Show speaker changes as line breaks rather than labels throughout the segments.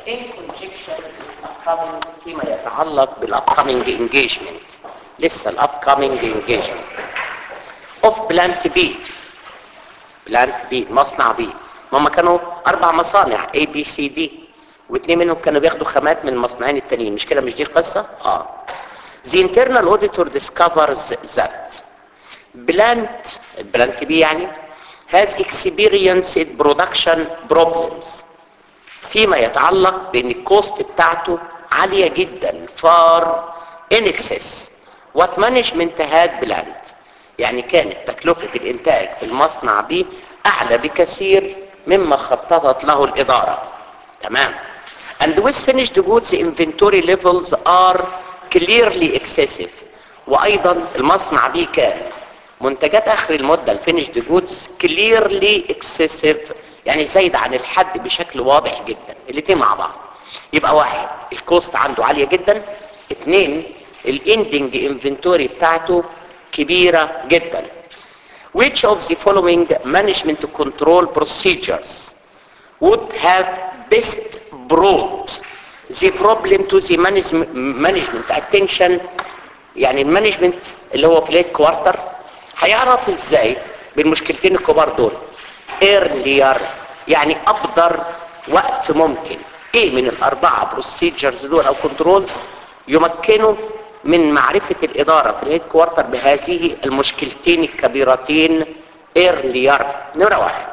in conjunction with upcoming فيما يتعلق بالupcoming engagement لسه الupcoming engagement of plant B plant B مصنع B هما كانوا اربع مصانع A B C D واثنين منهم كانوا بياخدوا خامات من المصنعين التانيين مش كده مش دي القصه اه The internal auditor discovers that plant plant B يعني has experienced production problems فيما يتعلق بان الكوست بتاعته عالية جدا far in excess what management had planned يعني كانت تكلفة الانتاج في المصنع بي اعلى بكثير مما خططت له الادارة تمام and with finished goods inventory levels are clearly excessive وايضا المصنع بي كان منتجات اخر المدة الفينيشد جودز clearly excessive يعني زايد عن الحد بشكل واضح جدا الاثنين مع بعض يبقى واحد الكوست عنده عالية جدا اثنين الاندنج انفنتوري بتاعته كبيرة جدا which of the following management control procedures would have best brought the problem to the management attention يعني المانجمنت اللي هو في الهيد كوارتر هيعرف ازاي بالمشكلتين الكبار دول earlier يعني ابدر وقت ممكن ايه من الاربعه بروسيجرز دول او كنترولز يمكنوا من معرفه الاداره في الهيد كوارتر بهذه المشكلتين الكبيرتين earlier نمره واحد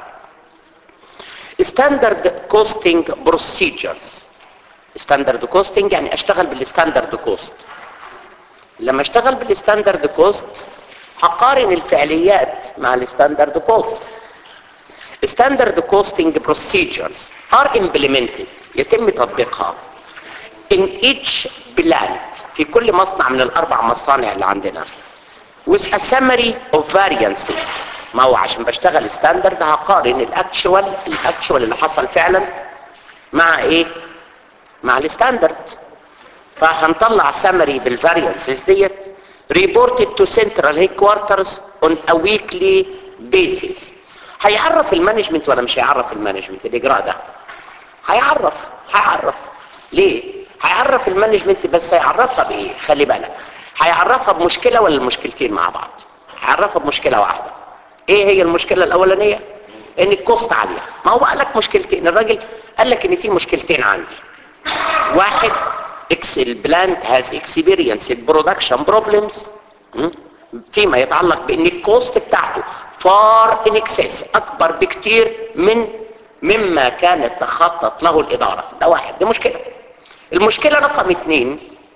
ستاندرد كوستنج بروسيجرز ستاندرد كوستنج يعني اشتغل بالستاندرد كوست لما اشتغل بالستاندرد كوست هقارن الفعليات مع الستاندرد كوست standard costing procedures are implemented يتم تطبيقها in each plant في كل مصنع من الاربع مصانع اللي عندنا with a summary of variances ما هو عشان بشتغل ستاندرد هقارن الاكشوال الاكشوال اللي حصل فعلا مع ايه مع الستاندرد فهنطلع summary بالفاريانسز ديت reported to central headquarters on a weekly basis هيعرف المانجمنت ولا مش هيعرف المانجمنت الاجراء ده هيعرف هيعرف ليه هيعرف المانجمنت بس هيعرفها بايه خلي بالك هيعرفها بمشكله ولا المشكلتين مع بعض هيعرفها بمشكله واحده ايه هي المشكله الاولانيه ان الكوست عاليه ما هو قال لك مشكلتين الراجل قال لك ان في مشكلتين عندي واحد اكس البلانت هاز اكسبيرينس برودكشن بروبلمز فيما يتعلق بان الكوست بتاعته فار ان اكسس اكبر بكتير من مما كانت تخطط له الاداره ده واحد دي مشكله المشكله رقم اثنين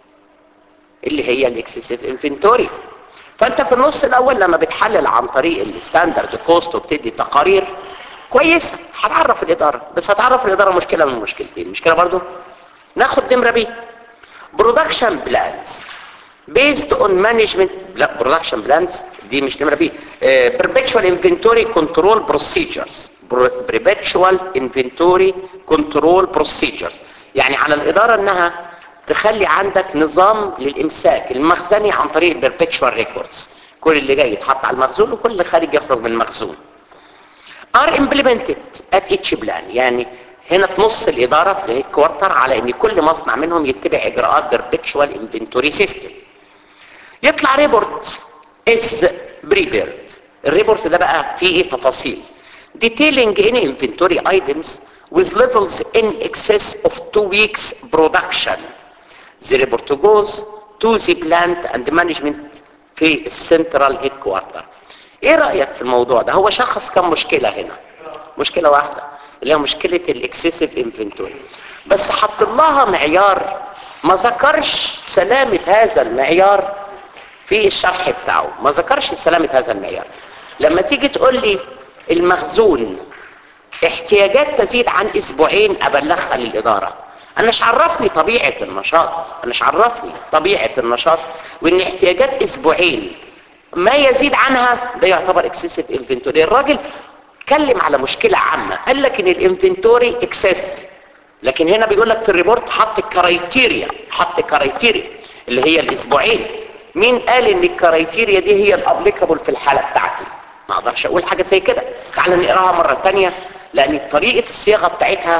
اللي هي الاكسسيف انفنتوري فانت في النص الاول لما بتحلل عن طريق الستاندرد كوست وبتدي تقارير كويسه هتعرف الاداره بس هتعرف الاداره مشكله من مشكلتين مشكله برضو ناخد نمره بي برودكشن بلانز based on management لا production plans دي مش نمره بي uh, perpetual inventory control procedures perpetual inventory control procedures يعني على الاداره انها تخلي عندك نظام للامساك المخزني عن طريق perpetual records كل اللي جاي يتحط على المخزون وكل اللي خارج يخرج من المخزون are implemented at each plan يعني هنا تنص الاداره في الهيد كوارتر على ان كل مصنع منهم يتبع اجراءات perpetual inventory system يطلع ريبورت از بريبيرد الريبورت ده بقى فيه ايه تفاصيل detailing any inventory items with levels in excess of two weeks production the report goes to the plant and management في السنترال هيد كوارتر ايه رايك في الموضوع ده هو شخص كم مشكله هنا مشكله واحده اللي هي مشكله الاكسسيف انفنتوري بس حط لها معيار ما ذكرش سلامه هذا المعيار في الشرح بتاعه ما ذكرش سلامة هذا المعيار لما تيجي تقول لي المخزون احتياجات تزيد عن اسبوعين ابلغها للاداره انا مش عرفني طبيعه النشاط انا مش عرفني طبيعه النشاط وان احتياجات اسبوعين ما يزيد عنها ده يعتبر اكسسيف انفنتوري الراجل اتكلم على مشكله عامه قال لك ان الانفنتوري اكسس لكن هنا بيقول لك في الريبورت حط الكرايتيريا حط الكرايتيريا اللي هي الاسبوعين مين قال ان الكرايتيريا دي هي الابليكابل في الحاله بتاعتي ما اقدرش اقول حاجه زي كده تعال نقراها مره ثانيه لان طريقه الصياغه بتاعتها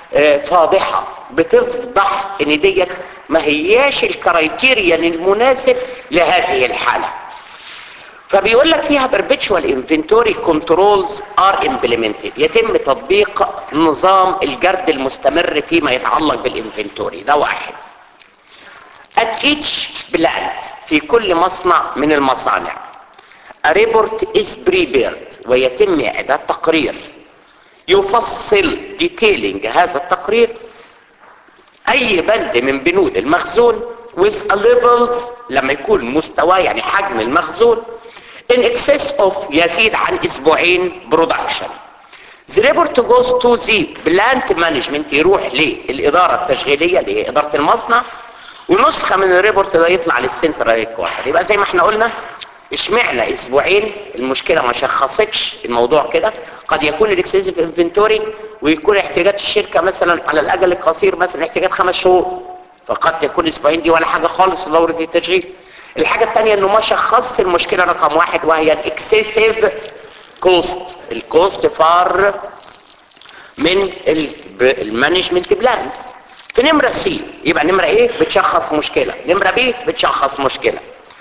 آه، فاضحة بتفضح ان ديت ما هياش الكرايتيريان المناسب لهذه الحالة فبيقول لك فيها perpetual inventory controls are implemented يتم تطبيق نظام الجرد المستمر فيما يتعلق بالانفنتوري ده واحد at each plant في كل مصنع من المصانع a report is prepared ويتم اعداد تقرير يفصل detailing هذا التقرير اي بند من بنود المخزون with a levels لما يكون مستوى يعني حجم المخزون in excess of يزيد عن اسبوعين production The report goes to the plant management يروح للإدارة التشغيلية اللي هي إدارة المصنع ونسخة من الريبورت ده يطلع للسنتر هيدكوارتر يبقى زي ما احنا قلنا اشمعنا اسبوعين المشكلة ما شخصتش الموضوع كده قد يكون الاكسسيف انفنتوري ويكون احتياجات الشركة مثلا على الاجل القصير مثلا احتياجات خمس شهور فقد يكون اسبوعين دي ولا حاجة خالص في دورة التشغيل الحاجة الثانية انه ما شخص المشكلة رقم واحد وهي الاكسسيف كوست الكوست فار من المانجمنت بلانز في نمرة سي يبقى نمرة ايه بتشخص مشكلة نمرة بي بتشخص مشكلة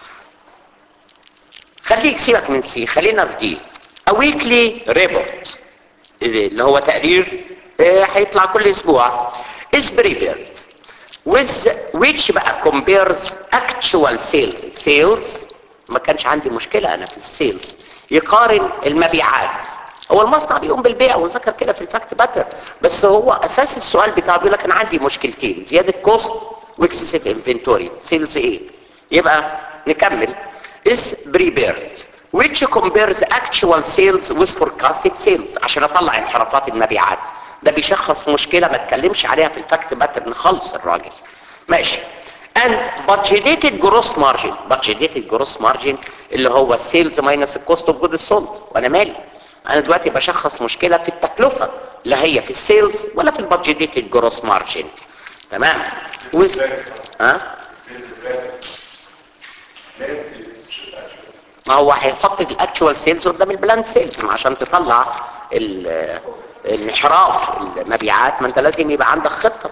خليك سيبك من سي خلينا في دي a weekly report اللي هو تقرير آه، هيطلع كل اسبوع is prepared with which بقى compares actual sales sales ما كانش عندي مشكلة انا في السيلز يقارن المبيعات هو المصنع بيقوم بالبيع وذكر كده في الفاكت باتر بس هو اساس السؤال بتاعه بيقول لك انا عندي مشكلتين زياده كوست واكسسيف انفنتوري سيلز ايه يبقى نكمل is prepared which compares actual sales with forecasted sales عشان اطلع انحرافات المبيعات ده بيشخص مشكله ما اتكلمش عليها في الفاكت باترن خالص الراجل ماشي and budgeted gross margin budgeted gross margin اللي هو السيلز ماينس الكوست اوف جود سولد وانا مالي انا دلوقتي بشخص مشكله في التكلفه لا هي في السيلز ولا في البادجيتد جروس مارجن تمام وز... ها ما هو هيحط الاكتوال سيلز قدام البلاند سيلز عشان تطلع ال- الانحراف المبيعات ما انت لازم يبقى عندك خطه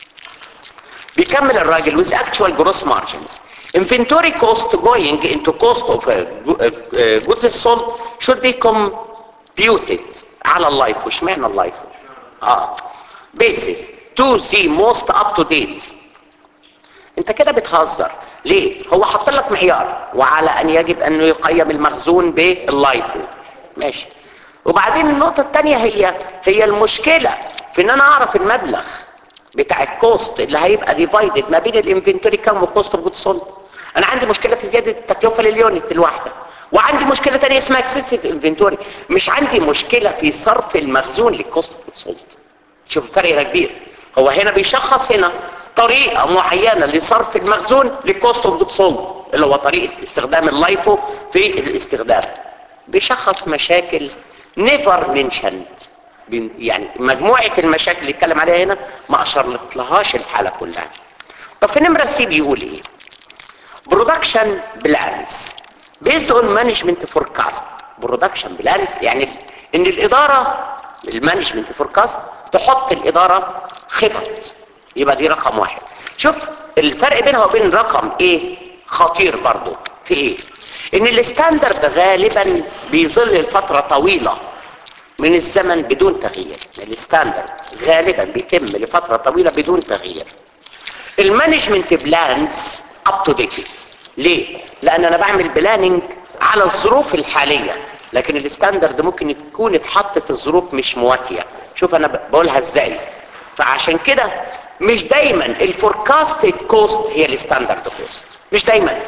بيكمل الراجل with actual gross margins inventory cost going into cost of uh, gu- uh, goods sold should be computed على اللايف وش معنى اللايف اه basis to the most up to date انت كده بتهزر ليه هو حط لك معيار وعلى ان يجب انه يقيم المخزون باللايف ماشي وبعدين النقطة التانية هي هي المشكلة في ان انا اعرف المبلغ بتاع الكوست اللي هيبقى ديفايدد ما بين الانفنتوري كام وكوست اوف جود سولد انا عندي مشكلة في زيادة التكلفة لليونت الواحدة وعندي مشكلة تانية اسمها اكسسيف انفنتوري مش عندي مشكلة في صرف المخزون للكوست اوف جود سولد شوف الفرق هنا كبير هو هنا بيشخص هنا طريقة معينة لصرف المخزون للكوست اوف جود سولد اللي هو طريقة استخدام اللايفو في الاستخدام بيشخص مشاكل نيفر منشند يعني مجموعة المشاكل اللي اتكلم عليها هنا ما اشرت لهاش الحالة كلها طب في نمرة سي بيقول ايه برودكشن بلانز بيزد اون مانجمنت فوركاست برودكشن بلانز يعني ان الادارة المانجمنت فوركاست تحط الادارة خطط يبقى دي رقم واحد شوف الفرق بينها وبين رقم ايه خطير برضو في ايه ان الستاندرد غالبا بيظل لفترة طويلة من الزمن بدون تغيير الستاندرد غالبا بيتم لفترة طويلة بدون تغيير المانجمنت بلانز اب تو ديت ليه لان انا بعمل بلاننج على الظروف الحالية لكن الستاندرد ممكن يكون اتحط في الظروف مش مواتية شوف انا بقولها ازاي فعشان كده مش دايما الفوركاستد كوست هي الستاندرد كوست مش دايما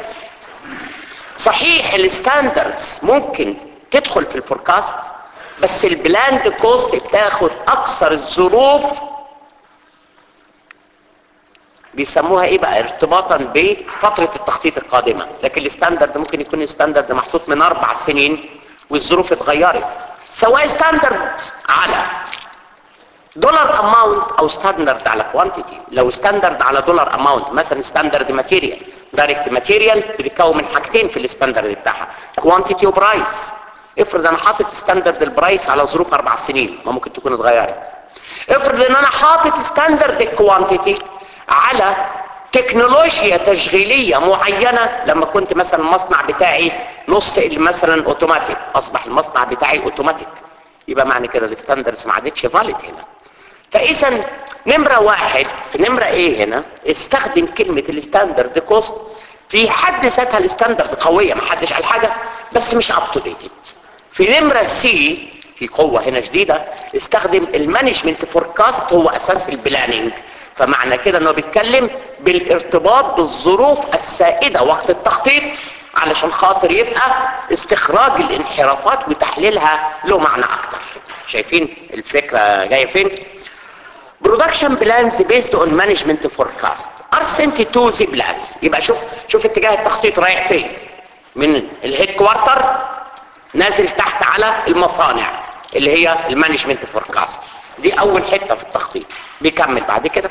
صحيح الستاندردز ممكن تدخل في الفوركاست بس البلاند كوست بتاخد اكثر الظروف بيسموها ايه بقى ارتباطا بفترة التخطيط القادمة لكن الستاندرد ممكن يكون الستاندرد محطوط من اربع سنين والظروف اتغيرت سواء ستاندرد على دولار اماونت او ستاندرد على كوانتيتي لو ستاندرد على دولار اماونت مثلا ستاندرد ماتيريال دايركت ماتيريال بتتكون من حاجتين في الستاندرد بتاعها كوانتيتي وبرايس افرض انا حاطط ستاندرد البرايس على ظروف اربع سنين ما ممكن تكون اتغيرت افرض ان انا حاطط ستاندرد كوانتيتي على تكنولوجيا تشغيلية معينة لما كنت مثلا المصنع بتاعي نص مثلا اوتوماتيك اصبح المصنع بتاعي اوتوماتيك يبقى معنى كده الستاندردز ما عادتش فاليد هنا فاذا نمرة واحد في نمرة ايه هنا استخدم كلمة الستاندرد كوست في حد ذاتها الستاندرد قوية ما حدش قال حاجة بس مش اب تو ديتد في نمرة سي في قوة هنا شديدة استخدم المانجمنت فوركاست هو اساس البلاننج فمعنى كده انه بيتكلم بالارتباط بالظروف السائدة وقت التخطيط علشان خاطر يبقى استخراج الانحرافات وتحليلها له معنى اكتر شايفين الفكرة جاية فين production plans based on management forecast are sent to the plans يبقى شوف شوف اتجاه التخطيط رايح فين من الهيد كوارتر نازل تحت على المصانع اللي هي المانجمنت فوركاست دي اول حته في التخطيط بيكمل بعد كده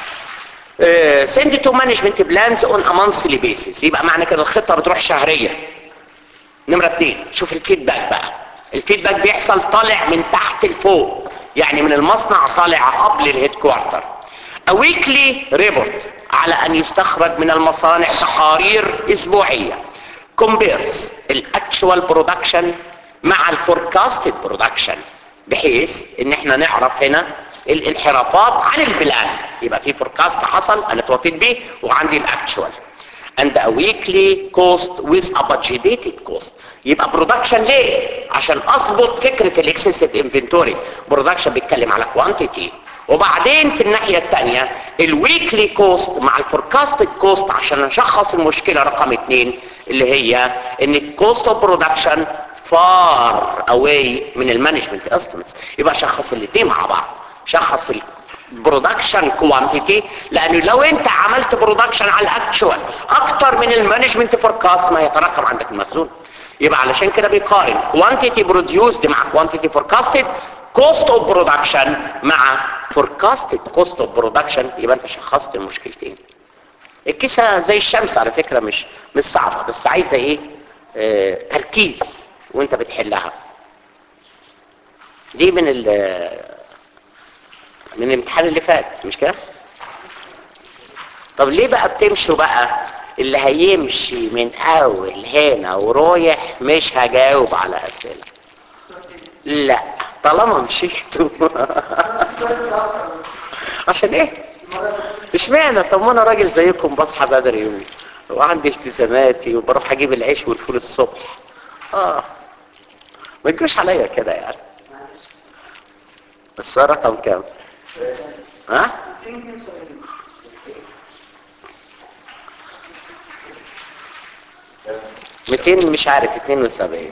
سند تو مانجمنت بلانز اون ا مانثلي بيسز يبقى معنى كده الخطه بتروح شهريا نمره اثنين شوف الفيدباك بقى الفيدباك بيحصل طالع من تحت لفوق يعني من المصنع طالع قبل الهيد كوارتر ا ويكلي ريبورت على ان يستخرج من المصانع تقارير اسبوعيه كومبيرز الاكشوال برودكشن مع الفوركاستد برودكشن بحيث ان احنا نعرف هنا الانحرافات عن البلان يبقى في فوركاست حصل انا توفيت بيه وعندي الاكشوال and a weekly cost with a budgeted cost يبقى برودكشن ليه عشان اظبط فكره الاكسسيف انفنتوري برودكشن بيتكلم على كوانتيتي وبعدين في الناحيه الثانيه الويكلي كوست مع الفوركاستد كوست عشان اشخص المشكله رقم اثنين اللي هي ان الكوست اوف برودكشن فار اواي من المانجمنت استيمتس يبقى شخص الاثنين مع بعض شخص البرودكشن كوانتيتي لانه لو انت عملت برودكشن على الاكشوال اكتر من المانجمنت فوركاست ما يتراكم عندك المخزون يبقى علشان كده بيقارن كوانتيتي بروديوسد مع كوانتيتي فوركاستد كوست اوف برودكشن مع فوركاستد كوست اوف برودكشن يبقى انت شخصت المشكلتين الكيسه زي الشمس على فكره مش مش صعبه بس عايزه ايه اه تركيز وانت بتحلها دي من ال من الامتحان اللي فات مش كده طب ليه بقى بتمشوا بقى اللي هيمشي من اول هنا ورايح مش هجاوب على اسئله لا طالما مشيتوا عشان ايه مش معنى طب ما انا راجل زيكم بصحى بدري وعندي التزاماتي وبروح اجيب العيش والفول الصبح اه ما تجوش عليا كده يعني بس رقم كام ها 200 مش عارف 72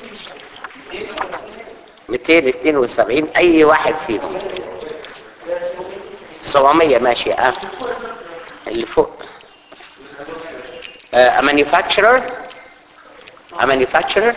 272 اي واحد فيهم 700 ماشي اه اللي فوق uh, a manufacturer a manufacturer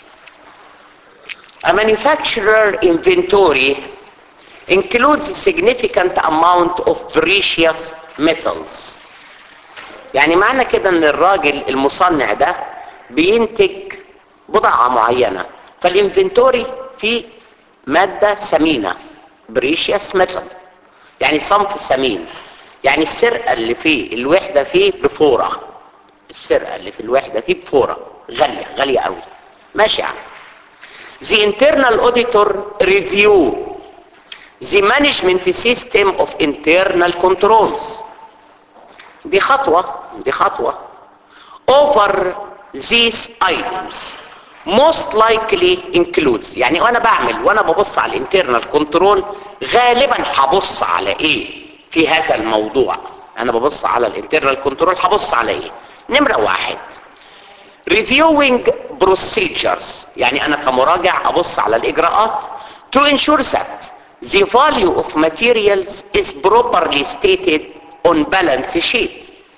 a manufacturer inventory includes a significant amount of precious metals يعني معنى كده ان الراجل المصنع ده بينتج بضاعة معينة فالانفنتوري فيه مادة ثمينة بريشيوس ميتال يعني صنف ثمين يعني السرقة اللي فيه الوحدة فيه بفورة السرقة اللي في الوحدة فيه بفورة غالية غالية قوي ماشي يعني The internal auditor review the management system of internal controls دي خطوة دي خطوة over these items most likely includes يعني وانا بعمل وانا ببص على الانترنال كنترول غالبا هبص على ايه في هذا الموضوع انا ببص على الانترنال كنترول هبص على ايه نمرة واحد reviewing procedures يعني انا كمراجع ابص على الاجراءات to ensure that the value of materials is properly stated on balance sheet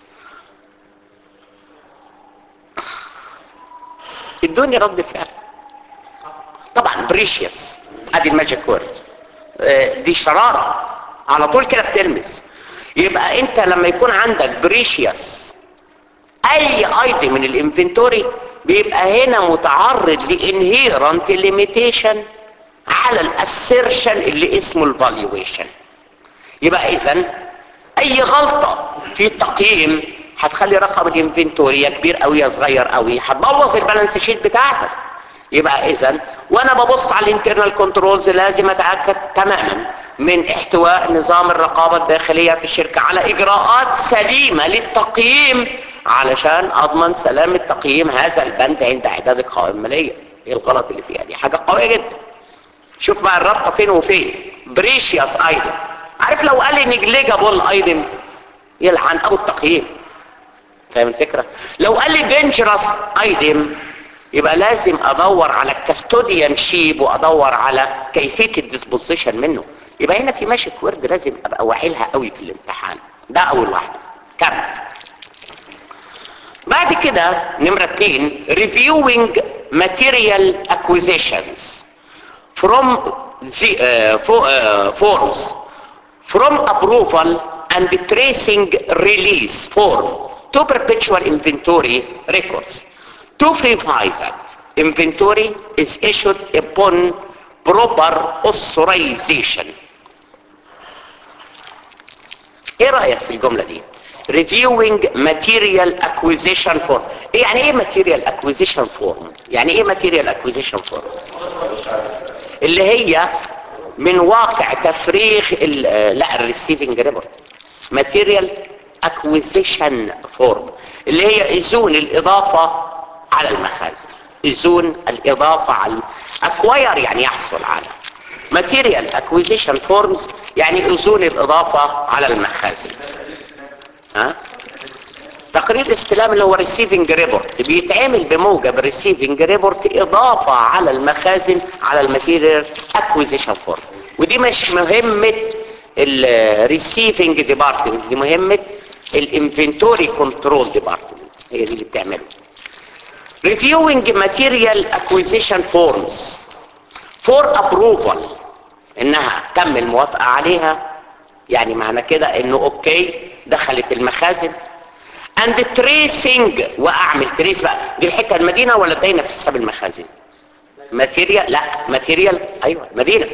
ادوني رد فعل طبعا بريشيوس ادي الماجيك وورد دي شرارة على طول كده بتلمس يبقى انت لما يكون عندك بريشيوس اي ايتم من الانفنتوري بيبقى هنا متعرض لانهيرنت ليميتيشن على الاسيرشن اللي اسمه الفالويشن يبقى اذا اي غلطة في التقييم هتخلي رقم الانفنتوري يا كبير او يا صغير قوي هتبوظ البالانس شيت بتاعتك يبقى اذا وانا ببص على الانترنال كنترولز لازم اتاكد تماما من احتواء نظام الرقابة الداخلية في الشركة على اجراءات سليمة للتقييم علشان اضمن سلامة تقييم هذا البند عند اعداد القوائم المالية ايه الغلط اللي فيها دي حاجة قوية جدا شوف بقى الرابطة فين وفين بريشيوس ايدم عارف لو قال لي نجليجابل ايدم يلعن ابو التقييم فاهم الفكرة لو قال لي دينجرس ايدم يبقى لازم ادور على الكاستوديان شيب وادور على كيفية الديسبوزيشن منه يبقى هنا في ماشي ورد لازم ابقى واعيلها قوي في الامتحان ده اول واحدة كمل بعد كده نمرة اتنين reviewing material acquisitions from the uh, for, uh, forms from approval and tracing release form to perpetual inventory records to verify that inventory is issued upon proper authorization ايه رأيك في الجملة دي reviewing material acquisition form إيه يعني ايه material acquisition form يعني ايه material acquisition form اللي هي من واقع تفريغ ال- لا الريسيفنج ريبورت ماتيريال اكويزيشن فورم اللي هي اذون الاضافه على المخازن اذون الاضافه على اكواير يعني يحصل على ماتيريال اكويزيشن فورمز يعني اذون الاضافه على المخازن ها تقرير الاستلام اللي هو ريسيفنج ريبورت بيتعمل بموجب ريسيفنج ريبورت اضافه على المخازن على الماتيريال اكويزيشن فورم ودي مش مهمه الريسيفنج ديبارتمنت دي مهمه الانفنتوري كنترول ديبارتمنت هي دي اللي بتعمله reviewing material acquisition forms for approval انها تم الموافقه عليها يعني معنى كده انه اوكي دخلت المخازن اند تريسنج واعمل تريس بقى دي الحته المدينه ولا الداينه في حساب المخازن ماتيريال لا ماتيريال ايوه مدينه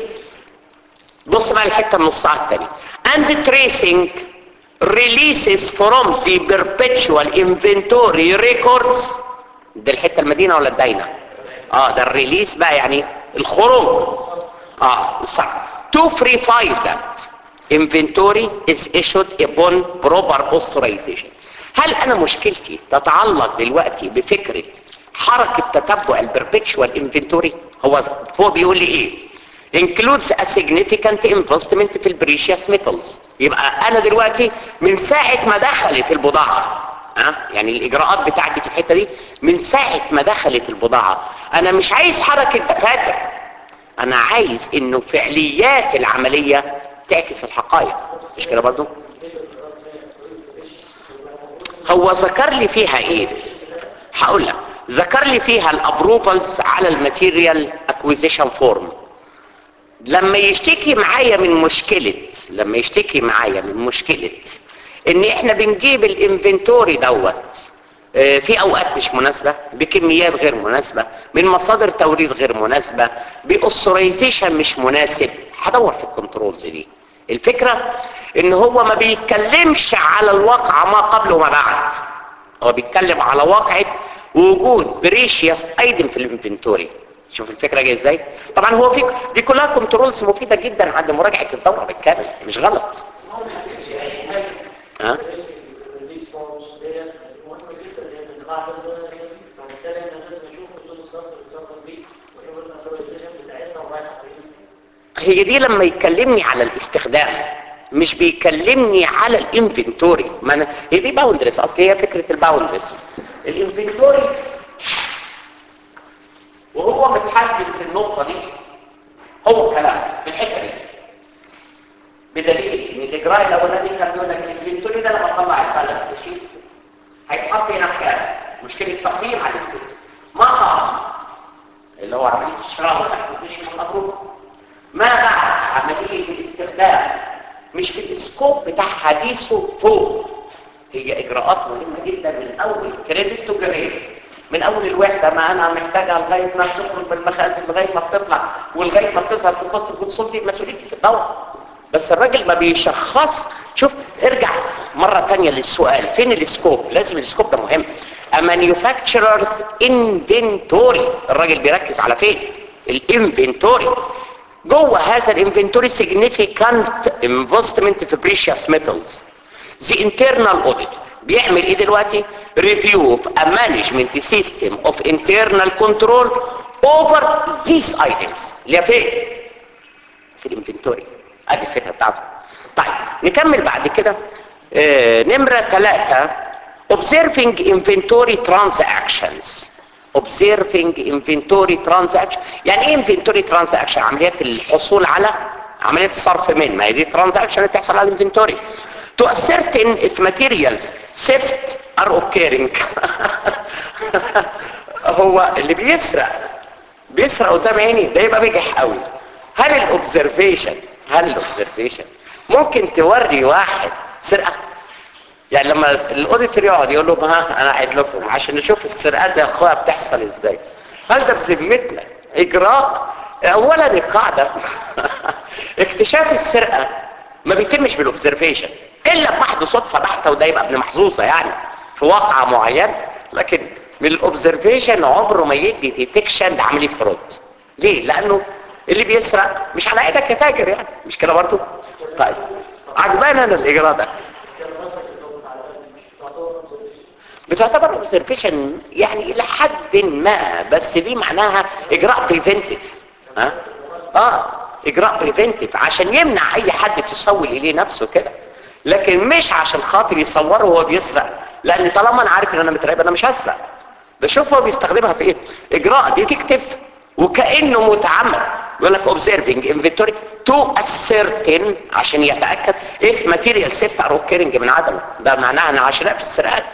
بص بقى الحته النصها الثاني اند تريسنج releases from the perpetual inventory records ده الحته المدينه ولا الداينه اه ده الريليس بقى يعني الخروج اه صح to verify that inventory is issued upon proper authorization هل انا مشكلتي تتعلق دلوقتي بفكرة حركة تتبع البربتشوال انفنتوري هو هو بيقول لي ايه includes a significant investment في البريشيوس ميتالز يبقى انا دلوقتي من ساعة ما دخلت البضاعة ها يعني الاجراءات بتاعتي في الحتة دي من ساعة ما دخلت البضاعة انا مش عايز حركة دفاتر انا عايز انه فعليات العملية تعكس الحقائق مش كده برضو هو ذكر لي فيها ايه هقول لك ذكر لي فيها الابروفلز على الماتيريال اكويزيشن فورم لما يشتكي معايا من مشكلة لما يشتكي معايا من مشكلة ان احنا بنجيب الانفنتوري دوت اه في اوقات مش مناسبة بكميات غير مناسبة من مصادر توريد غير مناسبة باوثرايزيشن مش مناسب هدور في الكنترولز دي الفكرة ان هو ما بيتكلمش على الواقع ما قبل وما بعد هو بيتكلم على واقعة وجود بريشيوس ايدم في الانفنتوري شوف الفكرة جاية ازاي طبعا هو في دي كلها كنترولز مفيدة جدا عند مراجعة الدورة بالكامل مش غلط ها هي دي لما يكلمني على الاستخدام مش بيكلمني على الانفنتوري ما أنا هي دي باوندرس اصل هي فكره الباوندرس الانفنتوري وهو متحدد في النقطه دي هو كلام في الحته دي بدليل ان الاجراء الاولاني كان بيقول لك الانفنتوري ده لما اطلع البالانس شيت هيتحط هنا كام مشكله تقييم على الانفنتوري ما قام اللي هو عمليه الشراء والاكوزيشن والابروف ما بعد عملية الاستخدام مش في الاسكوب بتاع حديثه فوق هي اجراءات مهمة جدا من اول كريدت تو جريد من اول الوحدة ما انا محتاجها لغاية ما بتخرج من المخازن لغاية ما بتطلع ولغاية ما بتظهر في قصة الكونسول دي مسؤوليتي في الدورة بس الراجل ما بيشخص شوف ارجع مرة تانية للسؤال فين السكوب لازم السكوب ده مهم a manufacturer's inventory الراجل بيركز على فين الانفنتوري جوه هذا الانفنتوري significant investment في precious metals the internal auditor بيعمل ايه دلوقتي review of a management system of internal control over these items اللي هي فين في الانفنتوري ادي الفكره بتاعته طيب نكمل بعد كده آه نمره ثلاثة observing inventory transactions observing inventory transaction يعني ايه inventory transaction عمليات الحصول على عملية الصرف من ما هي دي transaction اللي بتحصل على الانفنتوري to a certain if materials theft are occurring هو اللي بيسرق بيسرق قدام عيني ده يبقى بجح قوي هل الاوبزرفيشن هل الاوبزرفيشن ممكن توري واحد سرقه يعني لما الاوديتور يقعد يقول لهم ها انا قاعد لكم عشان نشوف السرقات يا اخويا بتحصل ازاي هل ده بذمتنا اجراء اولا القاعده اكتشاف السرقه ما بيتمش بالاوبزرفيشن الا بمحض صدفه بحته وده يبقى ابن محظوظه يعني في واقعه معين لكن من الاوبزرفيشن عمره ما يدي ديتكشن لعمليه فرود ليه لانه اللي بيسرق مش على ايدك يا تاجر يعني مش كده برضه طيب عجباني انا الاجراء ده بتعتبر اوبزرفيشن يعني الى حد ما بس دي معناها اجراء بريفنتيف ها اه اجراء بريفنتيف عشان يمنع اي حد تسول اليه نفسه كده لكن مش عشان خاطر يصوره وهو بيسرق لان طالما انا عارف ان انا متراقب انا مش هسرق بشوف هو بيستخدمها في ايه اجراء ديتكتيف وكانه متعمد يقول لك observing inventory to ascertain عشان يتاكد if material theft are occurring من عدمه ده معناها ان عشان في السرقات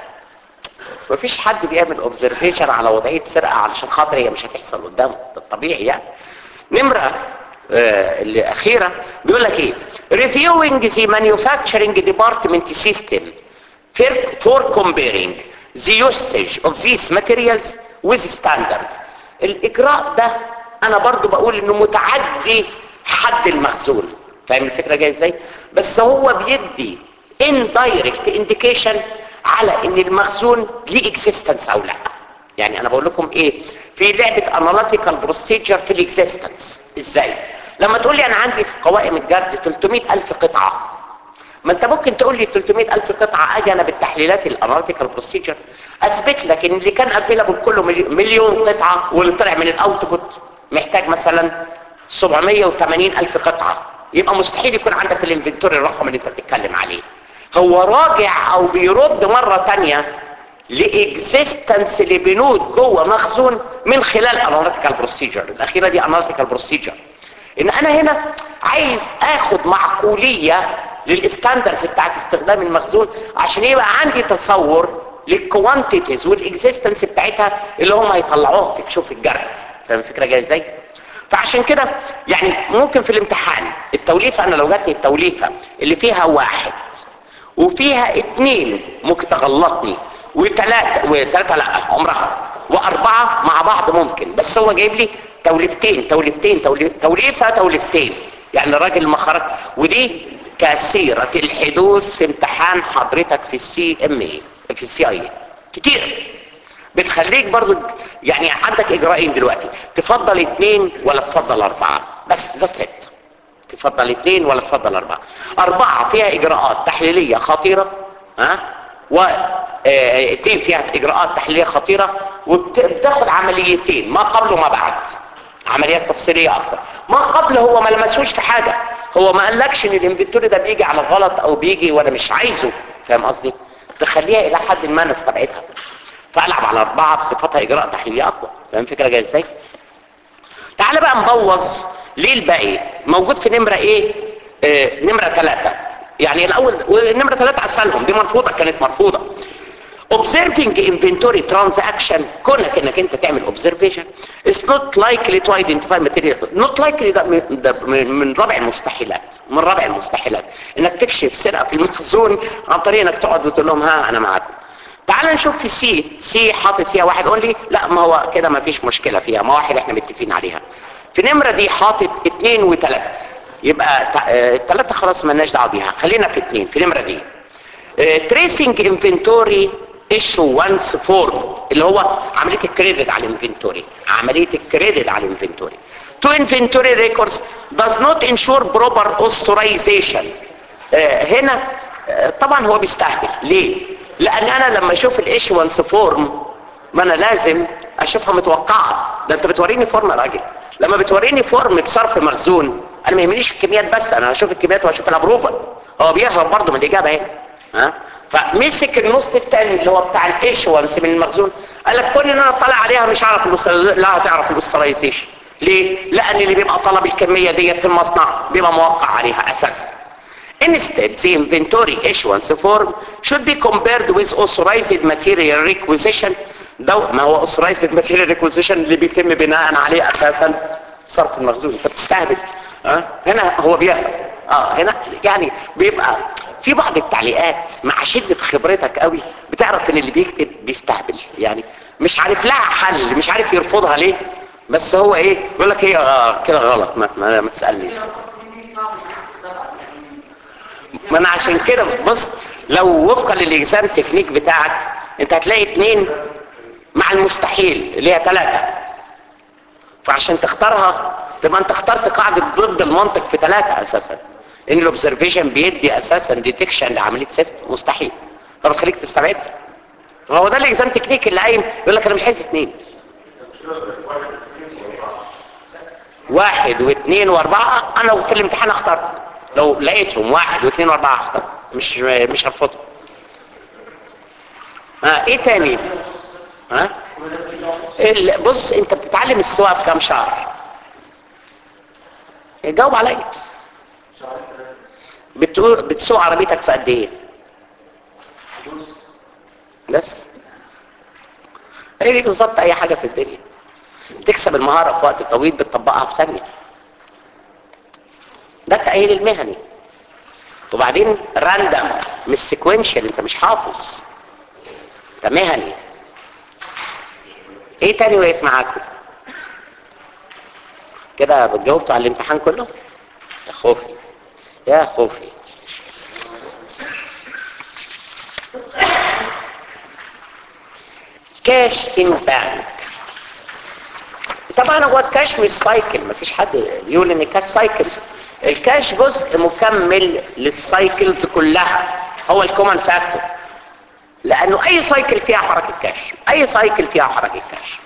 مفيش حد بيعمل اوبزرفيشن على وضعيه سرقه علشان خاطر هي مش هتحصل قدامه ده الطبيعي يعني نمره آه الاخيره بيقول لك ايه reviewing the manufacturing department system for, for comparing the usage of these materials with standards الاجراء ده انا برضو بقول انه متعدي حد المخزون فاهم الفكره جايه ازاي بس هو بيدي indirect indication على ان المخزون ليه اكزيستنس او لا يعني انا بقول لكم ايه في لعبه اناليتيكال بروسيجر في الاكزيستنس ازاي لما تقول لي انا عندي في قوائم الجرد 300 الف قطعه ما انت ممكن تقول لي 300 الف قطعه اجي انا بالتحليلات الاناليتيكال بروسيجر اثبت لك ان اللي كان افيلابل كله مليون قطعه واللي طلع من الاوتبوت محتاج مثلا 780 الف قطعه يبقى مستحيل يكون عندك في الانفنتوري الرقم اللي انت بتتكلم عليه هو راجع او بيرد مرة تانية لاكزيستنس لبنود جوه مخزون من خلال اناليتيكال بروسيجر الاخيرة دي اناليتيكال بروسيجر ان انا هنا عايز اخد معقولية للستاندرز بتاعت استخدام المخزون عشان يبقى عندي تصور للكوانتيتيز والاكزيستنس بتاعتها اللي هم هيطلعوها تكشف الجرد فاهم الفكرة جاية ازاي فعشان كده يعني ممكن في الامتحان التوليفة انا لو جاتني التوليفة اللي فيها واحد وفيها اتنين ممكن تغلطني وثلاثة وثلاثة لا عمرها واربعة مع بعض ممكن بس هو جايب لي توليفتين توليفتين توليف توليفة توليفتين يعني الراجل ما خرج ودي كثيرة الحدوث في امتحان حضرتك في السي ام اي في السي اي كتير بتخليك برضو يعني عندك اجراءين دلوقتي تفضل اتنين ولا تفضل اربعة بس ذاتس ات تفضل اثنين ولا تفضل اربعة اربعة فيها اجراءات تحليلية خطيرة ها و اثنين فيها اجراءات تحليلية خطيرة وبتاخد عمليتين ما قبل وما بعد عمليات تفصيلية اكتر ما قبل هو ما لمسوش في حاجة هو ما قالكش ان الانفنتوري ده بيجي على غلط او بيجي وانا مش عايزه فاهم قصدي تخليها الى حد ما نستبعدها فالعب على اربعة بصفتها اجراء تحليلي اقوى فاهم الفكرة جايه ازاي تعال بقى نبوظ ليه الباقي موجود في نمرة ايه آه نمرة ثلاثة يعني الاول نمرة ثلاثة اسهلهم دي مرفوضة كانت مرفوضة observing inventory transaction كونك انك انت تعمل observation is not likely to identify material not likely ده من, ده من, من رابع المستحيلات من رابع المستحيلات انك تكشف سرقة في المخزون عن طريق انك تقعد وتقول لهم ها انا معاكم تعال نشوف في سي سي حاطط فيها واحد قول لي لا ما هو كده ما فيش مشكلة فيها ما واحد احنا متفقين عليها في نمرة دي حاطط اتنين وتلاتة يبقى الثلاثه خلاص مالناش دعوه بيها خلينا في اثنين في نمره دي تريسنج انفنتوري ايشو وانس فورم اللي هو عمليه الكريدت على الانفنتوري عمليه الكريدت على الانفنتوري to inventory records does not ensure proper authorization آه هنا آه طبعا هو بيستهبل ليه لان انا لما اشوف الايشوانس فورم ما انا لازم اشوفها متوقعه ده انت بتوريني فورم يا راجل لما بتوريني فورم بصرف مخزون انا ما يهمنيش الكميات بس انا هشوف الكميات وهشوف الابروفال هو بيهرب برضه من الاجابه اهي ها فمسك النص الثاني اللي هو بتاع الايشوانس من المخزون قال لك كل ان انا اطلع عليها مش هعرف لا هتعرف الاوسترايزيشن ليه؟ لان اللي بيبقى طلب الكميه ديت في المصنع بيبقى موقع عليها اساسا Instead, the inventory issuance form should be compared with authorized material requisition ده ما هو authorized material requisition اللي بيتم بناء عليه اساسا صرف المخزون انت بتستهبل أه؟ هنا هو بيهرب اه هنا يعني بيبقى في بعض التعليقات مع شدة خبرتك قوي بتعرف ان اللي بيكتب بيستهبل يعني مش عارف لها حل مش عارف يرفضها ليه بس هو ايه يقول لك ايه آه كده غلط ما, ما, ما تسالنيش ما انا عشان كده بص لو وفقا للاجزام تكنيك بتاعك انت هتلاقي اتنين مع المستحيل اللي هي ثلاثة فعشان تختارها تبقى انت اخترت قاعدة ضد المنطق في ثلاثة اساسا ان الاوبزرفيشن بيدي اساسا ديتكشن لعملية سيفت مستحيل فبتخليك تستبعد فهو ده الاجزام تكنيك اللي قايم يقول لك انا مش عايز اتنين واحد واثنين واربعة انا لو في الامتحان اختار لو لقيتهم واحد واثنين واربعة اختار مش مش هرفضهم ها ايه تاني ها ال- بص انت بتتعلم السواقه في كام شهر جاوب عليا بتقول بتسوق عربيتك في قد ايه بس هي دي بالظبط اي حاجه في الدنيا تكسب المهاره في وقت طويل بتطبقها في ثانيه ده التاهيل المهني وبعدين راندم مش سيكوينشال انت مش حافظ ده مهني ايه تاني وقف معاكم كده جاوبتوا على الامتحان كله يا خوفي يا خوفي كاش ان بانك طبعا هو الكاش مش سايكل مفيش حد يقول ان الكاش سايكل الكاش جزء مكمل للسايكلز كلها هو الكومن فاكتور لانه اي سايكل فيها حركه كاش اي سايكل فيها حركه كاش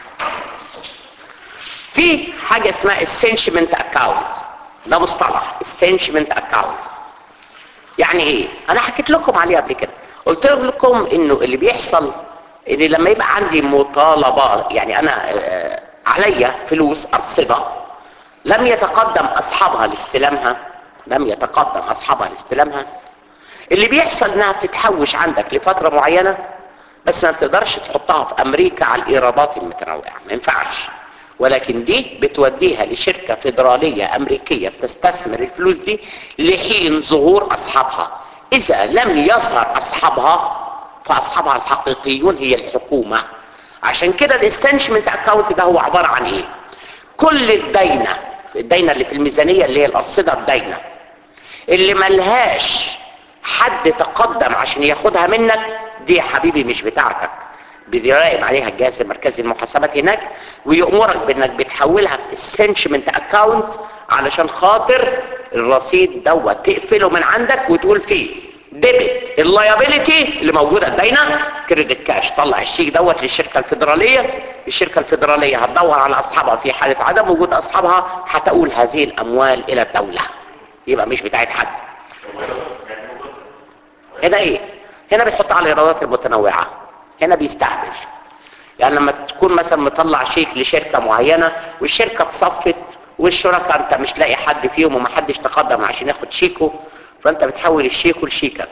في حاجه اسمها السنشمنت اكاونت ده مصطلح السنشمنت اكاونت يعني ايه انا حكيت لكم عليه قبل كده قلت لكم انه اللي بيحصل ان لما يبقى عندي مطالبه يعني انا آه، عليا فلوس ارصده لم يتقدم اصحابها لاستلامها لم يتقدم اصحابها لاستلامها اللي بيحصل انها بتتحوش عندك لفتره معينه بس ما بتقدرش تحطها في امريكا على الايرادات المتنوعه ما ينفعش ولكن دي بتوديها لشركه فيدراليه امريكيه بتستثمر الفلوس دي لحين ظهور اصحابها اذا لم يظهر اصحابها فاصحابها الحقيقيون هي الحكومه عشان كده الاستنشمنت اكاونت ده هو عباره عن ايه كل الدينه الدينه اللي في الميزانيه اللي هي الارصده الدينه اللي ملهاش حد تقدم عشان ياخدها منك دي يا حبيبي مش بتاعتك بيراقب عليها الجهاز المركزي للمحاسبات هناك ويأمرك بانك بتحولها في السنشمنت اكاونت علشان خاطر الرصيد دوت تقفله من عندك وتقول فيه ديبت اللايبيليتي اللي موجوده الداينه كريدت كاش طلع الشيك دوت للشركه الفيدراليه الشركه الفيدراليه هتدور على اصحابها في حاله عدم وجود اصحابها هتقول هذه الاموال الى الدوله يبقى مش بتاعت حد هنا ايه هنا بتحط على الايرادات المتنوعه هنا بيستهبل يعني لما تكون مثلا مطلع شيك لشركه معينه والشركه اتصفت والشركاء انت مش لاقي حد فيهم ومحدش تقدم عشان ياخد شيكه فانت بتحول الشيك لشيكك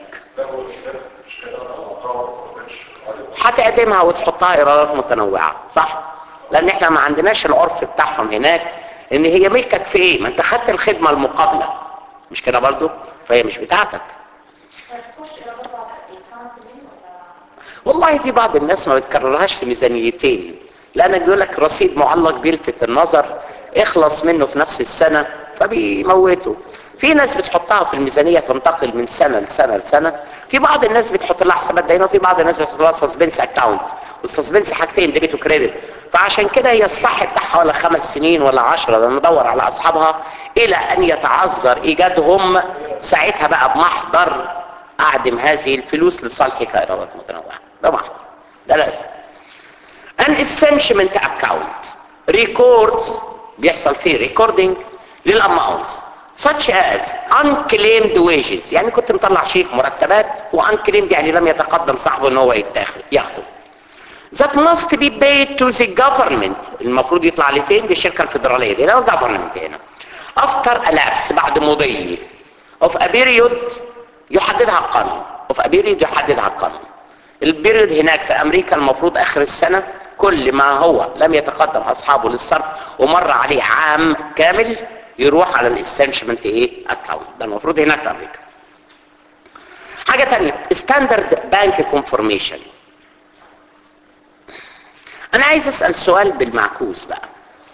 هتقدمها وتحطها ايرادات متنوعه صح لان احنا ما عندناش العرف بتاعهم هناك ان هي ملكك في ايه ما انت خدت الخدمه المقابله مش كده برضو فهي مش بتاعتك والله في بعض الناس ما بتكررهاش في ميزانيتين لانك بيقول لك رصيد معلق بيلفت النظر اخلص منه في نفس السنه فبيموتوا في ناس بتحطها في الميزانيه تنتقل من سنه لسنه لسنه في بعض الناس بتحط لها حسابات دايما وفي بعض الناس بتحط لها سسبنس اكاونت والسسبنس حاجتين ديبت وكريدت فعشان كده هي الصح بتاعها ولا خمس سنين ولا عشرة ده ندور على اصحابها الى ان يتعذر ايجادهم ساعتها بقى بمحضر اعدم هذه الفلوس لصالح ايرادات متنوعه ده محضر ده لازم an essential account records بيحصل فيه recording للأماونتس such as unclaimed wages يعني كنت مطلع شيك مرتبات unclaimed يعني لم يتقدم صاحبه ان هو يتاخد ياخده that must be paid to the government المفروض يطلع لفين للشركة الفيدرالية دي لو government هنا after a lapse بعد مضي of a period يحددها القانون of a period يحددها القانون البيريود هناك في امريكا المفروض اخر السنة كل ما هو لم يتقدم اصحابه للصرف ومر عليه عام كامل يروح على الاستنشمنت ايه اكاونت ده المفروض هناك في امريكا حاجة تانية ستاندرد بانك كونفورميشن انا عايز اسأل سؤال بالمعكوس بقى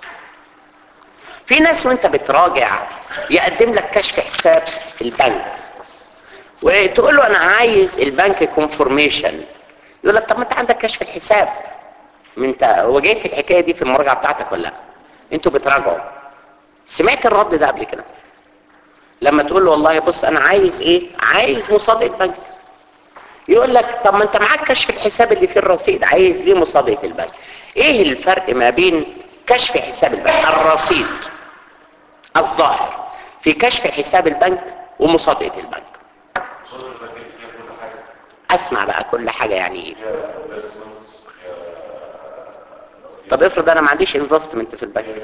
في ناس وانت بتراجع يقدم لك كشف حساب في البنك وتقول له انا عايز البنك كونفورميشن يقول لك طب ما انت عندك كشف الحساب ما انت واجهت الحكايه دي في المراجعه بتاعتك ولا لا انتوا بتراجعوا سمعت الرد ده قبل كده لما تقول له والله بص انا عايز ايه عايز مصادقه بنك يقول لك طب ما انت معاك كشف الحساب اللي فيه الرصيد عايز ليه مصادقه البنك ايه الفرق ما بين كشف حساب البنك الرصيد الظاهر في كشف حساب البنك ومصادقه البنك اسمع بقى كل حاجه يعني ايه طب افرض انا ما عنديش انفستمنت في البنك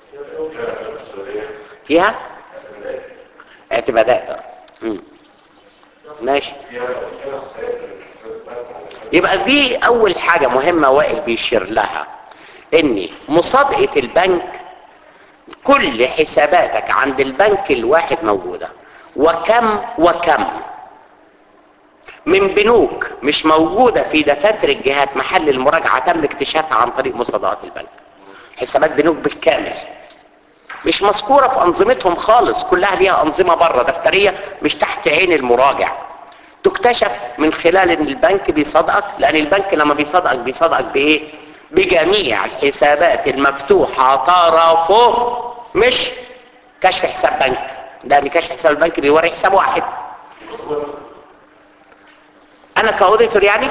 فيها اعتمادات مم. ماشي يبقى دي اول حاجة مهمة وائل بيشير لها ان مصادقة البنك كل حساباتك عند البنك الواحد موجودة وكم وكم من بنوك مش موجودة في دفاتر الجهات محل المراجعة تم اكتشافها عن طريق مصادقات البنك حسابات بنوك بالكامل مش مذكورة في أنظمتهم خالص كلها ليها أنظمة بره دفترية مش تحت عين المراجع تكتشف من خلال ان البنك بيصدقك لان البنك لما بيصدقك بيصدقك بايه بجميع الحسابات المفتوحة طرفه مش كشف حساب بنك لان كشف حساب البنك بيوري حساب واحد انا كاوديتور يعني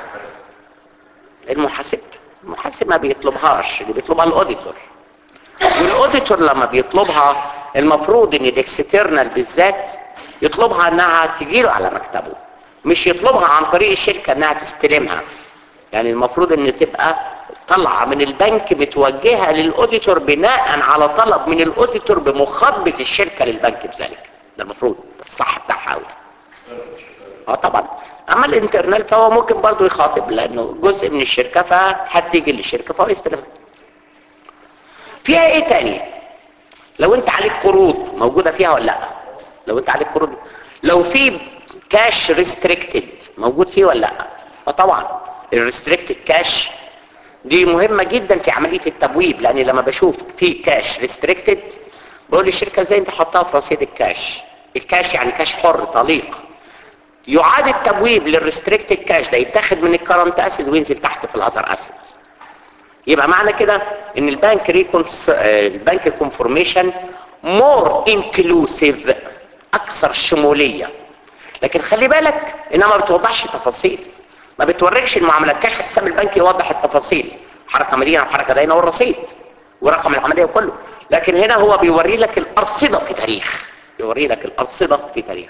المحاسب المحاسب ما بيطلبهاش اللي بيطلبها الاوديتور والاوديتور لما بيطلبها المفروض ان الاكسترنال بالذات يطلبها انها تجيله على مكتبه مش يطلبها عن طريق الشركة انها تستلمها يعني المفروض ان تبقى طلعة من البنك متوجهة للاوديتور بناء على طلب من الاوديتور بمخاطبة الشركة للبنك بذلك ده المفروض الصح بتاعها قوي اه طبعا اما الانترنال فهو ممكن برضه يخاطب لانه جزء من الشركة فهتيجي للشركة فهو يستلمها فيها ايه تاني لو انت عليك قروض موجودة فيها ولا لا لو انت عليك قروض لو في كاش ريستريكتد موجود فيه ولا لا اه طبعا الريستريكتد كاش دي مهمة جدا في عملية التبويب لان لما بشوف في كاش ريستريكتد بقول للشركة ازاي انت حطها في رصيد الكاش الكاش يعني كاش حر طليق يعاد التبويب للريستريكتد كاش ده يتاخد من الكرنت اسيد وينزل تحت في الاذر اسيد يبقى معنى كده ان البنك ريكونس البنك كونفورميشن مور انكلوسيف اكثر شموليه لكن خلي بالك انها ما بتوضحش تفاصيل ما بتوريكش المعاملات كشف حساب البنك يوضح التفاصيل حركه مدينه وحركه داينه والرصيد ورقم العمليه وكله لكن هنا هو بيوري لك الارصده في تاريخ يوري لك الارصده في تاريخ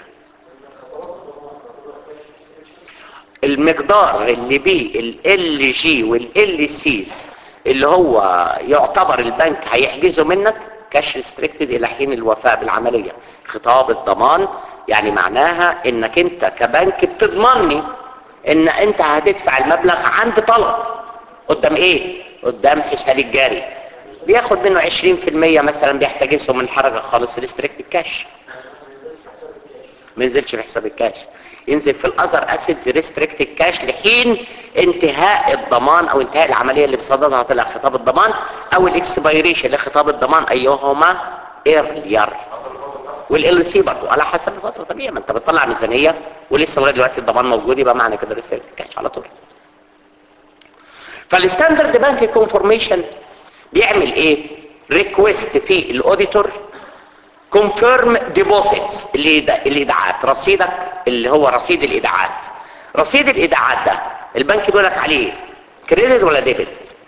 المقدار اللي بيه ال جي والال سيز اللي هو يعتبر البنك هيحجزه منك كاش ريستريكتد الى حين الوفاء بالعمليه خطاب الضمان يعني معناها انك انت كبنك بتضمني ان انت هتدفع المبلغ عند طلب قدام ايه قدام حسابي الجاري بياخد منه 20% مثلا بيحتجزه من حركه خالص ريستريكتد كاش ما ينزلش في حساب الكاش ينزل في الاذر اسيدز ريستريكتد كاش لحين انتهاء الضمان او انتهاء العمليه اللي بصددها طلع خطاب الضمان او الاكسبيريشن لخطاب الضمان ايهما ايرلير والال سي برضه على حسب الفتره طبيعي ما انت بتطلع ميزانيه ولسه لغايه دلوقتي الضمان موجود يبقى معنى كده لسه الكاش على طول فالستاندرد بانك كونفورميشن بيعمل ايه ريكويست في الاوديتور كونفيرم ديبوزيتس الايداعات رصيدك اللي هو رصيد الايداعات رصيد الايداعات ده البنك بيقول لك عليه كريدت ولا ديبت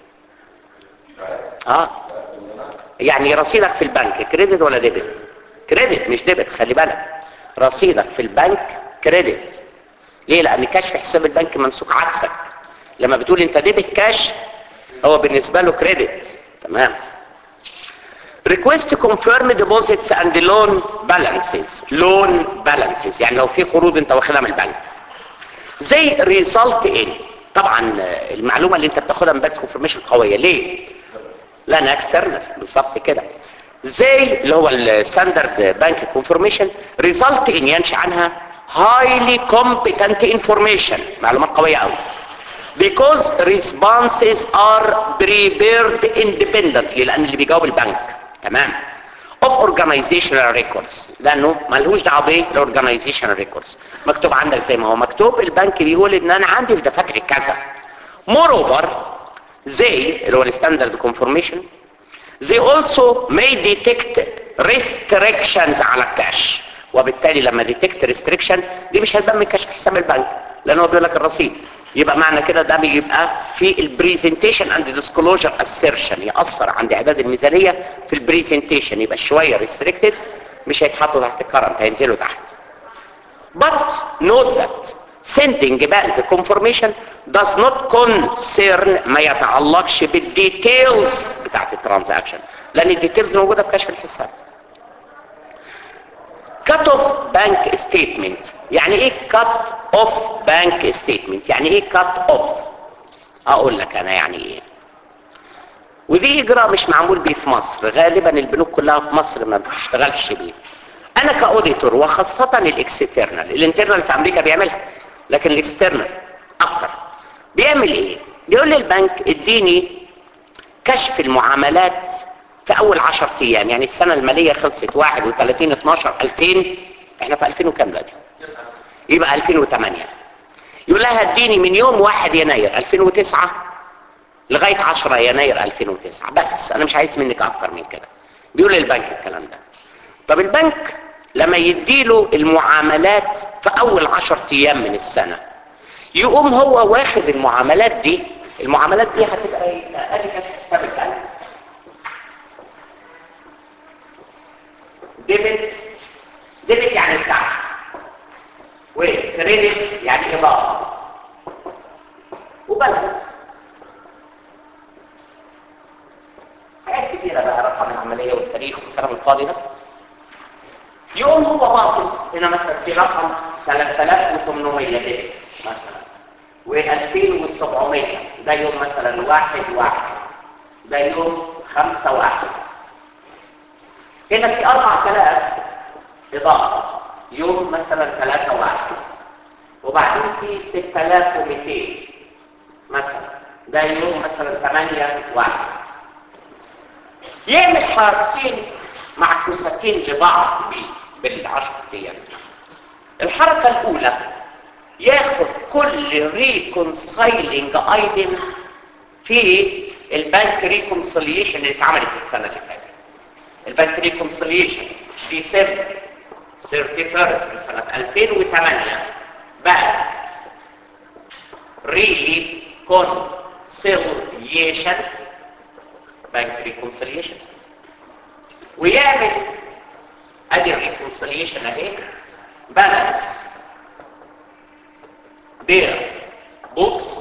اه يعني رصيدك في البنك كريدت ولا ديبت كريدت مش ديبت خلي بالك رصيدك في البنك كريدت ليه لان كاش في حساب البنك ممسوك عكسك لما بتقول انت ديبت كاش هو بالنسبه له كريدت تمام request to confirm deposits and loan balances loan balances يعني لو في قروض انت واخدها من البنك زي result in طبعا المعلومه اللي انت بتاخدها من بنك كونفرميشن قويه ليه لانها اكسترنال بالظبط كده زي اللي هو الستاندرد بانك كونفرميشن ريزلت ان ينشا عنها highly competent information معلومات قويه قوي because responses are prepared independently لان اللي بيجاوب البنك تمام of organizational records لانه ملهوش دعوه بايه الاورجنايزيشنال ريكوردز مكتوب عندك زي ما هو مكتوب البنك بيقول ان انا عندي في دفاتري كذا moreover زي اللي هو الستاندرد كونفورميشن they also may detect restrictions على الكاش وبالتالي لما detect restriction دي مش هتبان من كاش حساب البنك لان هو بيقول لك الرصيد يبقى معنى كده ده بيبقى في البريزنتيشن اند ديسكلوجر assertion ياثر عند اعداد الميزانيه في البريزنتيشن يبقى شويه ريستريكتد مش هيتحطوا تحت الكرنت هينزلوا تحت but note that sending back the confirmation does not concern ما يتعلقش بالديتيلز بتاعت الترانزاكشن لان الديتيلز موجوده في كشف الحساب cut off bank statement يعني ايه cut off bank statement يعني ايه cut off اقول لك انا يعني ايه ودي اجراء مش معمول بيه في مصر غالبا البنوك كلها في مصر ما بتشتغلش بيه انا كاوديتور وخاصه الاكسترنال الانترنال في امريكا بيعملها لكن الاكسترنال اكتر بيعمل ايه بيقول للبنك اديني كشف المعاملات في اول 10 ايام يعني السنه الماليه خلصت 31 12 2000 احنا في 2000 وكام دلوقتي يبقى 2008 يقول لها اديني من يوم 1 يناير 2009 لغايه 10 يناير 2009 بس انا مش عايز منك اكتر من كده بيقول للبنك الكلام ده طب البنك لما يديله المعاملات في اول 10 ايام من السنه يقوم هو واخد المعاملات دي المعاملات دي هتبقى ايه ادي كشف حساب البنك ديبت ديبت يعني سحب وكريدت يعني اضافه وبالانس حاجات كتيره بقى رقم العمليه والتاريخ والكلام الفاضي ده يقوم هو باصص هنا مثلا في رقم 3800 ديبت مثلا و2700 ده يوم مثلا واحد واحد ده يوم خمسة واحد هنا في 4000 إضافة يوم مثلا 3 واحد وبعدين في 6200 مثلا ده يوم مثلا 8 واحد يعمل حركتين معكوستين لبعض بالعشر ايام الحركة الأولى ياخد كل ريكونسايلنج ايتم في البنك ريكونسيليشن اللي اتعملت السنة اللي فاتت البنك ريكونسيليشن ديسمبر 31 سنة 2008 بقى ريلي كونسيليشن بنك ريكونسيليشن ويعمل ادي الريكونسيليشن اهي بالانس بير بوكس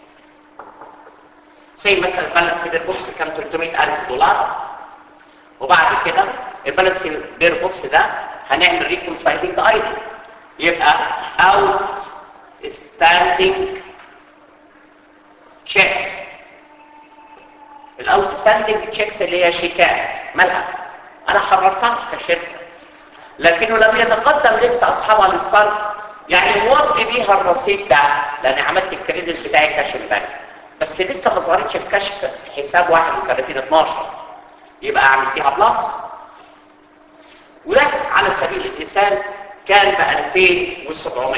زي مثلا بالانس بير بوكس كان 300000 دولار وبعد كده البالانس بير بوكس ده هنعمل ريكونسايلنج ايتم يبقى اوت ستاندنج تشيكس الاوت ستاندنج تشيكس اللي هي شيكات مالها انا حررتها كشركه لكنه لم يتقدم لسه اصحابها للصرف يعني موطي بيها الرصيد ده لان عملت الكريدت بتاعي كاش البنك بس لسه ما ظهرتش في كشف حساب 31 12 يبقى اعمل فيها بلس وده على سبيل المثال كان ب 2700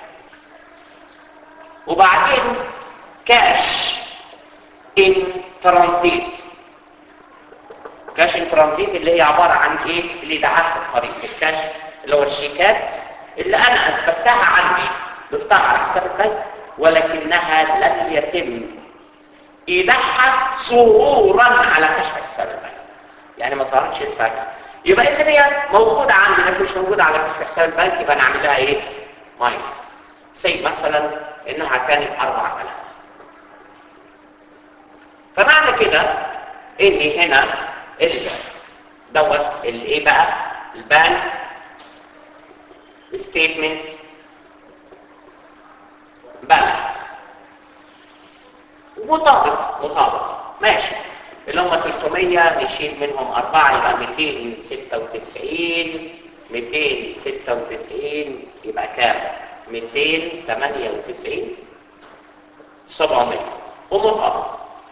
وبعدين كاش ان ترانزيت كاش ان ترانزيت اللي هي عبارة عن ايه الايداعات في الطريق الكاش اللي هو الشيكات اللي انا اثبتها عندي ضفتها على حساب البنك ولكنها لم يتم ايداعها ظهورا على كشف حساب البنك يعني ما ظهرتش الفجأة يبقى اذا هي موجودة عندي لكن مش موجودة على كشف حساب البنك يبقى نعمل لها ايه ماينس سي مثلا انها كانت 4000 فمعنى كده ان هنا ال دوت الايه بقى البنك ستيتمنت بالانس ومطابق مطابق ماشي اللي هم 300 نشيل منهم أربعة يبقى 296 296 يبقى كام 298 700 ومطابق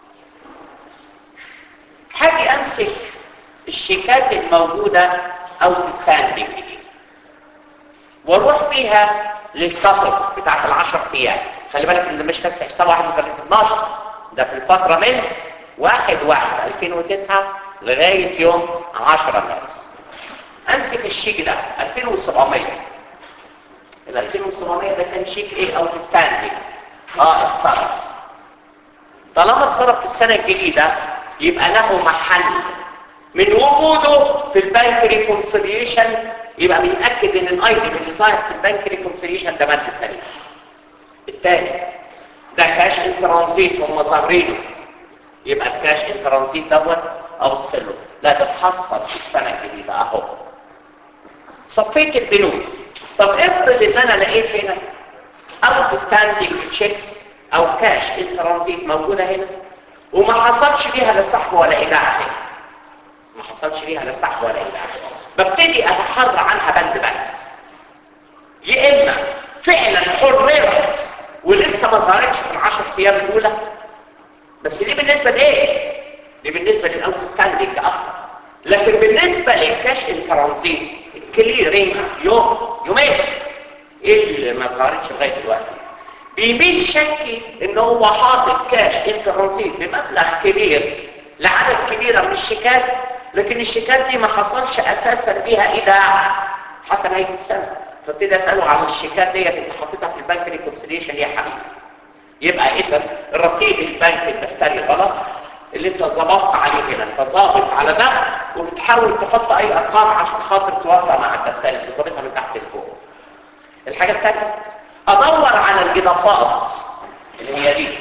هاجي امسك الشيكات الموجودة او تستاندنج دي واروح بيها للكفر بتاعت العشر ايام خلي بالك ان ده مش كاس في حساب 31 12 ده في الفترة من 1 1 2009 لغاية يوم 10 مارس امسك الشيك ده 2700 ال 2700 ده كان شيك ايه او تستاندنج اه اتصرف طالما اتصرف في السنة الجديدة يبقى له محل من وجوده في البنك ريكونسيليشن يبقى بيأكد ان الايتم اللي ظاهر في البنك ريكونسيليشن ده مادة سليم الثاني ده كاش ان ترانزيت هم ظاهرينه يبقى الكاش ان ترانزيت دوت ابص له لا ده اتحصل في السنه الجديده اهو صفيت البنود طب افرض ان انا لقيت هنا اوت ستاندنج تشيكس او كاش ان ترانزيت موجوده هنا وما حصلش فيها لا سحب ولا ايداع هنا ما حصلش فيها لا سحب ولا ايداع ببتدي اتحرى عنها بند بند يا اما فعلا حررت ولسه ما ظهرتش في العشر ايام الاولى بس دي بالنسبه لايه دي بالنسبه للاوت ستاندنج اكتر لكن بالنسبه للكاش الترانزيت الكليرنج يوم يومين ايه اللي ما ظهرتش لغايه دلوقتي بيميل شكي ان هو حاطط كاش الترانزيت بمبلغ كبير لعدد كبيره من الشيكات لكن الشيكات دي ما حصلش اساسا بيها ايداع حتى نهايه السنه فابتدي اساله عن الشيكات ديت اللي حاططها في البنك ريكونسيليشن يا حبيبي يبقى اذا الرصيد البنك الدفتري غلط اللي انت ظبطت عليه هنا انت ظابط على ده وبتحاول تحط اي ارقام عشان خاطر توافق مع الدفتري اللي ظابطها من تحت لفوق الحاجه الثانيه ادور على الاضافات اللي هي دي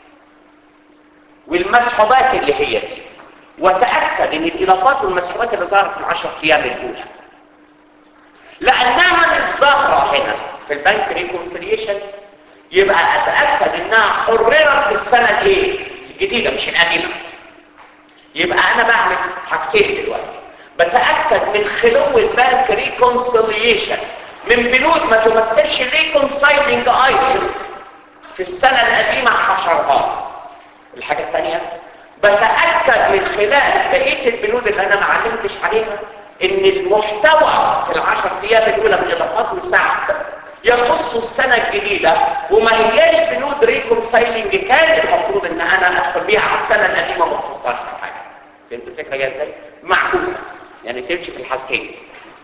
والمسحوبات اللي هي دي وتاكد ان الاضافات والمسحوبات اللي ظهرت في العشر ايام الاولى لانها مش ظاهره هنا في البنك ريكونسيليشن يبقى اتاكد انها حررت في السنه الايه الجديده مش القديمه يبقى انا بعمل حاجتين دلوقتي بتاكد من خلو البنك ريكونسيليشن من بنود ما تمثلش ريكونسايلنج ايتم في السنه القديمه حشرها الحاجه الثانيه بتاكد من خلال بقيه البنود اللي انا ما علمتش عليها ان المحتوى في العشر ايام الاولى من اضافات وسعد يخص السنة الجديدة وما هياش بنود ريكونسايلنج كان المفروض ان انا ادخل بيها على السنة القديمة ما تخصهاش في حاجة فهمت الفكرة جاية ازاي؟ معكوسة يعني تمشي في الحالتين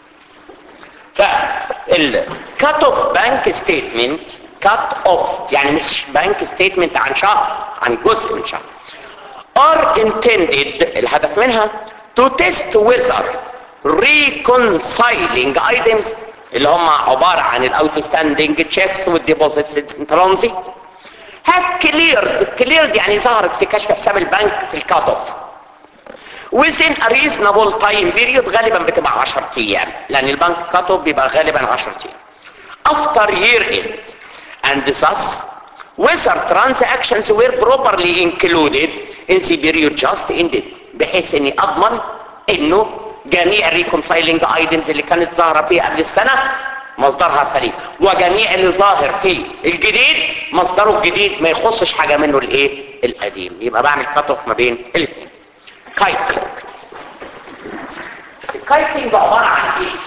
فالكات اوف بانك ستيتمنت كات اوف يعني مش بانك ستيتمنت عن شهر عن جزء من شهر are intended الهدف منها to test whether reconciling items اللي هم عبارة عن الاوتستاندنج تشيكس والديبوزيتس ترانزيت have cleared cleared يعني ظهرت في كشف حساب البنك في الكات اوف within a reasonable time period غالبا بتبقى 10 ايام لان البنك كات اوف بيبقى غالبا 10 ايام after year end and thus whether transactions were properly included in the period just ended بحيث اني اضمن انه جميع ريكونسايلنج ايتمز اللي كانت ظاهره فيه قبل السنه مصدرها سليم وجميع اللي ظاهر فيه الجديد مصدره الجديد ما يخصش حاجه منه الايه القديم يبقى بعمل كات اوف ما بين الاثنين كايتلينج الكايتنج عباره عن ايه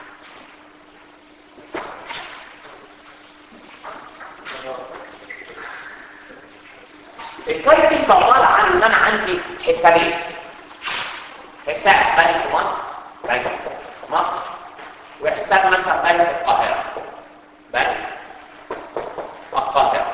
الكايتنج عباره عن ان انا عندي حسابين حساب بنك مصر بنك مصر وحساب مثلا بنك القاهره بنك القاهره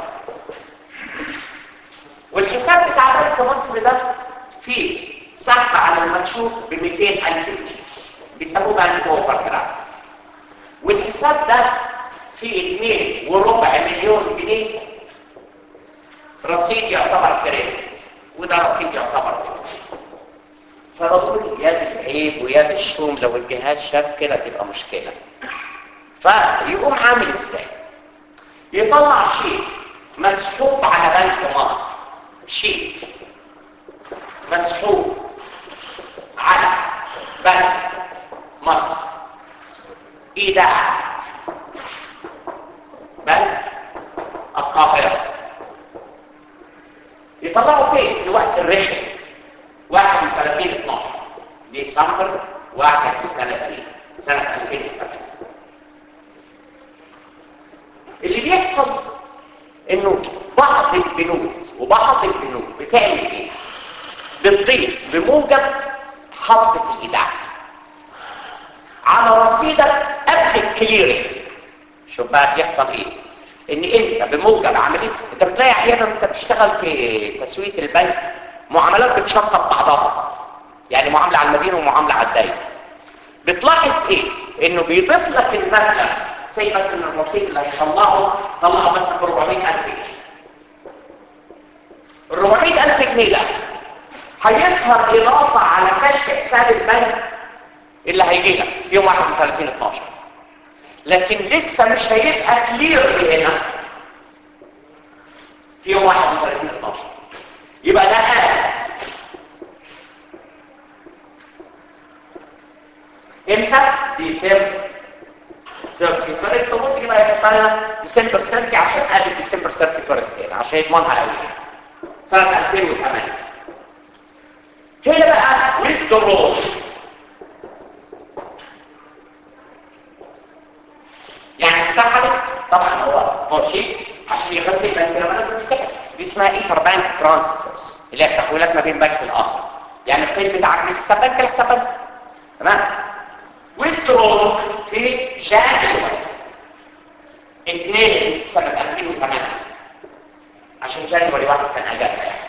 والحساب بتاع بنك مصر ده فيه سحب على المكشوف ب 200000 جنيه بيسموه بنك اوفر جرافت والحساب ده فيه 2 وربع مليون جنيه رصيد يعتبر كريدت وده رصيد يعتبر كريدت فبقول يا دي العيب ويا دي الشوم لو الجهاز شاف كده تبقى مشكله فيقوم عامل ازاي يطلع شيء مسحوب على بنك مصر شيء مسحوب على بنك مصر ايداع بنك القاهره يطلعوا فين في وقت الرشد 31 12 ديسمبر 31 سنة 2008 اللي بيحصل انه بعض البنود وبعض البنود بتعمل ايه بتضيف بموجب حفظة الايداع على رصيدك قبل الكليرنج شوف بقى بيحصل ايه ان انت بموجب عمليه انت بتلاقي احيانا انت بتشتغل في تسويق البنك معاملات بتشطب بعضها يعني معامله على المدينه ومعامله على الدايره بتلاحظ ايه انه بيضيف لك المبلغ زي مثلا الرصيد اللي هيطلعه طلعه مثلا ب 400000 جنيه ال 400000 جنيه ده هيظهر اضافه على كشف حساب البنك اللي هيجي لك في يوم 31 12 لكن لسه مش هيبقى كلير هنا في يوم 31 12 يبقى ده حاجه امتى ديسمبر سيرتي فيرست ممكن يبقى يحطها ديسمبر سيرتي عشان قبل ديسمبر سيرتي فيرست هنا عشان يضمنها قوي سنه 2008 هنا بقى ويسترول يعني اتسحبت طبعا هو هو شيء عشان يغذي البنك لما نزل السحب دي اسمها انتر بانك ترانسفيرز اللي هي تحويلات ما بين بنك الاخر يعني القيد بتاعك من حساب بنك لحساب بنك تمام ويسترول في جانيوري 2 سنة 2008 عشان جانيوري واحد كان اجازة يعني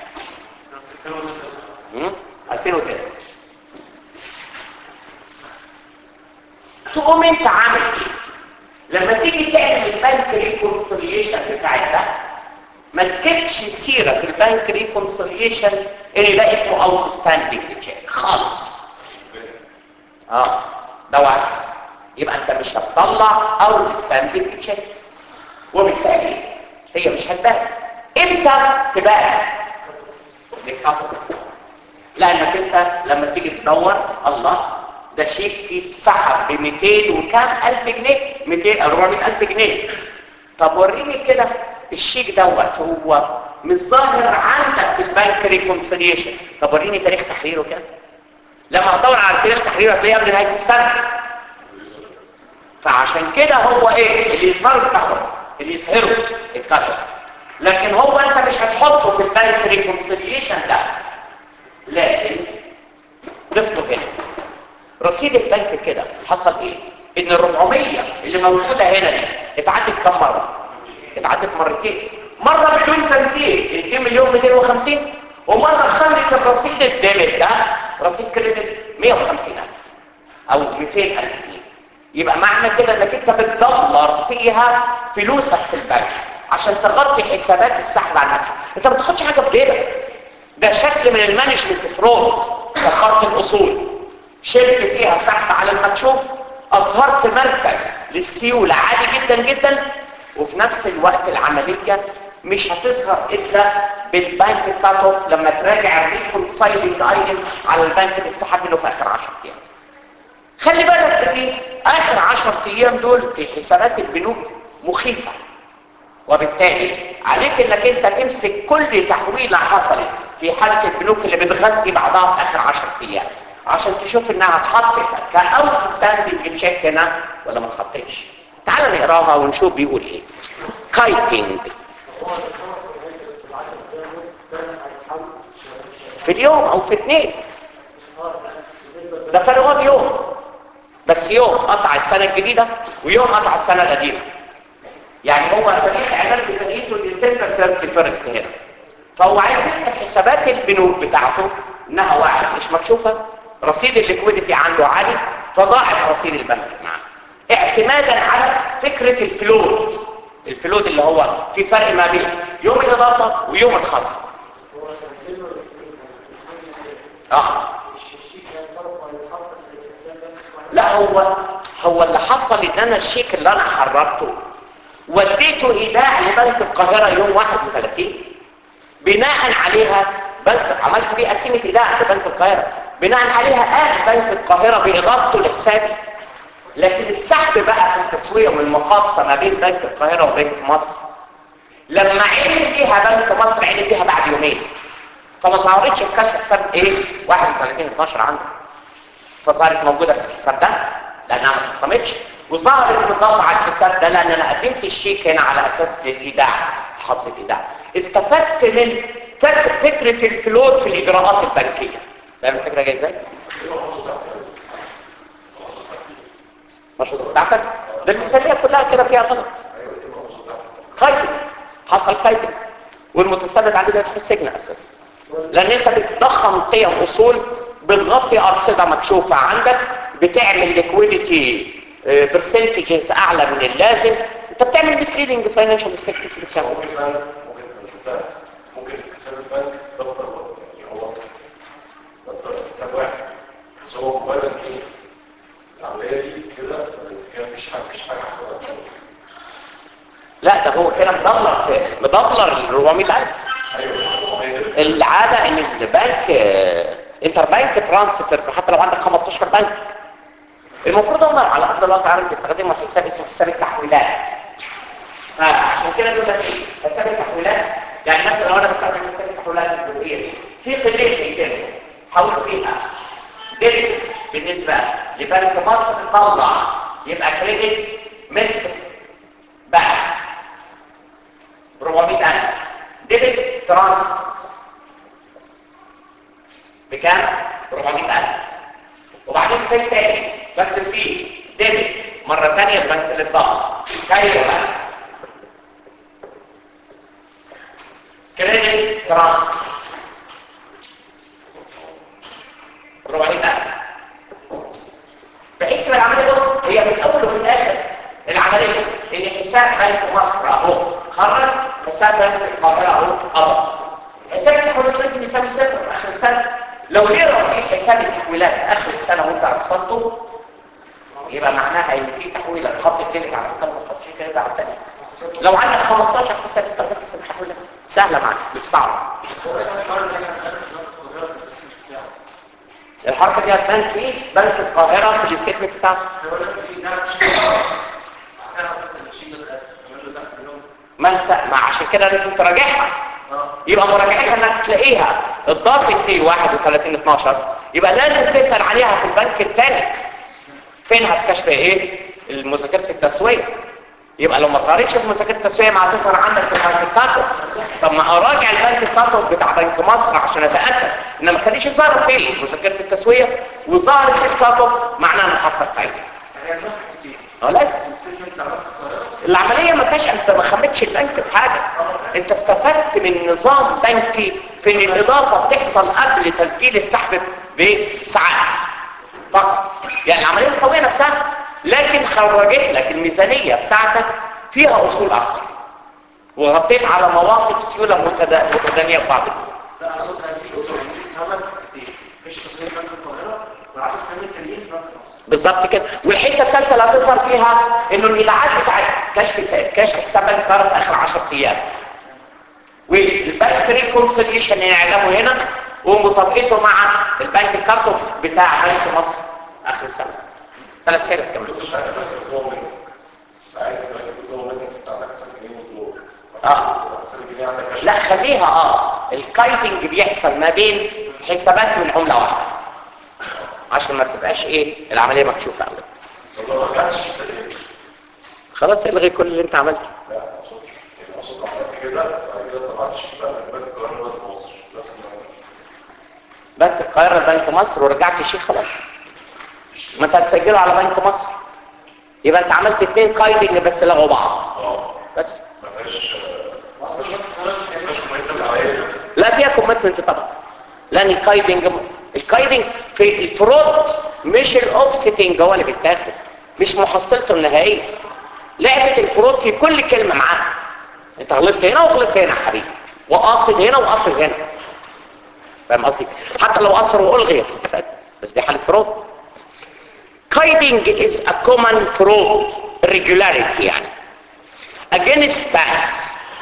2009 تقوم انت عامل ايه لما تيجي تعمل البنك ريكونسيليشن بتاعك ده ما تكتبش سيره في البنك ريكونسيليشن ان ده اسمه اوت ستاندنج تشيك خالص اه ده واحد يبقى انت مش هتطلع اوت ستاندنج تشيك وبالتالي هي مش هتبان امتى تبان للكفر لانك انت لما تيجي تدور الله ده شيك فيه سحب ب 200 وكام الف جنيه 200 400000 جنيه طب وريني كده الشيك دوت هو مش ظاهر عندك في البنك ريكونسيليشن طب وريني تاريخ تحريره كده لما هتدور على تاريخ تحريره هتلاقيه قبل نهايه السنه فعشان كده هو ايه اللي يظهر الكفر اللي يظهره الكفر لكن هو انت مش هتحطه في البنك ريكونسيليشن ده لكن ضفته هنا رصيد البنك كده حصل ايه ان ال 400 اللي موجوده هنا دي اتعدت كم مره اتعدت مرتين مره بدون تمثيل 2 مليون 250 ومره خلت الرصيد الديبت ده رصيد كريدت 150000 او 200000 جنيه يبقى معنى كده انك انت بتدبر فيها فلوسك في البنك عشان تغطي حسابات السحب على المكتب انت ما بتاخدش حاجه في جيبك ده شكل من المانجمنت فرود دخلت الاصول شلت فيها سحب على المكشوف اظهرت مركز للسيولة عالي جدا جدا وفي نفس الوقت العملية مش هتظهر الا بالبنك كات اوف لما تراجع الريكونسايلنج ايتم على البنك اللي سحب منه في اخر 10 ايام خلي بالك ان اخر 10 ايام دول في حسابات البنوك مخيفه وبالتالي عليك انك انت تمسك كل تحويله حصلت في حاله البنوك اللي بتغذي بعضها في اخر 10 ايام عشان تشوف انها اتحطت كاوت ستاندنج تشيك هنا ولا ما اتحطتش تعال نقراها ونشوف بيقول ايه كايتنج في اليوم او في اثنين ده فرق هو بيوم بس يوم قطع السنة الجديدة ويوم قطع السنة القديمة يعني هو تاريخ اعلان ميزانيته ديسمبر 31 هنا فهو عايز يحسب حسابات البنوك بتاعته انها واحد مش مكشوفه رصيد الليكويديتي عنده عالي فضاعف رصيد البنك معاه اعتمادا على فكره الفلوت الفلوت اللي هو في فرق ما بين يوم الاضافه ويوم الخصم اه لا هو هو اللي حصل ان انا الشيك اللي انا حررته وديته ايداع لبنك القاهره يوم 31 بناء عليها بنك عملت فيه قسيمه ايداع لبنك القاهره بناء عليها قال بنك القاهره باضافته لحسابي لكن السحب بقى في التسويه والمقاصه ما بين بنك القاهره وبنك مصر لما عين بيها بنك مصر عين بيها بعد يومين فما ظهرتش في كشف حساب ايه 31 12 عنده فصارت موجوده في الحساب ده لانها ما اتخصمتش وظهرت بالضبط على الحساب ده لان انا قدمت الشيك هنا على اساس الايداع حظ الايداع استفدت من فكره الفلوس في الاجراءات البنكيه فاهم الفكره جايه ازاي مش بتاعتك ده الميزانيه كلها كده فيها غلط خايف حصل خايف والمتسبب عليه ده يدخل السجن اساسا لان انت بتضخم قيم اصول بتغطي ارصده مكشوفه عندك بتعمل ليكويديتي برسنتجز اعلى من اللازم انت بتعمل مسليدنج فاينانشال ستيتمنتس بتاعك
ممكن البنك ممكن نشوفها ممكن حساب البنك دفتر يعني هو دفتر حساب واحد بس هو موبايل بنكين العمليه دي كده كده مفيش حاجه مفيش حاجه حصلت
لا ده هو كده مدبلر مدبلر ال 400000
ايوه
العاده ان البنك انتر بنك ترانسفيرز حتى لو عندك 15 بنك المفروض هم على ارض الواقع عارف بيستخدموا حساب اسمه حساب التحويلات فعشان كده بيقول لك ايه حساب التحويلات يعني مثلا لو انا بستخدم حساب التحويلات الجزئيه دي في خليه كده حول فيها ديبت بالنسبه لبنك مصر تطلع يبقى كريدت مصر بعد 400000 ديبت ترانسفير بكام؟ 400000 وبعدين في تاني بكتب فيه ديبت مرة تانية البنك للضغط كايرو بقى كريدت ترانسفير 400000 بحيث ان العمليه بص هي في الاول وفي الاخر العمليه ان حساب بنك مصر اهو خرج حساب بنك القاهره اهو قبض حساب التحويلات لازم يساوي صفر في اخر السنه لو ليه رصيد حساب التحويلات في اخر السنه وانت عصبته يبقى معناها ان في تحويله تحط التلك على حساب ما تحطش كده على الثاني لو عندك 15 حساب استخدام حساب التحويلات سهله معاك مش صعبه الحركه دي هتبان في بنك القاهره في الستيتمنت بتاعته ما انت ما عشان كده لازم تراجعها يبقى مراجعتها انك تلاقيها اتضافت في 31 12 يبقى لازم تسال عليها في البنك الثاني فينها في كشف ايه المذاكره التسويه يبقى لو ما ظهرتش في مذاكره التسويه ما هتظهر عندك في البنك الكاتو طب ما اراجع البنك الكاتو بتاع بنك مصر عشان اتاكد ان ما كانش ظهر في مذاكره التسويه وظهرت في الكاتو معناها ان حصل حاجه اه لازم العملية ما كانش انت ما خمتش البنك في حاجة انت استفدت من نظام بنكي في ان الاضافة بتحصل قبل تسجيل السحب بساعات فقط يعني العملية القوية نفسها لكن خرجت لك الميزانية بتاعتك فيها اصول اكتر وغطيت على مواقف سيولة متدا- متدانية في بعض الوقت.
لا اقصد ان في مش تصميم بنك القاهره والعدد كمان التانيين في بنك مصر
بالظبط كده والحته الثالثه اللي هتظهر فيها انه الايداعات بتاعت كشف كشف حساب بنك القاهره في اخر 10 ايام والبنك ريكونسيليشن يعلمه هنا ومطابقته مع البنك الكارتوف بتاع بنك مصر اخر السنه ثلاث حتت كمان
ساعات البنك بيطلب منك انت عندك حساب جنيه مطلوب
اه
حساب الجنيه عندك كاش.
لا خليها اه الكايدنج بيحصل ما بين حسابات من عمله واحده عشان ما تبقاش ايه العمليه مكشوفه قوي
طب لو ما رجعتش تاني
خلاص الغي كل اللي انت عملته
لا ما اقصدش يعني اقصد عملت كده بعد كده طلعت شيك بقى من بنك القاهره بنك مصر نفس النظام
بنك القاهره بنك مصر ورجعت الشيك خلاص ما انت هتسجله على بنك مصر يبقى انت عملت اتنين قايدنج بس لغوا بعض
اه
بس
ما فيهاش ما فيهاش كومنت عليا
لا فيها كوميتمنت طبعا لان الكايدنج الكايدنج في الفرود مش الاوفستنج هو اللي بيتاخد مش محصلته النهائيه لعبه الفرود في كل كلمه معاها انت غلطت هنا وغلطت هنا يا حبيبي وقاصد هنا وقاصد هنا فاهم قصدي حتى لو اثر والغي بس دي حاله فرود كايدنج is a common fraud regularity يعني against banks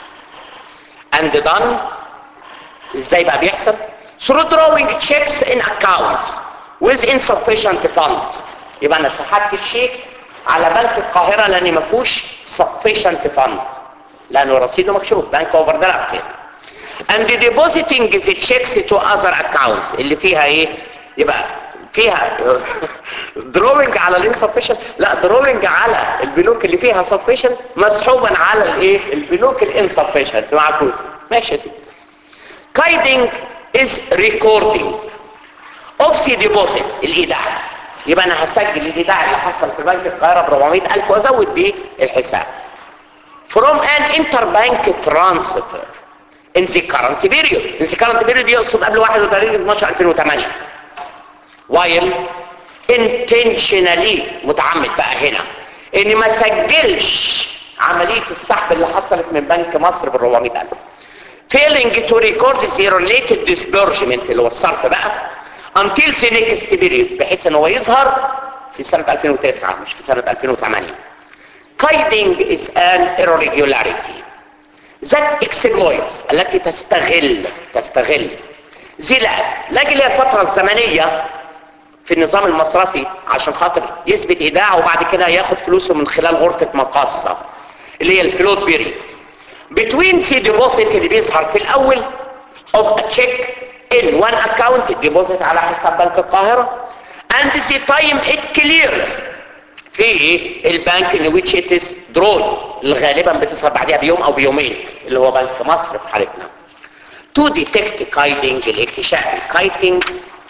and done ازاي بقى بيحصل through drawing checks in accounts with insufficient funds يبقى انا سحبت الشيك على بنك القاهرة لان ما فيهوش sufficient fund لانه رصيده مكشوف بنك اوفر درافت and depositing the checks to other accounts اللي فيها ايه يبقى فيها دروينج على الانسفيشنت لا دروينج على البنوك اللي فيها sufficient مسحوبا على الايه البنوك الانسفيشنت معكوس ماشي يا سيدي كايدنج is recording of the deposit الايداع يبقى انا هسجل الايداع اللي حصل في بنك القاهره ب 400000 وازود بيه الحساب from an interbank transfer in the current period in the current period يقصد قبل 31 12 2008 while intentionally متعمد بقى هنا ان ما سجلش عمليه السحب اللي حصلت من بنك مصر بال 400000 failing to record the related disbursement اللي هو الصرف بقى until the next period بحيث ان هو يظهر في سنة 2009 مش في سنة 2008 Kiting is an irregularity that exploits التي تستغل تستغل زي لا لاجل هي الفترة الزمنية في النظام المصرفي عشان خاطر يثبت ايداعه وبعد كده ياخد فلوسه من خلال غرفة مقاصة اللي هي الفلوت بيريد between the deposit اللي بيظهر في الاول of a check in one account deposit على حساب بنك القاهرة and the time it clears في البنك in which it is drawn اللي غالبا بتظهر بعدها بيوم او بيومين اللي هو بنك مصر في حالتنا to detect kiting الاكتشاف الكايتنج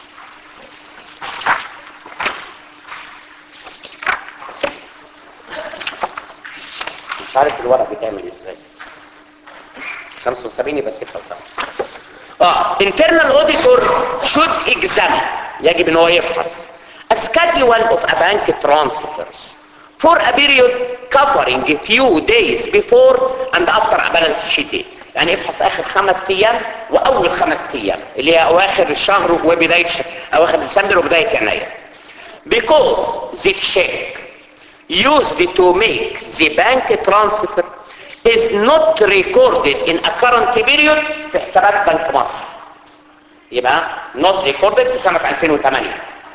مش عارف الورق بيتعمل ازاي 75 يبقى 76 اه internal auditor should examine يجب ان هو يفحص a schedule of a bank transfers for a period covering a few days before and after a balance sheet date يعني يفحص اخر خمس ايام واول خمس ايام اللي هي اواخر الشهر وبدايه ش... اواخر ديسمبر وبدايه يناير because the check used to make the bank transfer is not recorded in a current period في حسابات بنك مصر يبقى not recorded في سنة 2008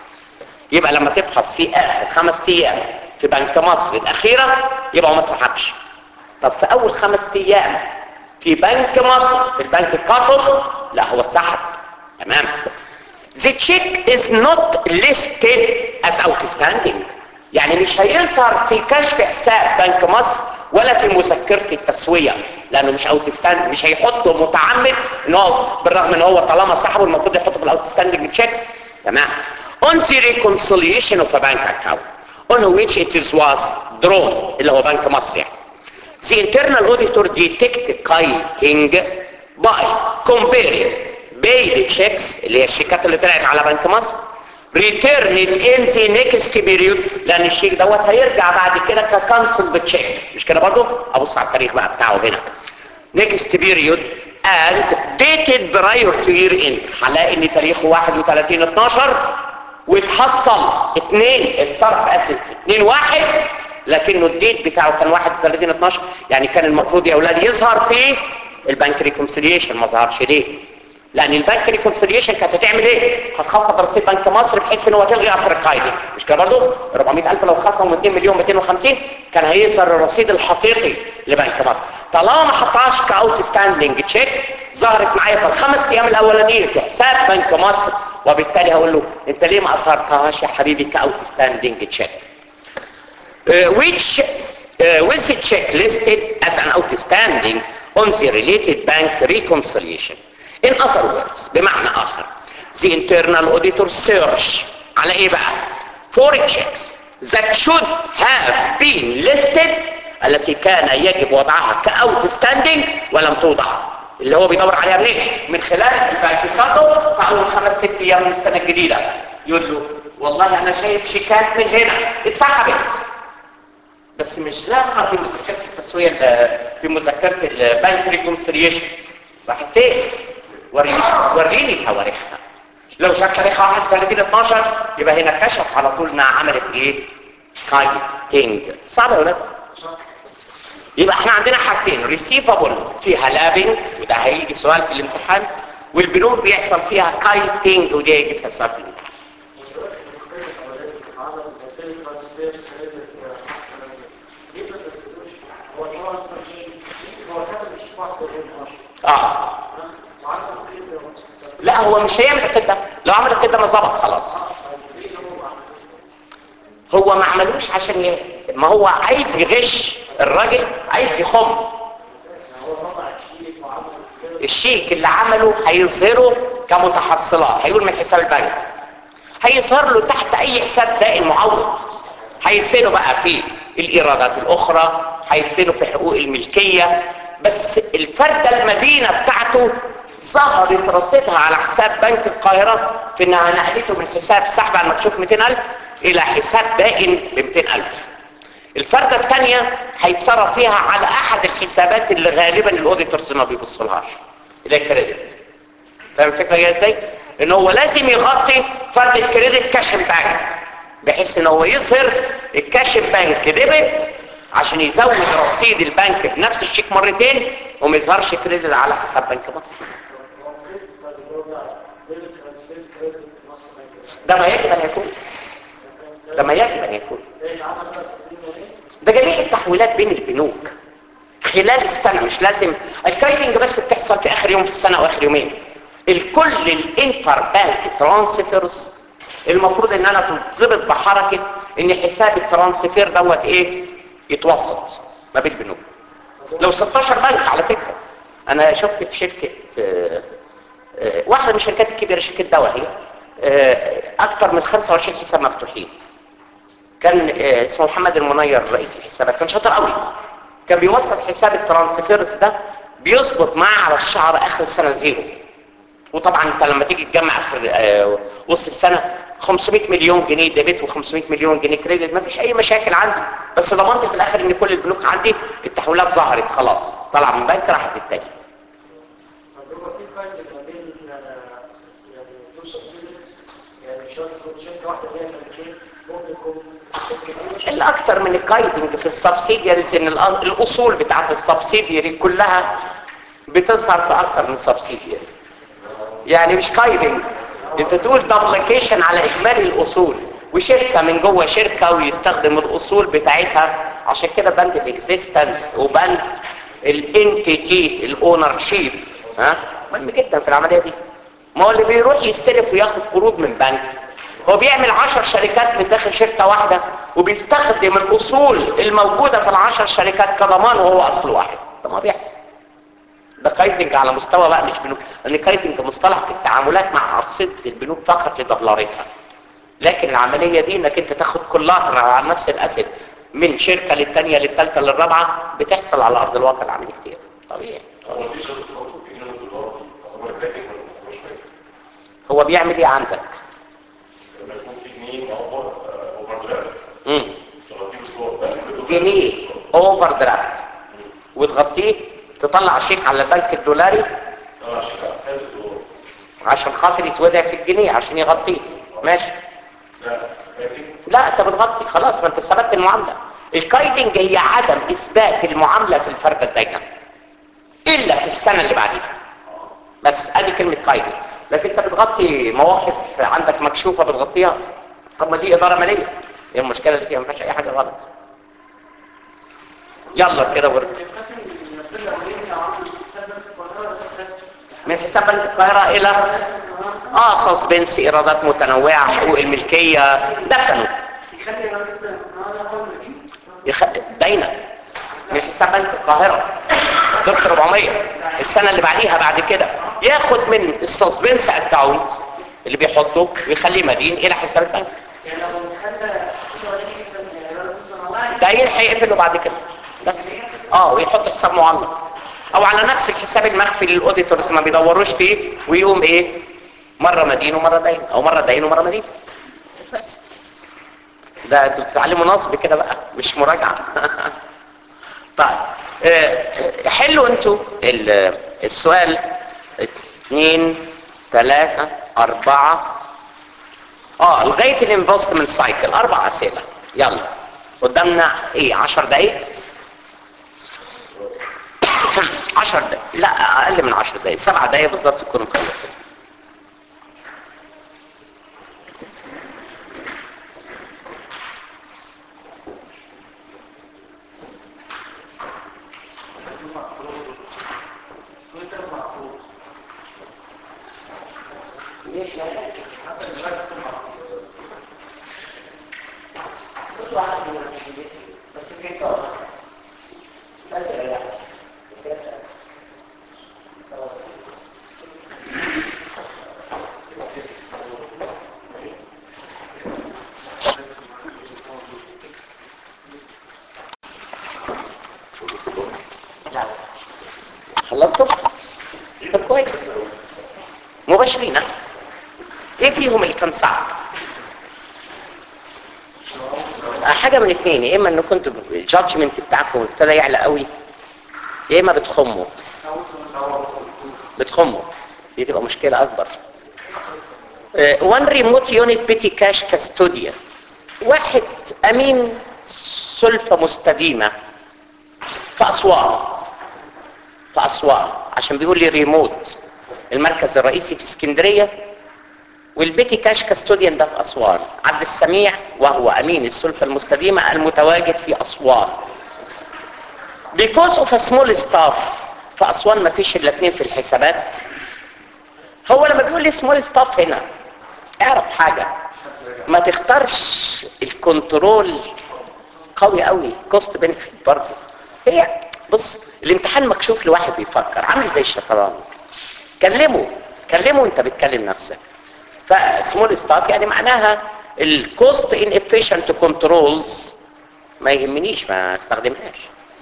يبقى لما تفحص في اخر خمس ايام في بنك مصر الاخيرة يبقى هو ما اتسحبش طب في اول خمس ايام في بنك مصر في البنك الكاثول لا هو اتسحب تمام the check is not listed as outstanding يعني مش هيظهر في كشف حساب بنك مصر ولا في مذكرة التسوية لانه مش اوتستاند مش هيحطه متعمد ان هو بالرغم ان هو طالما صاحبه المفروض يحطه في الاوتستاندنج تشيكس تمام on the reconciliation of a bank account on which it was drawn اللي هو بنك مصر يعني the internal auditor detect kiting by comparing paid checks اللي هي الشيكات اللي طلعت على بنك مصر return it in the next period لان الشيك دوت هيرجع بعد كده ككانسل تشيك مش كده برضه ابص على التاريخ بقى بتاعه هنا next period and dated prior to year end هلاقي ان تاريخه 31 12 واتحصل اثنين اتصرف اسف اثنين واحد لكنه الديت بتاعه كان 31 12 يعني كان المفروض يا اولاد يظهر في البنك ريكونسيليشن ما ظهرش ليه لان البنك ريكونسيليشن كانت هتعمل ايه هتخفض رصيد بنك مصر بحيث ان هو تلغي اثر القايمه مش كده برضه 400000 لو خصموا 2 مليون 250 كان هيظهر الرصيد الحقيقي لبنك مصر طالما ما حطهاش كاوت ستاندنج تشيك ظهرت معايا في الخمس ايام الاولانيين في حساب بنك مصر وبالتالي هقول له انت ليه ما اثرتهاش يا حبيبي كاوت ستاندنج تشيك which uh, with the check listed as an outstanding on the related bank reconciliation in other words بمعنى اخر the internal auditor search على ايه بقى for checks that should have been listed التي كان يجب وضعها كاوتستاندينج ولم توضع اللي هو بيدور عليها منين من خلال البنكيكاتو في اول خمس ست ايام من السنه الجديده يقول له والله انا شايف شيكات من هنا اتسحبت بس مش لاقى في مذكره التسويه ال- في مذكره البنك ريكونسيليشن راحت فين وريني وريني تواريخها لو شاف تاريخها 31 12 يبقى هنا كشف على طول انها عملت ايه كايتنج صعب يا ولاد يبقى احنا عندنا حاجتين ريسيفابل فيها لابنج وده هيجي سؤال في الامتحان والبنوك بيحصل فيها كايتنج ودي هيجي فيها سؤال في الامتحان اه لا هو مش هيعمل كده لو عمل كده ما ظبط خلاص هو ما عملوش عشان ي... ما هو عايز يغش الراجل عايز يخم الشيك اللي عمله هيظهره كمتحصلات هيقول من حساب البنك هيظهر له تحت اي حساب دائم معوض هيدفنوا بقى في الايرادات الاخرى هيدفنوا في حقوق الملكيه بس الفرده المدينه بتاعته ظهرت رصيدها على حساب بنك القاهره في انها نقلته من حساب سحب على المكشوف 200000 الى حساب دائن ب 200000 الفردة الثانية هيتصرف فيها على احد الحسابات اللي غالبا الاوديتورز ما بيبصلهاش اللي هي الكريدت فاهم الفكرة جايه ازاي؟ ان هو لازم يغطي فرد الكريدت كاش بانك بحيث ان هو يظهر الكاش بانك ديبت عشان يزود رصيد البنك بنفس الشيك مرتين وما يظهرش كريدت على حساب بنك مصر ده ما يجب ان يكون ده ما يجب ان يكون ده جميع التحويلات بين البنوك خلال السنة مش لازم الكايدنج بس بتحصل في اخر يوم في السنة واخر يومين الكل الانتر بانك ترانسفيرز المفروض ان انا تتظبط بحركة ان حساب الترانسفير دوت ايه يتوسط ما بين البنوك لو 16 بنك على فكرة انا شفت في شركة آه، آه، واحدة من الشركات الكبيرة شركة دواء هي آه، اكتر من 25 حساب مفتوحين كان آه، اسمه محمد المنير رئيس الحسابات كان شاطر قوي كان بيوصل حساب الترانسفيرز ده بيظبط معاه على الشهر اخر السنه زيرو وطبعا انت لما تيجي تجمع اخر آه، وسط السنه 500 مليون جنيه ديبت و500 مليون جنيه كريدت ما فيش اي مشاكل عندي بس ضمنت في الاخر ان كل البنوك عندي التحويلات ظهرت خلاص طلع من بنك راحت التاني
طب هو في فرق ما بين آه، يعني تو سبسيديز يعني شرط تكون شركه واحده هي ملكيه ممكن يكون شركتين
الاكثر من الكايدنج في السبسيدياريز ان الأ- الاصول بتاعت السبسيدياري كلها بتظهر في اكثر من سبسيدياري يعني مش كايدنج انت تقول دبليكيشن على اجمالي الاصول وشركة من جوه شركة ويستخدم الاصول بتاعتها عشان كده بند الاكزيستنس وبند الانتيتي الاونر شيب ها مهم جدا في العملية دي ما هو اللي بيروح يستلف وياخد قروض من بنك هو بيعمل عشر شركات من داخل شركة واحدة وبيستخدم الأصول الموجودة في العشر شركات كضمان وهو أصل واحد ده ما بيحصل ده كايدنج على مستوى بقى مش بنوك لأن كايدنج مصطلح في التعاملات مع أرصدة البنوك فقط لدولارتها لكن العملية دي انك انت تاخد كلها على نفس الأسد من شركة للتانية للتالتة للرابعة بتحصل على أرض الواقع العملي كتير طبيعي
هو مفيش شرط برضه في جنيه دولار هو الباكج ما بيبقاش فاكر
هو بيعمل ايه عندك؟
لما يكون في جنيه اوفر اوفر درافت
مم.
تغطيه بصور بنك بدون-
جنيه اوفر درافت وتغطيه تطلع شيك على البنك الدولاري
اه عشان على حساب الدولار
عشان خاطر يتوضع في الجنيه عشان يغطيه ماشي
لا باكج
لا انت بتغطي خلاص ما انت ثبت المعامله الكايدنج هي عدم اثبات المعامله في الفرد الداينه الا في السنه اللي بعديها بس ادي كلمه كايدنج لكن انت بتغطي مواقف عندك مكشوفه بتغطيها طب ما دي اداره ماليه هي المشكله اللي فيها ما فيهاش اي حاجه غلط يلا كده ورد من حساب بنك القاهره الى اه سسبنس ايرادات متنوعه حقوق الملكيه دفنوا
يخلي الراجل ده انا اول ما دي
يخ... باينه من حساب بنك القاهره ضغط 400 السنه اللي بعديها بعد كده ياخد من السسبنس اكاونت اللي بيحطه ويخليه مدين الى حساب البنك
يعني لو خلى كل واحد يحسب يعني لو كنت والله
ده يلحق يقفله بعد كده بس اه ويحط حساب معلق او على نفس الحساب المخفي للاوديتورز ما بيدوروش فيه ويقوم ايه مره مدين ومره دين او مره دين ومره مدين بس ده انتوا بتتعلموا نصب كده بقى مش مراجعه طيب آه، حلوا انتوا ال- السؤال اثنين ثلاثة أربعة اه لغاية الانفستمنت سايكل أربع أسئلة يلا قدامنا ايه عشر دقايق عشر دقايق لا أقل من عشر دقايق سبع دقايق بالظبط تكونوا مخلصين خلصتوا؟ طب كويس مباشرين ها؟ ايه فيهم اللي كان صعب؟ آه، حاجة من اتنين يا اما ان كنتوا الجادجمنت بتاعكم ابتدى يعلى قوي يا اما بتخموا بتخموا دي تبقى مشكلة اكبر وان ريموت يونت بيتي كاش كاستوديا واحد امين سلفة مستديمة في اسوان في اسوان عشان بيقول لي ريموت المركز الرئيسي في اسكندريه والبيتي كاش كاستوديان ده في اسوان عبد السميع وهو امين السلفه المستديمه المتواجد في اسوان because of a small staff في اسوان ما فيش الا اثنين في الحسابات هو لما بيقول لي سمول ستاف هنا اعرف حاجه ما تختارش الكنترول قوي قوي كوست بنفيت برضه هي بص الامتحان مكشوف لواحد بيفكر عامل زي الشطرنج كلمه كلمه وانت بتكلم نفسك فسمول ستاف يعني معناها الكوست ان افيشنت كنترولز ما يهمنيش ما استخدمهاش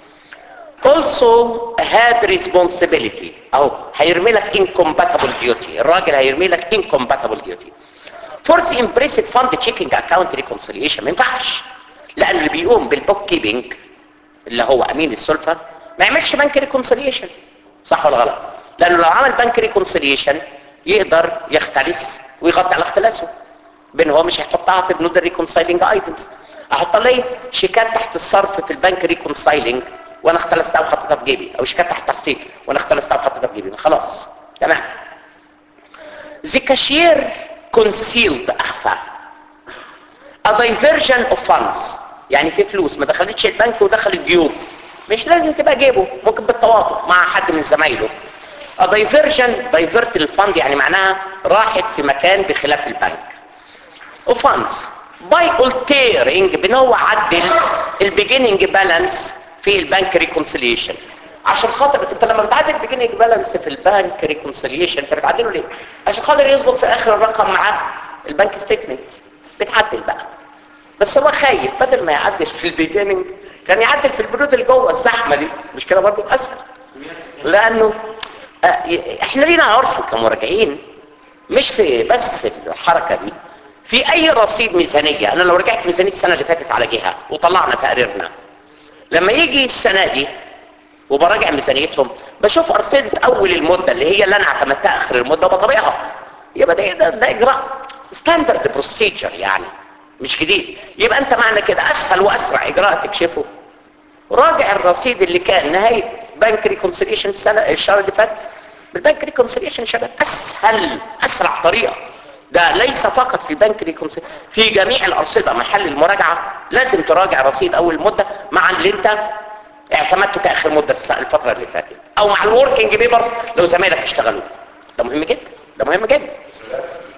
also had responsibility اهو هيرمي لك incompatible duty الراجل هيرمي لك incompatible duty force impressed fund checking account reconciliation ما ينفعش لان اللي بيقوم بالبوك كيبنج اللي هو امين السلفه ما يعملش بنك ريكونسيليشن صح ولا غلط لانه لو عمل بنك ريكونسيليشن يقدر يختلس ويغطي على اختلاسه بين هو مش هيحطها في بنود الريكونسايلنج ايتمز احط ليه شيكات تحت الصرف في البنك ريكونسايلنج وانا اختلستها وحطيتها في جيبي او شيكات تحت تحصيل وانا اختلستها وحطيتها في جيبي خلاص تمام The cashier concealed اخفى a diversion of funds يعني في فلوس ما دخلتش البنك ودخلت جيوب مش لازم تبقى جيبه ممكن بالتواطؤ مع حد من زمايله a diversion divert الفند يعني معناها راحت في مكان بخلاف البنك وفاندز باي altering بان هو عدل البيجيننج بالانس في البنك ريكونسيليشن عشان خاطر انت لما بتعدل البيجيننج بالانس في البنك ريكونسيليشن انت بتعدله ليه عشان خاطر يظبط في اخر الرقم مع البنك ستيتمنت بتعدل بقى بس هو خايف بدل ما يعدل في البيجيننج كان يعدل في البنود اللي جوه الزحمه دي مش كده برضه اسهل لانه آه، احنا لينا عرف كمراجعين مش في بس الحركه دي في اي رصيد ميزانيه انا لو رجعت ميزانيه السنه اللي فاتت على جهه وطلعنا تقريرنا لما يجي السنه دي وبراجع ميزانيتهم بشوف ارصده اول المده اللي هي اللي انا اعتمدتها اخر المده وبطبيعها يبقى ده ده, ده اجراء ستاندرد بروسيجر يعني مش جديد يبقى انت معنى كده اسهل واسرع اجراء تكشفه راجع الرصيد اللي كان نهايه بنك ريكونسيليشن السنه الشهر اللي فات بالبنك ريكونسيليشن شباب اسهل اسرع طريقه ده ليس فقط في البنك ريكونسيليشن في جميع الارصده محل المراجعه لازم تراجع رصيد اول مده مع اللي انت اعتمدته كاخر مده الس- الفتره اللي فاتت او مع الوركينج بيبرز لو زمايلك اشتغلوا ده مهم جدا ده مهم جدا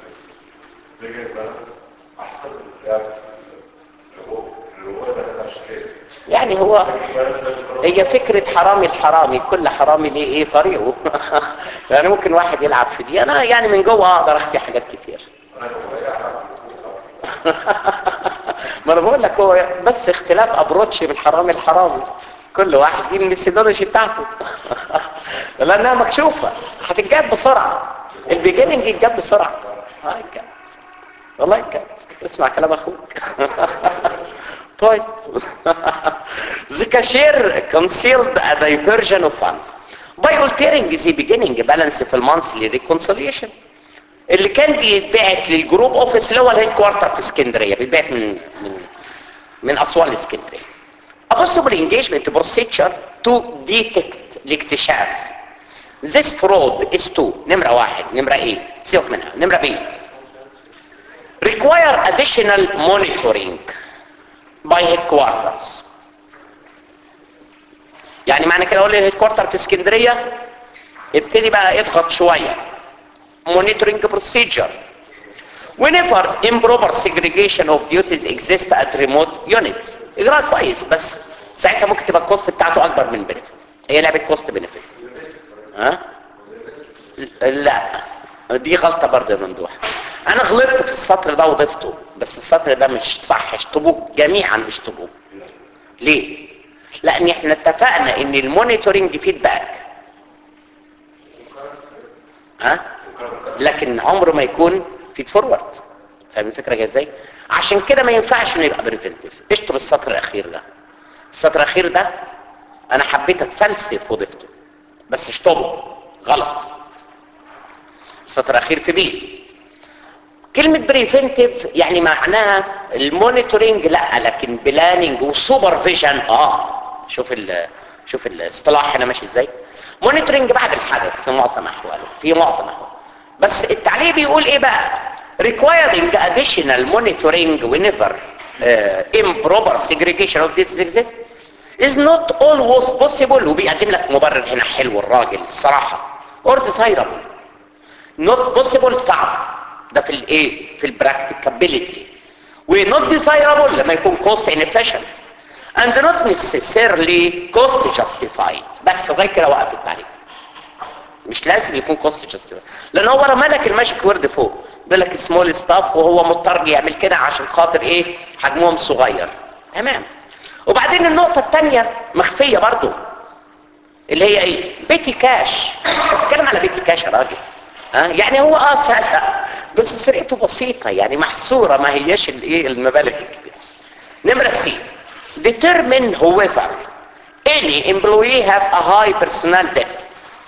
بيجن بالانس احسن من اللعب اللي هو اللي هو ده عشان كده
يعني هو
بيجن بالانس ده القرار.
هي فكرة حرامي الحرامي كل حرامي ليه ايه طريقه يعني ممكن واحد يلعب في دي انا يعني من جوه اقدر احكي حاجات كتير
انا بقول
ما انا بقول لك هو بس اختلاف ابروتش من حرامي الحرامي كل واحد دي الميثودولوجي بتاعته لانها مكشوفه هتتجاب بسرعه البيجيننج يتجاب بسرعه اه يتجاب والله يتجاب اسمع كلام اخوك طيب the cashier concealed a diversion of funds by altering the beginning balance في المونثلي reconciliation اللي كان بيتبعت للجروب اوفيس اللي هو الهيد كوارتر في اسكندريه بيتبعت من من من اسوان لاسكندريه A possible engagement procedure to detect لاكتشاف This fraud is to نمرة واحد نمرة ايه سيبك منها نمرة بي require additional monitoring by headquarters يعني معنى كده اقول الهيد كوارتر في اسكندريه ابتدي بقى اضغط شويه monitoring procedure whenever improper segregation of duties exists at remote units اجراء كويس بس ساعتها ممكن تبقى الكوست بتاعته اكبر من بنفيت هي لعبه كوست بنفيت ها لا دي غلطه برضه يا ممدوح انا غلطت في السطر ده وضفته بس السطر ده مش صح اشطبوه جميعا اشطبوه ليه لان احنا اتفقنا ان المونيتورنج فيدباك ها لكن عمره ما يكون فيد فورورد فاهم الفكره جايه ازاي عشان كده ما ينفعش انه يبقى بريفنتيف اشطب السطر الاخير ده السطر الاخير ده انا حبيت اتفلسف وضفته بس اشطبه غلط السطر الاخير في بي كلمة بريفنتيف يعني معناها المونيتورنج لا لكن بلاننج وسوبرفيجن اه شوف ال شوف الاصطلاح هنا ماشي ازاي مونيتورنج بعد الحدث في معظم احواله في معظم احواله بس التعليق بيقول ايه بقى requiring additional monitoring whenever uh, improper segregation of this exists is not always possible وبيقدم لك مبرر هنا حلو الراجل الصراحة or desirable not possible صعب ده في الايه في البراكتيكابيليتي و not desirable لما يكون cost inefficient and not necessarily cost justified بس لغايه كده وقف التعليق مش لازم يكون كوست جاستيفايد لان هو رمى لك الماجيك وورد فوق بيقول لك سمول ستاف وهو مضطر يعمل كده عشان خاطر ايه حجمهم صغير تمام وبعدين النقطه الثانيه مخفيه برضو اللي هي ايه بيتي كاش بتتكلم على بيتي كاش يا راجل ها يعني هو اه سرقه بس سرقته بسيطه يعني محصوره ما هياش الايه المبالغ الكبيره نمره سي determine whoever any employee have a high personal debt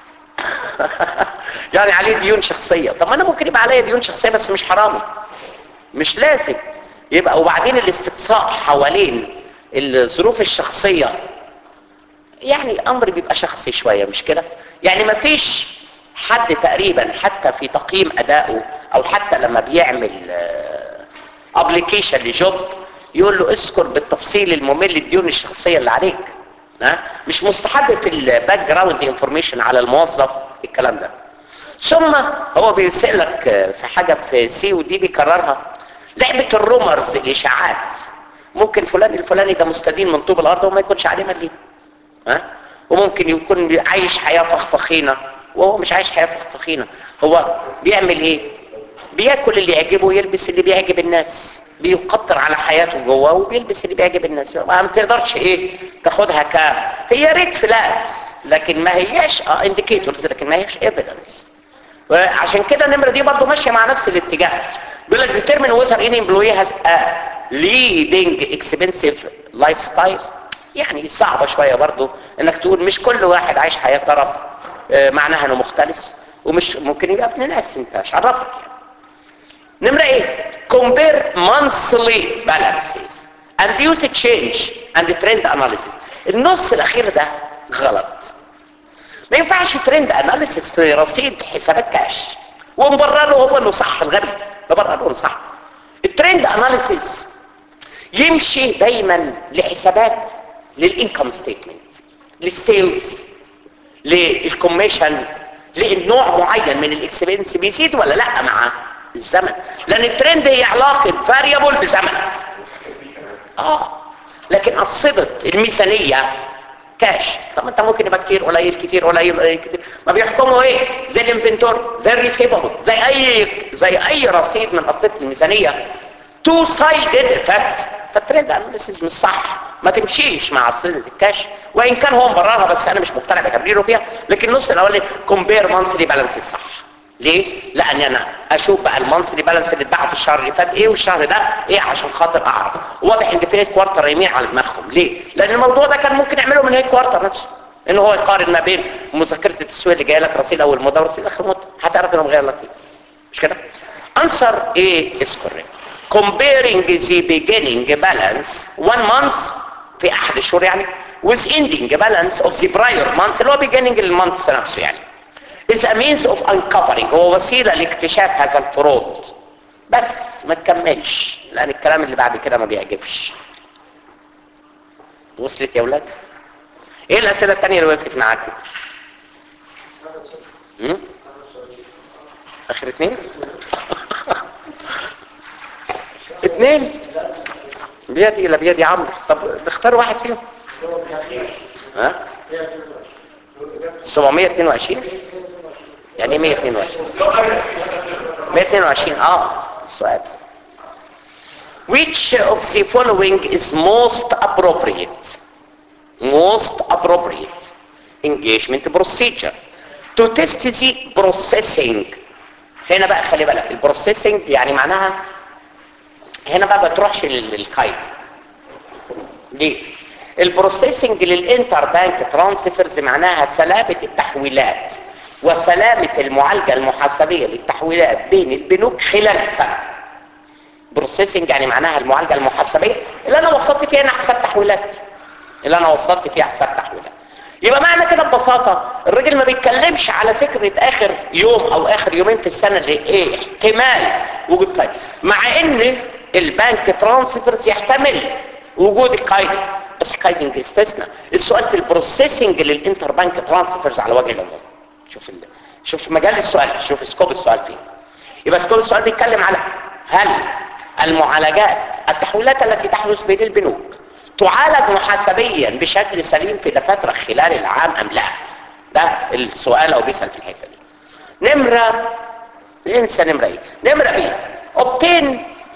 يعني عليه ديون شخصية طب ما انا ممكن يبقى عليا ديون شخصية بس مش حرامي مش لازم يبقى وبعدين الاستقصاء حوالين الظروف الشخصية يعني الامر بيبقى شخصي شوية مش كده يعني ما فيش حد تقريبا حتى في تقييم ادائه او حتى لما بيعمل ابلكيشن لجوب يقول له اذكر بالتفصيل الممل الديون الشخصية اللي عليك ها مش مستحب في الباك جراوند انفورميشن على الموظف الكلام ده ثم هو بيسألك في حاجة في سي ودي بيكررها لعبة الرومرز الاشاعات ممكن فلان الفلاني ده مستدين من طوب الارض وما يكونش عليه مليم ها وممكن يكون عايش حياة فخفخينة وهو مش عايش حياة فخفخينة هو بيعمل ايه بياكل اللي يعجبه ويلبس اللي بيعجب الناس بيقطر على حياته جوه وبيلبس اللي بيعجب الناس ما تقدرش ايه تاخدها ك هي ريد فلاجز لكن ما هياش اه انديكيتورز لكن ما هياش ايفيدنس عشان كده النمره دي برضو ماشيه مع نفس الاتجاه بيقول لك determine whether any employee has a leading expensive lifestyle يعني صعبه شويه برضو انك تقول مش كل واحد عايش حياه طرف آه معناها انه مختلس ومش ممكن يبقى ابن ناس انت مش عرفك نمرة ايه compare monthly balances and use change and trend analysis النص الاخير ده غلط ما ينفعش ترند اناليسيس في رصيد حسابات كاش ومبرره هو انه صح الغبي مبرره انه صح الترند اناليسيس يمشي دايما لحسابات للانكم ستيتمنت للسيلز للكوميشن لنوع معين من الاكسبنس بيزيد ولا لا مع الزمن لان الترند هي علاقه فاريبل بزمن اه لكن افصدت الميزانيه كاش طب انت ممكن يبقى كتير قليل كتير قليل قليل كتير ما بيحكموا ايه زي الانفنتور زي الريسيفبل زي اي زي اي رصيد من رصيد الميزانيه تو سايدد افكت فالترند اناليسيس مش صح ما تمشيش مع رصيد الكاش وان كان هو مبررها بس انا مش مقتنع بتبريره فيها لكن النص الاولاني كومبير مانثلي بالانس صح ليه؟ لان انا اشوف بقى المانثلي بالانس اللي اتباع في الشهر اللي فات ايه والشهر ده ايه عشان خاطر اعرف واضح ان في هيد كوارتر يمين على دماغهم ليه؟ لان الموضوع ده كان ممكن يعمله من هيد كوارتر نفسه ان هو يقارن ما بين مذكره التسويق اللي جايه لك رصيد اول مده ورصيد اخر مده هتعرف انه مغير لك فيه مش كده؟ answer A is correct comparing the beginning balance one month في احد الشهور يعني with ending balance of the prior month اللي هو beginning المانث نفسه يعني is a means of uncovering هو وسيلة لاكتشاف هذا الفروض بس ما تكملش لان الكلام اللي بعد كده ما بيعجبش وصلت يا ولاد ايه الاسئله الثانيه اللي وقفت معاكم هم؟ اخر اتنين اتنين بيدي الى بيدي عمرو طب اختار واحد فيهم ها 722 يعني ايه 122 122 اه السؤال which of the following is most appropriate most appropriate engagement procedure to test the processing هنا بقى خلي بالك البروسيسنج يعني معناها هنا بقى ما تروحش للقيد ليه البروسيسنج للانتر بانك ترانسفيرز معناها سلامة التحويلات وسلامة المعالجة المحاسبية للتحويلات بين البنوك خلال السنة بروسيسنج يعني معناها المعالجة المحاسبية اللي انا وصلت فيها انا حساب تحويلات اللي انا وصلت فيها حساب تحويلات يبقى معنى كده ببساطة الراجل ما بيتكلمش على فكرة اخر يوم او اخر يومين في السنة اللي ايه احتمال وجود قيد مع ان البنك ترانسفيرز يحتمل وجود القيد بس قيدنج استثناء السؤال في البروسيسنج للانتر بانك ترانسفيرز على وجه العموم شوف ال... شوف مجال السؤال شوف سكوب السؤال فين يبقى سكوب السؤال بيتكلم على هل المعالجات التحويلات التي تحدث بين البنوك تعالج محاسبيا بشكل سليم في دفاتر خلال العام ام لا ده السؤال او بيسال في الحته دي نمره انسى نمره ايه نمره بي obtain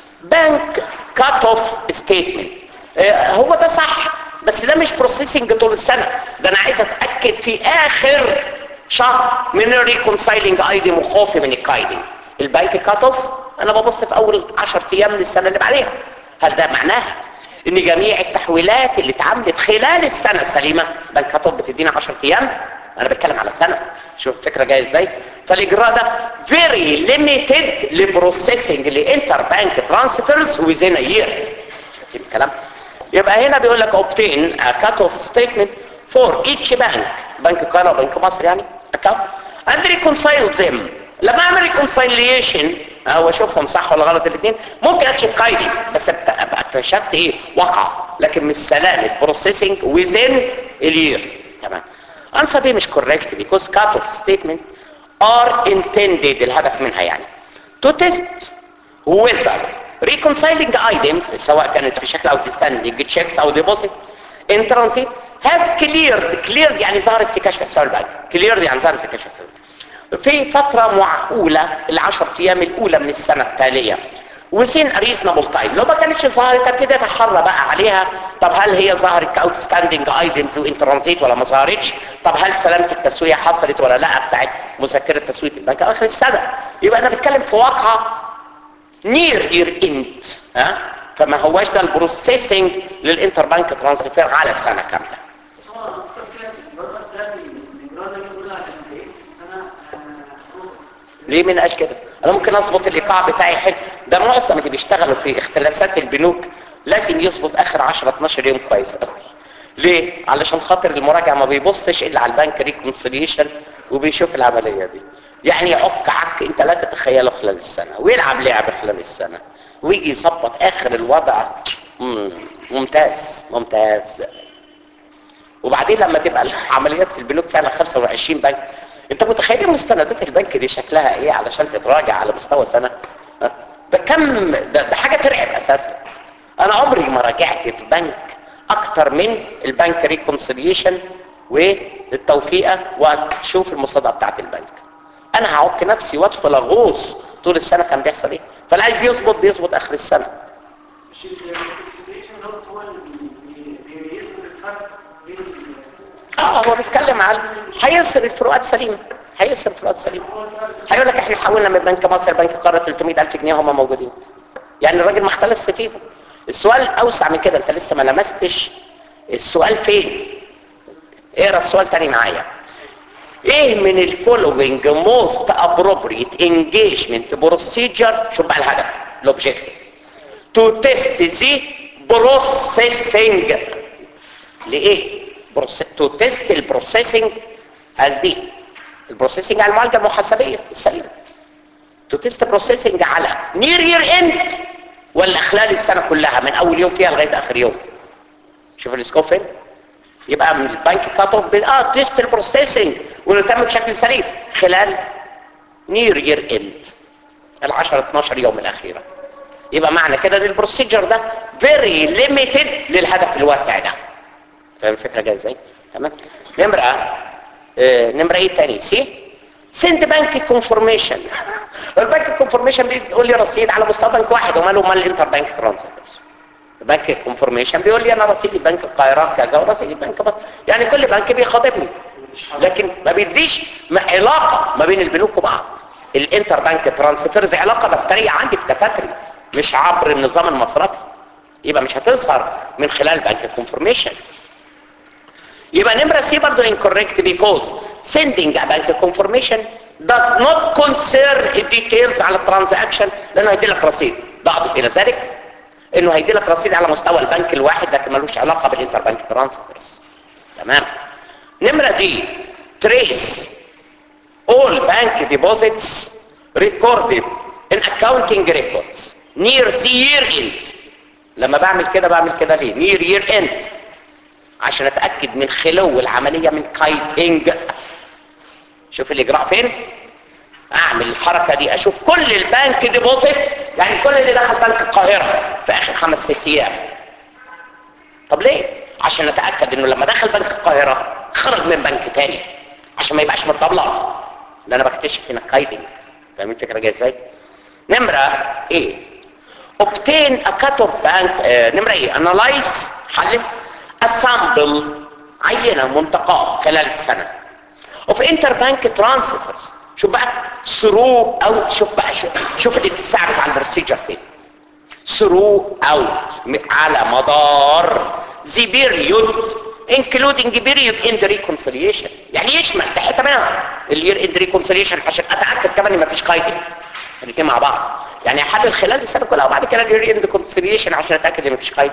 bank cut off statement اه هو ده صح بس ده مش بروسيسنج طول السنه ده انا عايز اتاكد في اخر شهر من الريكونسايلنج ايدي وخوفي من الكايدنج البنك كات اوف انا ببص في اول 10 ايام من السنه اللي بعديها هل ده معناها ان جميع التحويلات اللي اتعملت خلال السنه سليمه بنك كات اوف بتدينا 10 ايام انا بتكلم على سنه شوف الفكره جايه ازاي فالاجراء ده فيري ليميتد لبروسيسنج لانتر بانك ترانسفيرز ويزين يير شايفين الكلام يبقى هنا بيقول لك obtain a cut off statement for each bank بنك القاهره وبنك مصر يعني account and reconcile them لما اعمل reconciliation هو اشوفهم صح ولا غلط الاثنين ممكن اكشف قيدي بس ابقى اكتشفت ايه وقع لكن مش سلامه بروسيسنج within الير تمام answer دي مش correct because cut off statement are intended الهدف منها يعني to test whether reconciling items سواء كانت في شكل outstanding checks او deposit in transit have cleared cleared يعني ظهرت في كشف حساب البنك cleared يعني ظهرت في كشف حساب البنك في فترة معقولة العشر ايام الاولى من السنة التالية وسين ريزنبل تايم لو ما كانتش ظهرت ابتدي اتحرى بقى عليها طب هل هي ظهرت كاوتستاندنج ايتمز وان ترانزيت ولا ما ظهرتش طب هل سلامه التسويه حصلت ولا لا بتاعت مذكره تسويه البنك اخر السنه يبقى انا بتكلم في واقعه نير يير اند ها فما هواش ده البروسيسنج للانتر بانك ترانسفير على سنه كامله
بس هو اصلا كده المره الثانيه الاجراء ده بيقول عشان بقيه السنه آه،
ليه من قال كده انا ممكن اظبط الايقاع بتاعي حلو ده معظم اللي بيشتغلوا في اختلاسات البنوك لازم يظبط اخر 10 12 يوم كويس قوي ليه علشان خاطر المراجع ما بيبصش الا على البنك ريكونسيليشن وبيشوف العمليه دي يعني يعك عك انت لا تتخيله خلال السنه ويلعب لعب خلال السنه ويجي يظبط اخر الوضع مم، ممتاز ممتاز وبعدين لما تبقى العمليات في البنوك فعلا 25 بنك انت متخيل مستندات البنك دي شكلها ايه علشان تتراجع على مستوى سنه ده كم ده, ده حاجه ترعب اساسا انا عمري ما راجعت في بنك اكتر من البنك ريكونسيليشن والتوفيقه واشوف المصادقه بتاعت البنك انا هعك نفسي وادخل اغوص طول السنه كان بيحصل ايه فاللي عايز يظبط بيظبط اخر السنه
مش الانفستيجيشن دوت هو اللي بي- بي- بيثبت الفرق بين ال-
اه هو بيتكلم عن هيصر الفروقات سليمه هيصر الفروقات سليمه هيقول لك احنا حولنا من بنك مصر بنك قاره 300000 جنيه هم موجودين يعني الراجل ما اختلفش فيهم السؤال اوسع من كده انت لسه ما لمستش السؤال فين اقرا السؤال تاني معايا ايه من الفولوينج موست ابروبريت انجيجمنت بروسيجر شوف بقى الهدف الاوبجيكتيف تو تيست ذا بروسيسنج لايه تو تيست البروسيسنج دي البروسيسنج على المعالجه المحاسبيه السليمه تو تيست بروسيسنج على نير يير اند ولا خلال السنه كلها من اول يوم فيها لغايه اخر يوم شوف السكوب فين يبقى من البنك كات اوف اه تيست البروسيسنج وانه تم بشكل سليم خلال نير يير اند ال 10 12 يوم الاخيره يبقى معنى كده ان البروسيجر ده فيري ليميتد للهدف الواسع ده فاهم الفكره جايه ازاي تمام نمره آه نمره ايه تاني سي سند بنك كونفورميشن البنك كونفورميشن بيقول لي رصيد على مستوى بنك واحد وماله مال الانتر بنك ترانسفيرز بنك كونفورميشن بيقول لي انا رصيدي بنك القاهره كذا ورصيدي بنك مصر يعني كل بنك بيخاطبني لكن ما بيديش م- علاقه ما بين البنوك وبعض الانتر بنك ترانسفيرز علاقه دفتريه عندي في دفاتري مش عبر النظام المصرفي يبقى مش هتظهر من خلال بنك كونفورميشن يبقى نمرة سي برضو incorrect because sending a bank confirmation does not concern details على الترانزاكشن لانه هيدي لك رصيد ضعف الى ذلك انه هيدي لك رصيد على مستوى البنك الواحد لكن ملوش علاقة بالانتر بنك ترانسفيرز تمام نمرة دي trace all bank deposits recorded in accounting records near the year end لما بعمل كده بعمل كده ليه near year end عشان اتاكد من خلو العمليه من كايتنج شوف الاجراء فين اعمل الحركه دي اشوف كل البنك ديبوزيت يعني كل اللي دخل بنك القاهره في اخر خمس ست ايام طب ليه عشان اتاكد انه لما دخل بنك القاهره خرج من بنك تاني عشان ما يبقاش متطبلع ده انا بكتشف هنا كايتنج فاهم الفكره جايه ازاي نمره ايه obtain a cut of bank آه نمرة ايه analyze حلل a sample عينة منتقاة خلال السنة of interbank transfers شوف بقى through او شوف بقى شوف, شوف الاتساع بتاع البروسيجر فين through out على مدار the period including period in the reconciliation يعني يشمل ده حته منها الير ان ريكونسيليشن عشان اتاكد كمان ان مفيش قايده الاثنين مع بعض يعني احلل خلال السنه كلها وبعد كده الير ان ريكونسيليشن عشان اتاكد ان مفيش قايده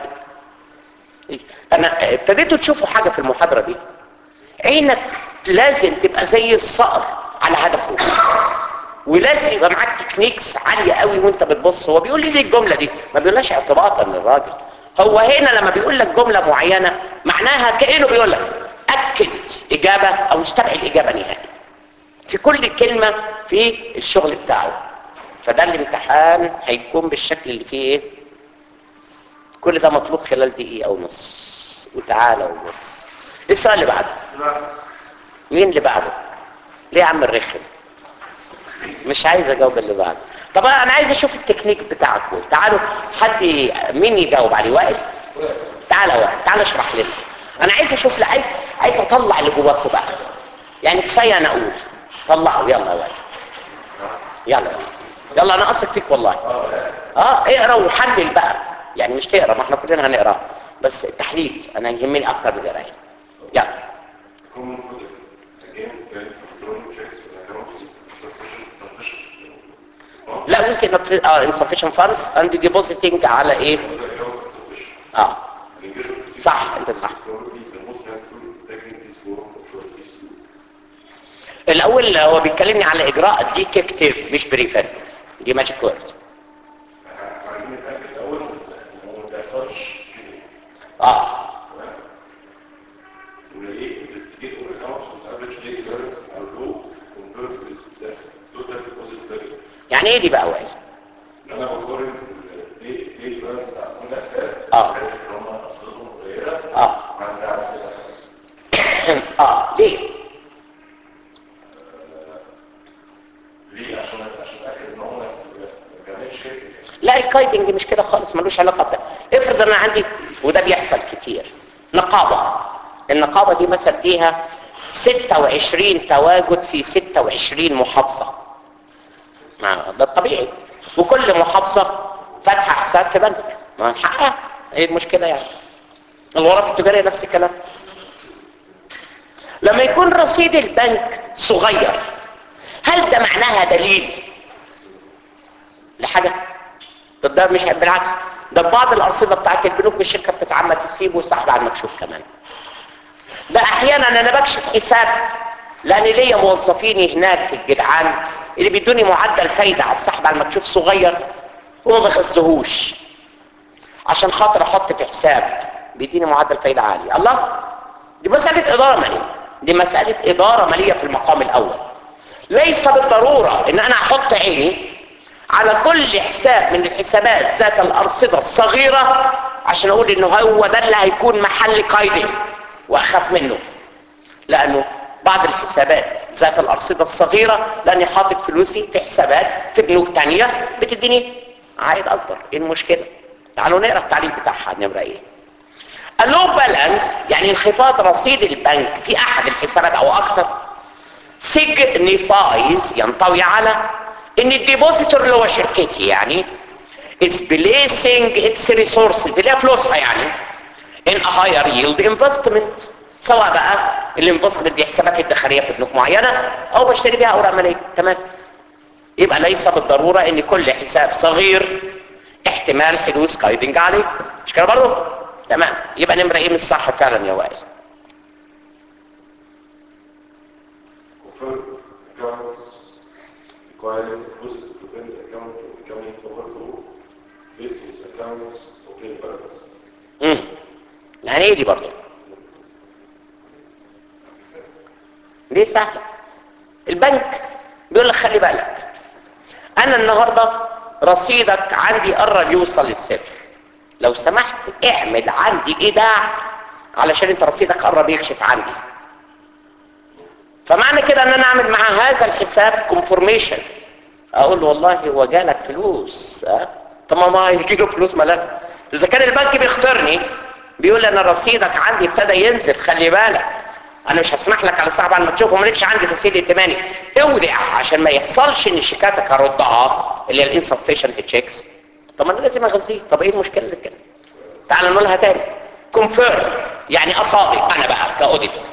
انا ابتديتوا تشوفوا حاجه في المحاضره دي عينك لازم تبقى زي الصقر على هدفه ولازم يبقى معاك تكنيكس عاليه قوي وانت بتبص هو بيقول لي ليه الجمله دي ما بيقولهاش اعتباطا للراجل هو هنا لما بيقول لك جمله معينه معناها كانه بيقول لك اكد اجابه او استبعد اجابه نهائيه في كل كلمه في الشغل بتاعه فده الامتحان هيكون بالشكل اللي فيه ايه كل ده مطلوب خلال دقيقه ونص وتعالى وبص ايه السؤال اللي بعده مين اللي بعده ليه يا عم الرخم مش عايز اجاوب اللي بعده طب انا عايز اشوف التكنيك بتاعكم تعالوا حد ي- مين يجاوب عليه وائل تعالى وائل تعالى اشرح لنا انا عايز اشوف لا عايز عايز اطلع اللي جواكم بقى يعني كفايه انا اقول طلعوا يلا يا وائل يلا يلا انا اثق فيك والله اه اقرا وحلل بقى يعني مش تقرا ما احنا كلنا هنقرا بس التحليل انا يهمني اكتر من القرايه يلا
Common product against banks withdrawing checks from accounts sufficient sufficient.
لا ويز اه insufficient funds and depositing على ايه
The account is sufficient.
اه
And engagement is
صح انت صح
probably the most helpful technique is for authorities to
الاول هو بيكلمني على اجراء ديتكتيف مش بريفنت دي ماجيك وورد
عايزين نتأكد الأول إن هو ما بيحصلش كده.
اه
إن إيه investigate all accounts with average daily balance are low compared with the total deposit value.
يعني ايه دي بقى وائل
متاكد ان هو نفس ما بيعملش كده
لا الكايدنج مش كده خالص ملوش علاقه بده افرض انا عندي وده بيحصل كتير نقابه النقابه دي مثلا فيها 26 تواجد في 26 محافظه ما ده الطبيعي وكل محافظه فاتحه حساب في بنك ما من حقها ايه المشكله يعني الغرف التجاريه نفس الكلام لما يكون رصيد البنك صغير هل ده معناها دليل لحاجه طب ده مش بالعكس ده بعض الارصده بتاعت البنوك الشركه بتتعمد تسيبه ويسحب على المكشوف كمان ده احيانا انا بكشف حساب لان ليا موظفين هناك الجدعان اللي بيدوني معدل فايده على السحب على المكشوف صغير وما بخزهوش عشان خاطر احط في حساب بيديني معدل فايده عالي الله دي مساله اداره ماليه دي مساله اداره ماليه في المقام الاول ليس بالضروره ان انا احط عيني على كل حساب من الحسابات ذات الارصده الصغيره عشان اقول انه هو ده اللي هيكون محل قيدي واخاف منه لانه بعض الحسابات ذات الارصده الصغيره لاني حاطط فلوسي في حسابات في بنوك تانية بتديني عائد اكبر ايه المشكله تعالوا نقرا التعليق بتاعها نمره ايه اللو بالانس يعني انخفاض رصيد البنك في احد الحسابات او اكثر signifies ينطوي على ان الديبوزيتور اللي هو شركتي يعني is placing its resources اللي هي فلوسها يعني in a higher yield investment سواء بقى الانفستمنت دي حسابات ادخاريه في بنوك معينه او بشتري بيها اوراق ماليه تمام يبقى ليس بالضروره ان كل حساب صغير احتمال حدوث كايدنج عليه مش كده برضه تمام يبقى نمره ايه مش صح فعلا يا وائل
confirm accounts requiring deposit to prevent account from becoming overflow based on accounts open balance.
امم يعني ايه دي برضه دي سهله البنك بيقول لك خلي بالك انا النهارده رصيدك عندي قرب يوصل للصفر لو سمحت اعمل عندي ايداع علشان انت رصيدك قرب يكشف عندي فمعنى كده ان انا اعمل مع هذا الحساب كونفورميشن اقول له والله هو جالك فلوس ها طب ما ما هيجي له فلوس ما لازم اذا كان البنك بيختارني بيقول لي انا رصيدك عندي ابتدى ينزل خلي بالك انا مش هسمح لك على صعب على ما تشوفه مالكش عندي رصيد ائتماني اودع عشان ما يحصلش ان شيكاتك هردها اللي هي الانسفشنت تشيكس طب ما انا لازم اغذيه طب ايه المشكله اللي كده تعال نقولها تاني كونفيرم يعني اصادق انا بقى كاوديتور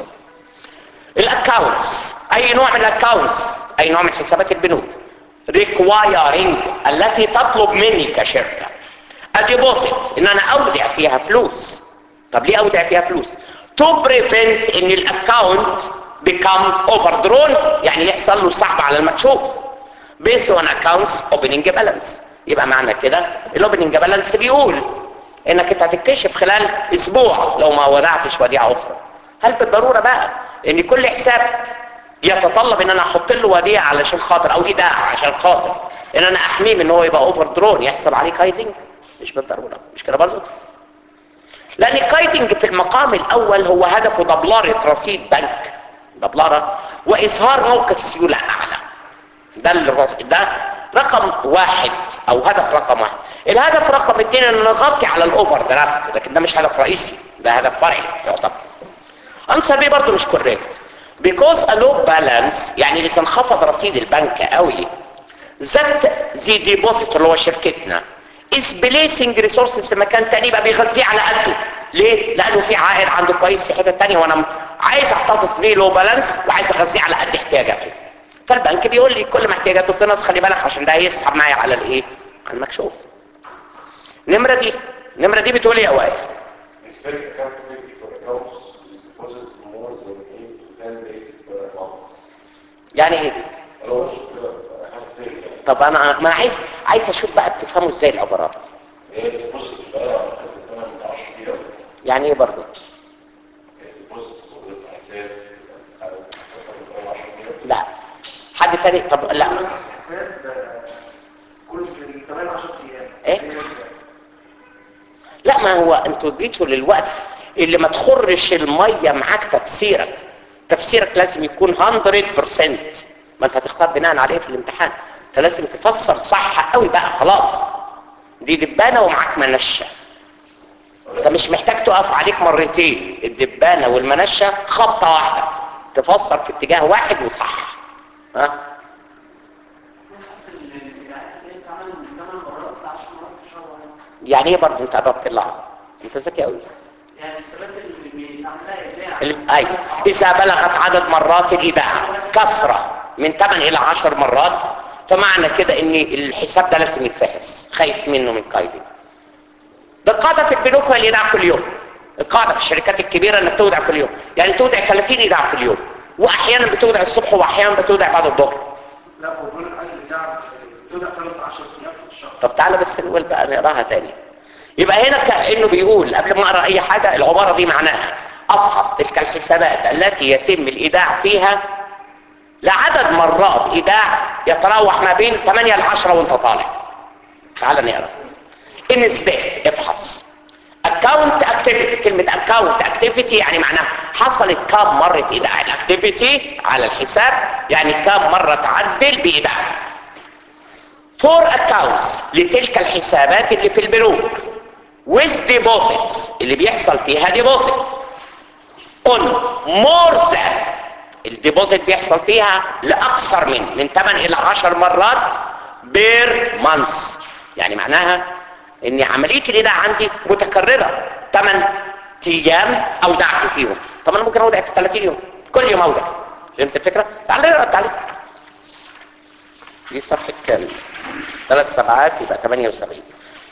الاكاونتس اي نوع من الاكاونتس اي نوع من حسابات البنوك requiring التي تطلب مني كشركه الديبوزيت ان انا اودع فيها فلوس طب ليه اودع فيها فلوس to prevent ان الاكاونت become overdrawn يعني يحصل له سحب على المكشوف based on accounts opening balance يبقى معنى كده الاوبننج بالانس بيقول انك انت هتكتشف خلال اسبوع لو ما ودعتش وديعه اخرى هل بالضروره بقى ان كل حساب يتطلب ان انا احط له وديعه علشان خاطر او ايداع عشان خاطر ان انا احميه من ان هو يبقى اوفر درون يحصل عليه كايدنج مش بالضروره مش كده برضه لان الكايدنج في المقام الاول هو هدفه دبلره رصيد بنك دبلره واظهار موقف سيوله اعلى ده الرص... ده رقم واحد او هدف رقم واحد الهدف رقم اثنين ان نغطي على الاوفر درافت لكن ده مش هدف رئيسي ده هدف فرعي يعتبر انسر بيه برضه مش كوريكت because a low balance يعني اذا انخفض رصيد البنك قوي ذات زي ديبوزيت اللي هو شركتنا is placing resources في مكان تاني يبقى بيغذيه على قده ليه؟ لانه في عائد عنده كويس في حته تانية وانا عايز احتفظ بيه لو بالانس وعايز اغذيه على قد احتياجاته فالبنك بيقول لي كل ما احتياجاته بتنقص خلي بالك عشان ده هيسحب معايا على الايه؟ على المكشوف النمره دي النمره دي بتقول ايه يا وائل؟
Expect accountability for accounts with deposit more than 8 to 10 days per month.
يعني ايه دي؟
انا هو شوف كده حاسس يعني
طب انا ما انا عايز عايز اشوف بقى بتفهموا ازاي العبارات
هي الديبوزيت بقى حتى انا ما تعرفش فيها
يعني ايه برضه
الديبوزيت صورة حساب او 10
لا حد تاني طب لا
حساب كل كمان 10 ايام
إيه؟ لا ما هو انتوا جيتوا للوقت اللي ما تخرش الميه معاك تفسيرك تفسيرك لازم يكون 100% ما انت هتختار بناء على ايه في الامتحان فلازم تفسر صح قوي بقى خلاص دي دبانه ومعاك منشه انت مش محتاج تقف عليك مرتين الدبانه والمنشه خبطه واحده تفسر في اتجاه واحد وصح ها
نفس الإبداعات اللي انت عمل من 8 مرات ل 10 مرات ان شاء الله
يعني ايه برضه انت قربت اللحظه انت ذكي قوي
يعني الحسابات اللي بيتعملها ابداع
ال- اي اذا بلغت عدد مرات الايداع كثره من 8 الى 10 مرات فمعنى كده ان الحساب ده لازم يتفحص خايف منه من قايدين ده القاعده في البنوك هو الايداع كل يوم القاعده في الشركات الكبيره انك تودع كل يوم يعني تودع 30 ايداع في اليوم واحيانا بتودع الصبح واحيانا بتودع بعد الظهر
لا هو بيقول لك عايز البتاع تودع 13 ايام في الشهر
طب تعالى بس نقول بقى نقراها تاني يبقى هنا كأنه بيقول قبل ما اقرا اي حاجه العباره دي معناها افحص تلك الحسابات التي يتم الايداع فيها لعدد مرات ايداع يتراوح ما بين 8 ل 10 وانت طالع تعال نقرا النسبة افحص account activity كلمة account activity يعني معناها حصلت كام مرة ايداع الاكتيفيتي على الحساب يعني كام مرة تعدل بايداع for accounts لتلك الحسابات اللي في البنوك with deposits اللي بيحصل فيها deposit on more than الديبوزيت بيحصل فيها لاكثر من من 8 الى 10 مرات بير مانث يعني معناها ان عمليه الايداع عندي متكرره 8 ايام اودعت فيهم طب انا ممكن اودع في 30 يوم كل يوم اودع فهمت الفكره تعال نقرا التعليق دي صفحه كام ثلاث سبعات يبقى 78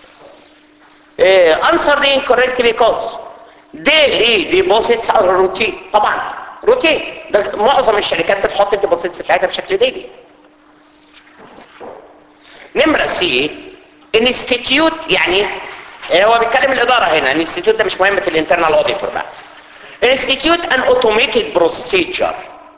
إيه answer the incorrect because daily deposits are routine طبعا روتين ده معظم الشركات بتحط الديبوزيتس بتاعتها بشكل ديلي نمرة سي انستيتيوت يعني آه، هو بيتكلم الاداره هنا الانستيتيوت ده مش مهمه الانترنال اوديتور بقى انستيتيوت ان اوتوميتد بروسيجر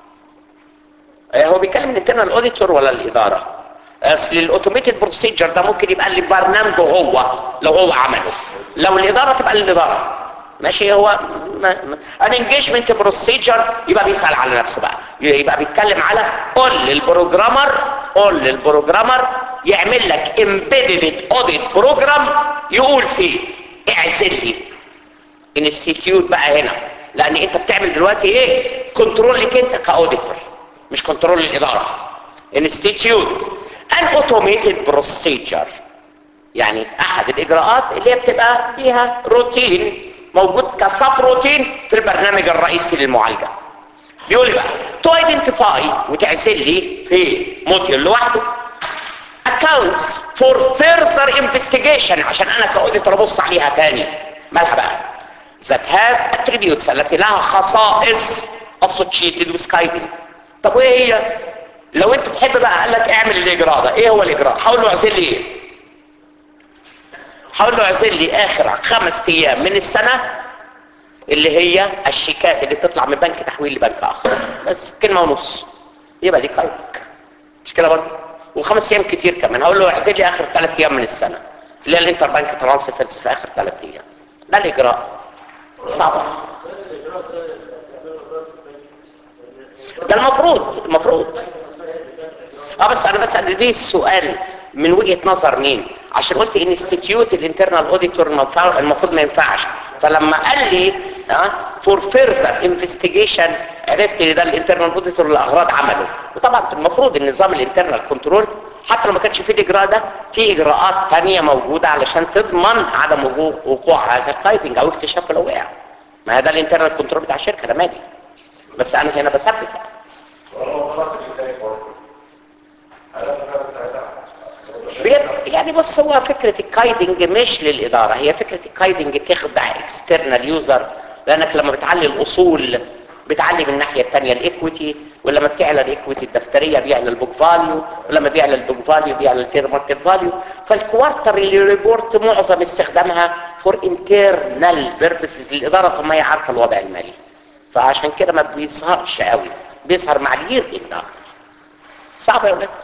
هو بيتكلم الانترنال اوديتور ولا الاداره اصل الاوتوميتد بروسيجر ده ممكن يبقى اللي برنامجه هو لو هو عمله لو الاداره تبقى للاداره ماشي هو الانجيجمنت بروسيجر يبقى بيسال على نفسه بقى يبقى بيتكلم على قول للبروجرامر قول للبروجرامر يعمل لك امبيدد اوديت بروجرام يقول فيه اعزل لي انستيتيوت بقى هنا لان انت بتعمل دلوقتي ايه كنترول لك انت كاوديتور مش كنترول للاداره انستيتيوت ان اوتوميتد بروسيجر يعني احد الاجراءات اللي هي بتبقى فيها روتين موجود كسب روتين في البرنامج الرئيسي للمعالجه بيقول لي بقى تو ايدنتيفاي وتعزل لي في موديول لوحده accounts for further investigation عشان انا كاوديتور ابص عليها تاني مالها بقى that have attributes التي لها خصائص associated with guiding طب وايه هي لو انت تحب بقى قال لك اعمل الاجراء ده ايه هو الاجراء حاول له اعزل لي ايه حاول له اعزل لي اخر خمس ايام من السنه اللي هي الشيكات اللي بتطلع من بنك تحويل لبنك اخر بس كلمه ونص يبقى دي قيدك مش كده برضه وخمس ايام كتير كمان هقول له اعزل لي اخر ثلاث ايام من السنه اللي هي الانتر بنك ترانسفيرز في اخر ثلاث ايام ده الاجراء صعبه ده المفروض المفروض اه بس انا بسال ليه السؤال من وجهه نظر مين عشان قلت انستيتيوت الانترنال اوديتور المفروض ما ينفعش فلما قال لي ها فور فيرذر انفستيجيشن عرفت ان ده الانترنال اوديتور لاغراض عمله وطبعا المفروض النظام الانترنال كنترول حتى لو ما كانش فيه الاجراء ده في اجراءات ثانيه موجوده علشان تضمن عدم وقوع- وقوع هذا التايبنج او اكتشافه لو وقع ما ده الانترنال كنترول بتاع الشركه ده مالي بس انا هنا بثبت
ولو طلعت الانتاج برضه انا فعلا ساعتها
بيت- يعني بص هو فكرة الكايدنج مش للإدارة هي فكرة الكايدنج تخدع اكسترنال يوزر لأنك لما بتعلي الأصول بتعلي من الناحية الثانية الايكويتي ولما بتعلى الايكويتي الدفترية بيعلى البوك فاليو ولما بيعلى البوك فاليو بيعلى التير ماركت فاليو فالكوارتر اللي ريبورت معظم استخدامها فور انترنال بيربسز للإدارة طب ما هي عارفة الوضع المالي فعشان كده ما بيظهرش قوي بيظهر مع الير اند صعب يا ولاد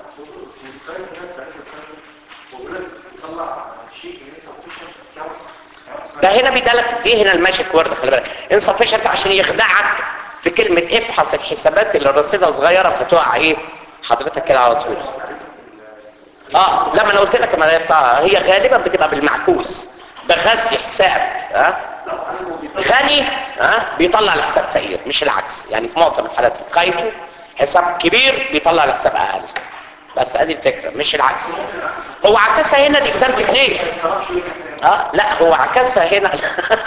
ده هنا بيدلك دي هنا الماجيك وورد خلي بالك انسفشنت عشان يخدعك في كلمة افحص الحسابات اللي رصيدها صغيرة فتقع ايه حضرتك كده على طول اه لما انا قلت لك ما هي غالبا بتبقى بالمعكوس بغذي حساب ها غني ها بيطلع لحساب فقير مش العكس يعني في معظم الحالات في القايدنج حساب كبير بيطلع لحساب اقل بس ادي الفكره مش العكس هو عكسها هنا الاكزامبل ليه اه لا هو عكسها هنا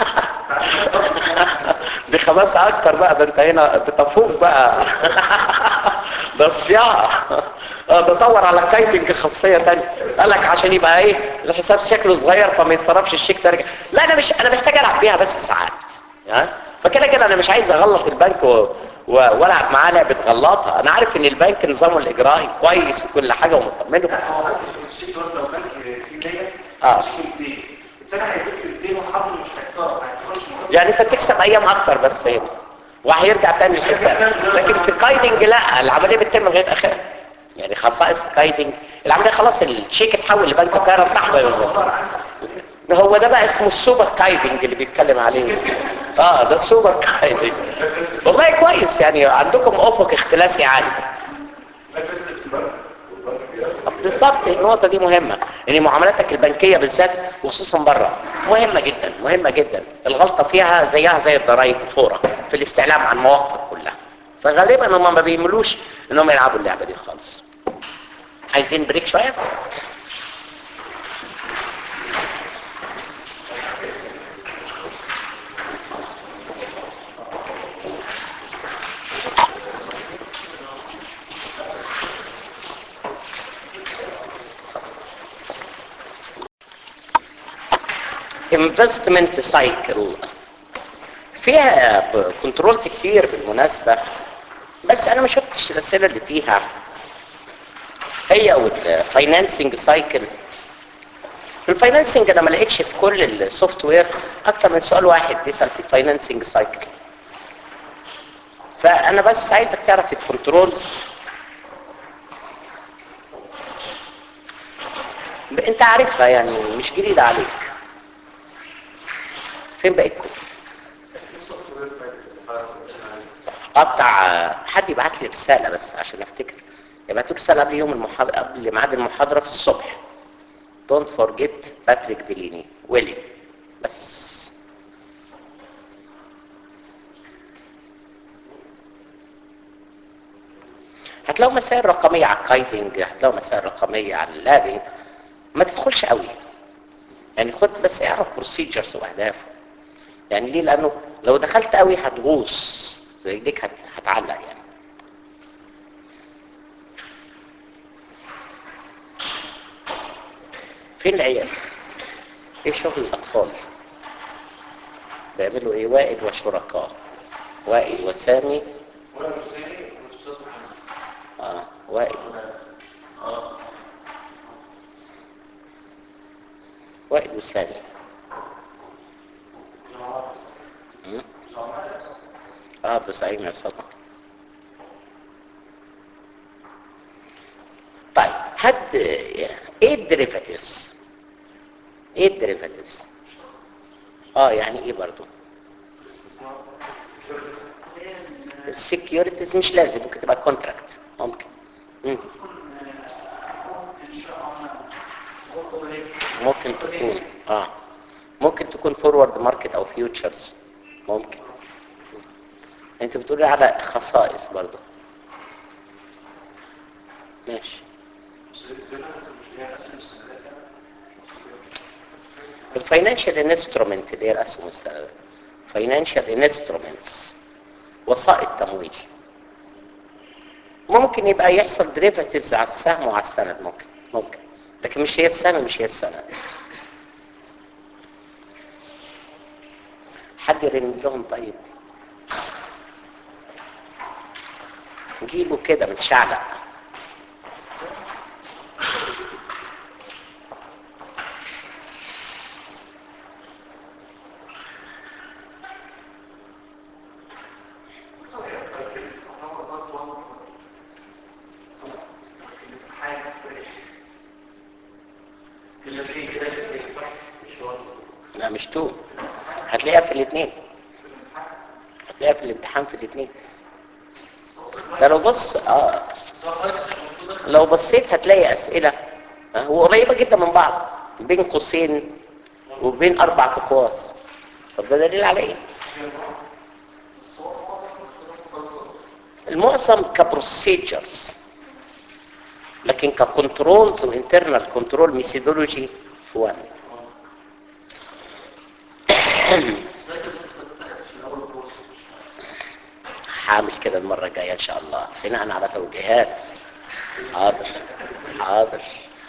دي خلاص اكتر بقى ده انت هنا بتفوق بقى ده صياعه اه بدور على كايتنج خاصيه ثانيه قال لك عشان يبقى ايه الحساب شكله صغير فما يتصرفش الشيك ترجع لا انا مش انا محتاج العب بيها بس ساعات ها فكده كده انا مش عايز اغلط البنك و... و... والعب معاه لعبه غلطها انا عارف ان البنك نظامه الاجرائي كويس وكل حاجه ومطمنه
الشيك ده لو كان في 100
اه
الشيك 200 التاني هيديك 200 وحاطه مش هيتصرف هيخش
يعني انت بتكسب ايام اكتر بس هنا وهيرجع تاني الحساب لكن في الكايدنج لا العمليه بتتم لغايه اخرها يعني خصائص الكايدنج العمليه خلاص الشيك اتحول لبنك القاهره صح ولا لا هو ده بقى اسمه السوبر كايدنج اللي بيتكلم عليه اه ده السوبر كايدنج والله كويس يعني عندكم افق اختلاسي عالي
لا بس في البنك والبنك بياخد
بالظبط النقطة دي مهمة ان معاملاتك البنكية بالذات وخصوصا بره مهمة جدا مهمة جدا الغلطة فيها زيها زي الضرائب فورة في الاستعلام عن مواقفك كلها فغالبا هم ما بيملوش انهم يلعبوا اللعبة دي خالص عايزين بريك شوية investment cycle فيها كنترولز كتير بالمناسبة بس انا ما شفتش الاسئلة اللي فيها هي والفاينانسنج سايكل في الفاينانسنج انا ما لقيتش في كل السوفت وير اكتر من سؤال واحد بيسال في الفاينانسنج سايكل فانا بس عايزك تعرف الكنترولز انت عارفها يعني مش جديدة عليك فين بقيتكم اه بتاع حد يبعت لي رسالة بس عشان افتكر يبعتوا رسالة قبل يوم المحاضرة قبل ميعاد المحاضرة في الصبح don't forget باتريك بيليني ويلي بس هتلاقوا مسائل رقمية على الكايدنج هتلاقوا مسائل رقمية على اللابنج ما تدخلش قوي يعني خد بس اعرف بروسيجرز واهدافه يعني ليه لانه لو دخلت قوي هتغوص رجليك هت... هتعلق يعني فين العيال ايه شغل الاطفال بيعملوا ايه وائل وشركاء وائل وسامي
وانا حسيني والاستاذ محمد
اه وائل وائل وسامي مم. اه بس عين يا صدق طيب حد ايه الديريفاتيفز ايه الديريفاتيفز اه يعني ايه برضو السكيورتيز مش لازم ممكن تبقى كونتراكت ممكن مم. ممكن تكون اه ممكن تكون فورورد ماركت او فيوتشرز ممكن انت بتقولي على خصائص برضو ماشي الفاينانشال انسترومنت اللي هي الاسهم السنويه فاينانشال انسترومنتس وسائط تمويل ممكن يبقى يحصل دريفاتيفز على السهم وعلى السند ممكن ممكن لكن مش هي السهم مش هي السند حد يرن لهم طيب جيبوا كده متشعلق لا مش تو هتلاقيها في الاثنين هتلاقيها في الامتحان في الاثنين ده لو بص اه لو بصيت هتلاقي اسئله ها؟ وقريبه جدا من بعض بين قوسين وبين اربع اقواس طب ده دليل على ايه المعظم كبروسيجرز لكن ككنترولز وانترنال كنترول ميثودولوجي في وان هعمل كده المرة الجاية إن شاء الله بناء على توجيهات حاضر حاضر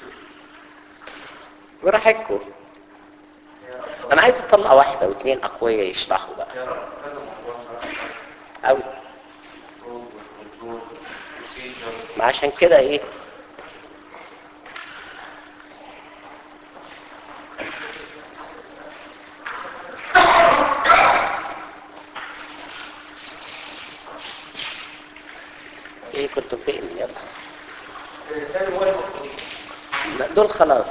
براحتكم أنا عايز أطلع واحدة واثنين أقوياء يشرحوا بقى أوي ما عشان كده إيه ايه كنتوا فين يلا
سالم واقف مقتولين
لا دول خلاص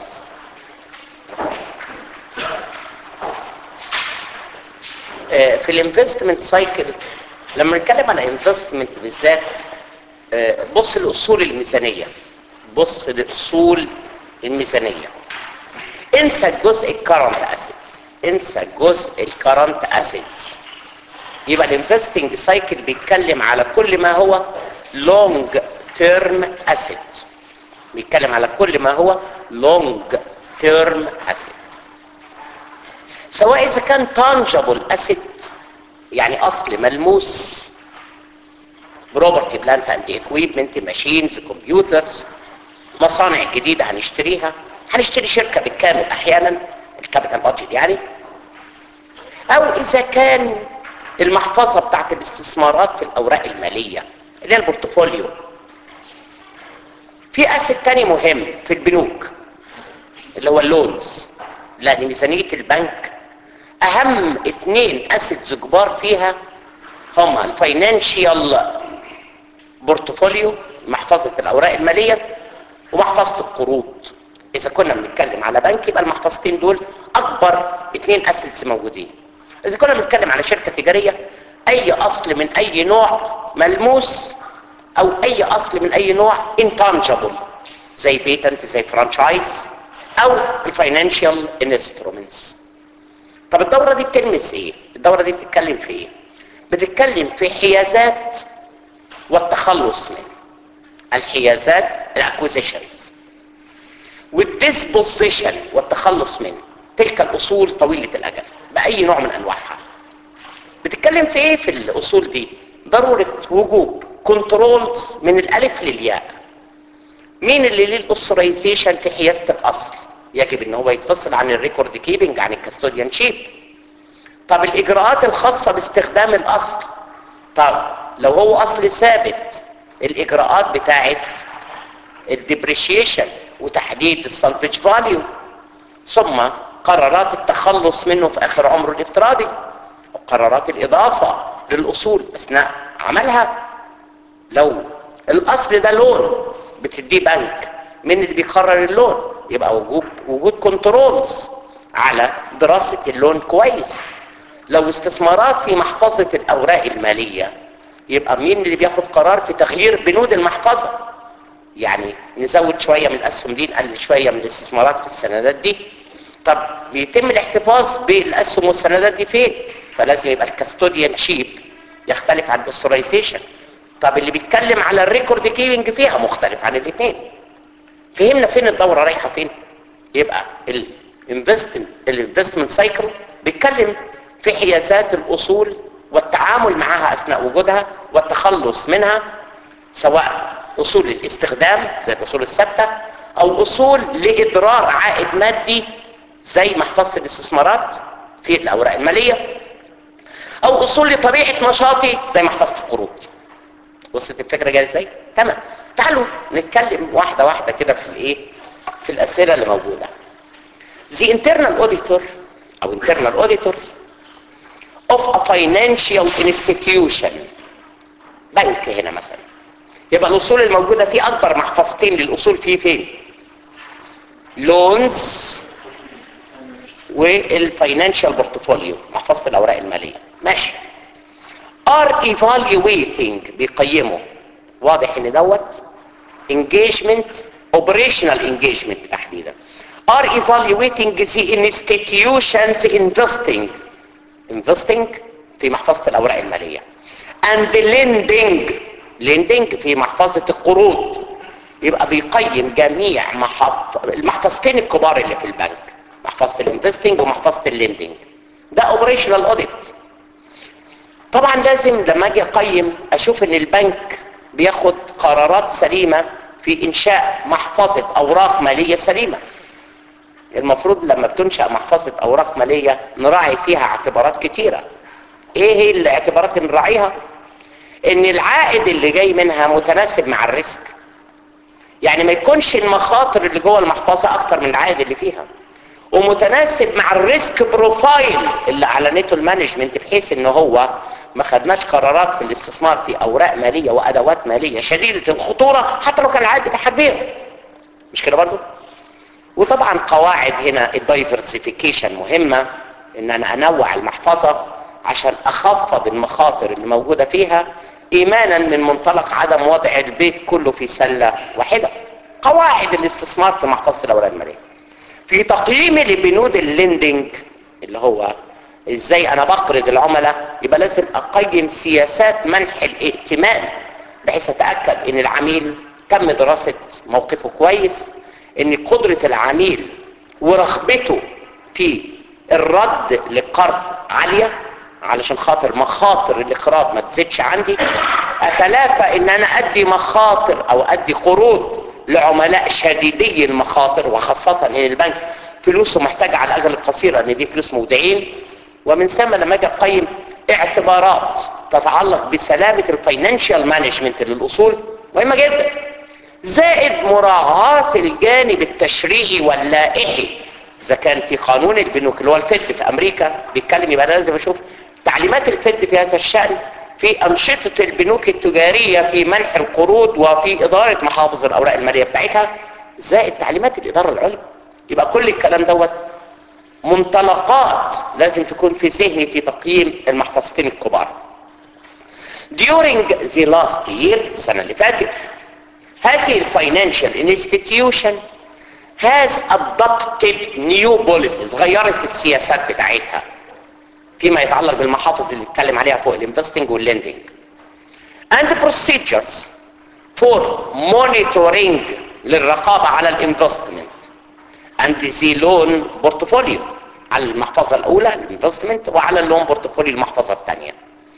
آه، في الانفستمنت سايكل لما نتكلم على انفستمنت بالذات آه، بص لاصول الميزانيه بص لاصول الميزانيه انسى الجزء الكرنت اسيت انسى الجزء الكرنت اسيتس يبقى الانفستنج سايكل بيتكلم على كل ما هو لونج تيرم اسيت بيتكلم على كل ما هو لونج تيرم اسيت سواء اذا كان تانجبل اسيت يعني اصل ملموس بروبرتي بلانت اند اكويبمنت ماشينز كمبيوترز مصانع جديده هنشتريها هنشتري شركه بالكامل احيانا الكابيتال بادجت يعني او اذا كان المحفظه بتاعت الاستثمارات في الاوراق الماليه اللي هي البورتفوليو في اسيت تاني مهم في البنوك اللي هو اللونز لان ميزانيه البنك اهم اتنين اسيتس كبار فيها هما الفاينانشال بورتفوليو محفظه الاوراق الماليه ومحفظه القروض اذا كنا بنتكلم على بنك يبقى المحفظتين دول اكبر اتنين اسيتس موجودين اذا كنا بنتكلم على شركه تجاريه اي اصل من اي نوع ملموس او اي اصل من اي نوع intangible زي بيتنت زي فرانشايز او الفاينانشال انسترومنتس طب الدوره دي بتلمس ايه الدوره دي بتتكلم في ايه بتتكلم في حيازات والتخلص منها الحيازات الاكوزيشنز والديسبوزيشن والتخلص من تلك الاصول طويله الاجل باي نوع من انواعها بتتكلم في ايه في الاصول دي ضروره وجوب كنترولز من الالف للياء مين اللي ليه الاوثرايزيشن في حيازه الاصل يجب ان هو يتفصل عن الريكورد كيبنج عن الكاستوديان شيب طب الاجراءات الخاصه باستخدام الاصل طب لو هو اصل ثابت الاجراءات بتاعت الديبريشيشن وتحديد السلفج فاليو ثم قرارات التخلص منه في اخر عمره الافتراضي وقرارات الاضافه للاصول اثناء عملها لو الاصل ده لون بتديه بنك مين اللي بيقرر اللون يبقى وجود وجود كنترولز على دراسه اللون كويس لو استثمارات في محفظه الاوراق الماليه يبقى مين اللي بياخد قرار في تغيير بنود المحفظه يعني نزود شويه من الاسهم دي نقلل شويه من الاستثمارات في السندات دي طب بيتم الاحتفاظ بالاسهم والسندات دي فين فلازم يبقى الكاستوديان شيب يختلف عن الاسترايزيشن طب اللي بيتكلم على الريكورد كيبنج فيها مختلف عن الاثنين فهمنا فين الدوره رايحه فين يبقى الانفستمنت الانفستمنت سايكل بيتكلم في حيازات الاصول والتعامل معها اثناء وجودها والتخلص منها سواء اصول الاستخدام زي الاصول الثابته او اصول لادرار عائد مادي زي محفظه الاستثمارات في الاوراق الماليه او اصول لطبيعه نشاطي زي محفظه القروض وصلت الفكره جايه ازاي تمام تعالوا نتكلم واحده واحده كده في الايه في الاسئله اللي موجوده the internal auditor او internal auditors of a financial institution بنك هنا مثلا يبقى الاصول الموجوده فيه اكبر محفظتين للاصول فيه فين لونز والفاينانشال بورتفوليو محفظه الاوراق الماليه ماشي are evaluating بيقيموا واضح ان دوت engagement operational engagement تحديدا are evaluating the institutions investing investing في محفظة الأوراق المالية and lending lending في محفظة القروض يبقى بيقيم جميع محف... المحفظتين الكبار اللي في البنك محفظة الانفستنج ومحفظة الليندنج ده اوبريشنال اوديت طبعا لازم لما اجي اقيم اشوف ان البنك بياخد قرارات سليمة في انشاء محفظة اوراق مالية سليمة المفروض لما بتنشأ محفظة اوراق مالية نراعي فيها اعتبارات كتيرة ايه هي الاعتبارات اللي نراعيها ان العائد اللي جاي منها متناسب مع الريسك يعني ما يكونش المخاطر اللي جوه المحفظة اكتر من العائد اللي فيها ومتناسب مع الريسك بروفايل اللي اعلنته المانجمنت بحيث ان هو ما خدناش قرارات في الاستثمار في اوراق مالية وادوات مالية شديدة الخطورة حتى لو كان العائد بتاعها كبير مش كده برضو وطبعا قواعد هنا الدايفرسيفيكيشن مهمة ان انا انوع المحفظة عشان اخفض المخاطر اللي موجودة فيها ايمانا من منطلق عدم وضع البيت كله في سلة واحدة قواعد الاستثمار في محفظة الاوراق المالية في تقييمي لبنود الليندنج اللي هو ازاي انا بقرض العملاء يبقى لازم اقيم سياسات منح الائتمان بحيث اتاكد ان العميل تم دراسه موقفه كويس ان قدره العميل ورغبته في الرد للقرض عاليه علشان خاطر مخاطر الاقراض ما تزيدش عندي اتلافى ان انا ادي مخاطر او ادي قروض لعملاء شديدي المخاطر وخاصة ان البنك فلوسه محتاجة على الاجل القصير ان دي فلوس مودعين ومن ثم لما اجي اقيم اعتبارات تتعلق بسلامة الفاينانشال مانجمنت للاصول مهمة جدا زائد مراعاة الجانب التشريعي واللائحي اذا كان في قانون البنوك اللي هو الفد في امريكا بيتكلم يبقى لازم اشوف تعليمات الفد في هذا الشأن في أنشطة البنوك التجارية في منح القروض وفي إدارة محافظ الأوراق المالية بتاعتها زائد تعليمات الإدارة العليا يبقى كل الكلام دوت منطلقات لازم تكون في ذهني في تقييم المحفظتين الكبار during the last year السنة اللي فاتت هذه الفاينانشال انستتيوشن has adopted new policies غيرت السياسات بتاعتها فيما يتعلق بالمحافظ اللي اتكلم عليها فوق الانفستنج والليندنج and procedures for monitoring للرقابة على الانفستمنت and the loan portfolio على المحفظة الأولى الانفستمنت وعلى اللون بورتفوليو المحفظة الثانية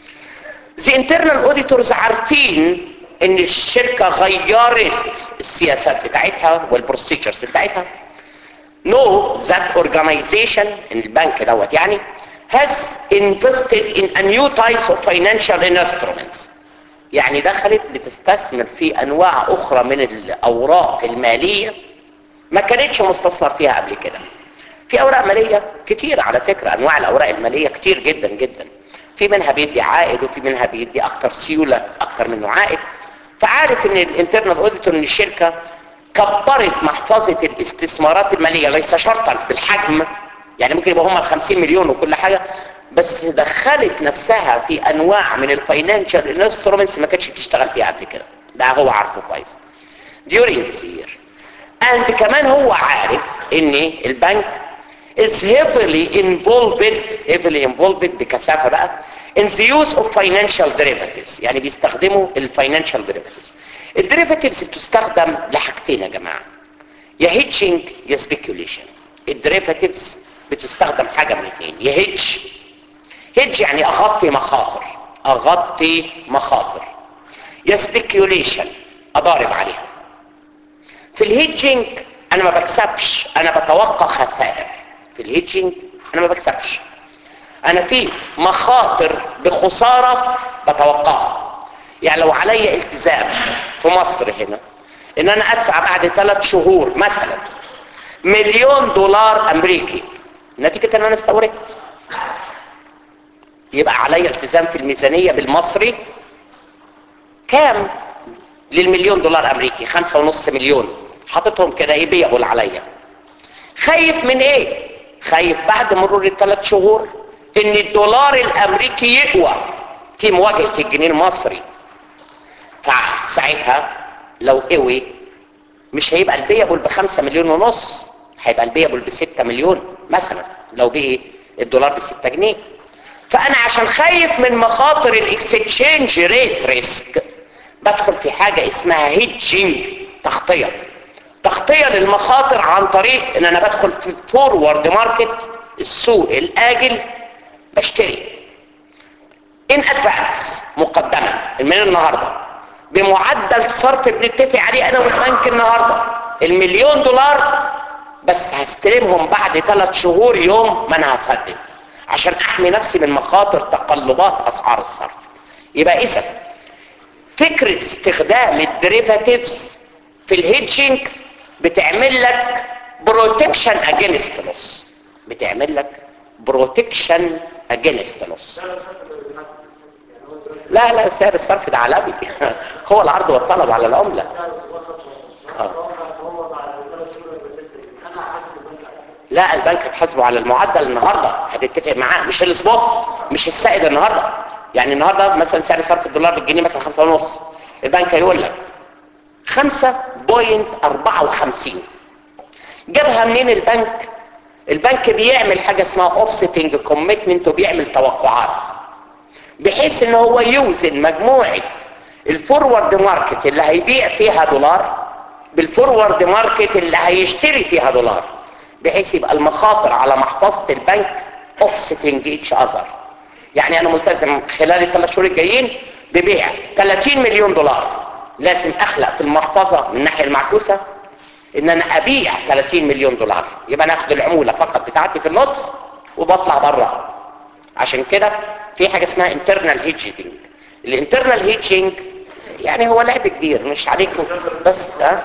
the internal auditors عارفين ان الشركة غيرت السياسات بتاعتها والبروسيجرز بتاعتها know that organization ان البنك دوت يعني has invested in a new types of financial instruments يعني دخلت بتستثمر في انواع اخرى من الاوراق المالية ما كانتش مستثمر فيها قبل كده في اوراق مالية كتير على فكرة انواع الاوراق المالية كتير جدا جدا في منها بيدي عائد وفي منها بيدي اكتر سيولة اكتر منه عائد فعارف ان الانترنال اوديتور ان الشركة كبرت محفظة الاستثمارات المالية ليس شرطا بالحجم يعني ممكن يبقى هم ال 50 مليون وكل حاجة بس دخلت نفسها في انواع من الفاينانشال انسترومنتس ما كانتش بتشتغل فيها قبل كده ده هو عارفه كويس during this year and كمان هو عارف ان البنك is heavily involved heavily involved بكثافة بقى in the use of financial derivatives يعني بيستخدموا الفاينانشال derivatives الديريفاتيفز بتستخدم لحاجتين يا جماعة يا هيتشنج يا سبيكيوليشن الديريفاتيفز بتستخدم حاجة من اثنين يا هيتش هيتش يعني اغطي مخاطر اغطي مخاطر يا سبيكيوليشن اضارب عليها في الهيتشنج انا ما بكسبش انا بتوقع خسائر في الهيتشنج انا ما بكسبش انا في مخاطر بخسارة بتوقعها يعني لو عليا التزام في مصر هنا ان انا ادفع بعد ثلاث شهور مثلا مليون دولار امريكي نتيجة ان انا استوردت يبقى عليا التزام في الميزانية بالمصري كام للمليون دولار امريكي خمسة ونص مليون حاططهم كده ايه بيقبل عليا خايف من ايه خايف بعد مرور الثلاث شهور ان الدولار الامريكي يقوى في مواجهة الجنيه المصري فساعتها لو قوي مش هيبقى البيبل بخمسة مليون ونص هيبقى البيبل بستة مليون مثلا لو بقي الدولار بستة جنيه فانا عشان خايف من مخاطر الاكسشينج ريت ريسك بدخل في حاجة اسمها هيدجينج تغطية تغطية للمخاطر عن طريق ان انا بدخل في الفورورد ماركت السوق الاجل بشتري ان ادفانس مقدما من النهارده بمعدل صرف بنتفق عليه انا والبنك النهارده المليون دولار بس هستلمهم بعد ثلاث شهور يوم ما انا هسدد عشان احمي نفسي من مخاطر تقلبات اسعار الصرف يبقى اذا فكرة استخدام الديريفاتيفز في الهيدجينج بتعمل لك بروتكشن اجينست لوس بتعمل لك بروتكشن اجينست لوس لا لا سعر الصرف ده عالمي هو العرض والطلب على العملة لا البنك هتحاسبه على المعدل النهارده هتتفق معاه مش السبوت مش السائد النهارده يعني النهارده مثلا سعر صرف الدولار بالجنيه مثلا خمسة ونص البنك هيقول لك 5.54 جابها منين البنك البنك بيعمل حاجة اسمها اوفستنج كوميتمنت وبيعمل توقعات بحيث ان هو يوزن مجموعة الفورورد ماركت اللي هيبيع فيها دولار بالفورورد ماركت اللي هيشتري فيها دولار بحيث يبقى المخاطر على محفظة البنك اوفستنج اتش اذر يعني انا ملتزم خلال الثلاث شهور الجايين ببيع 30 مليون دولار لازم اخلق في المحفظة من الناحية المعكوسة ان انا ابيع 30 مليون دولار يبقى انا اخد العمولة فقط بتاعتي في النص وبطلع بره عشان كده في حاجة اسمها internal hedging الانترنال hedging يعني هو لعب كبير مش عليكم بس ها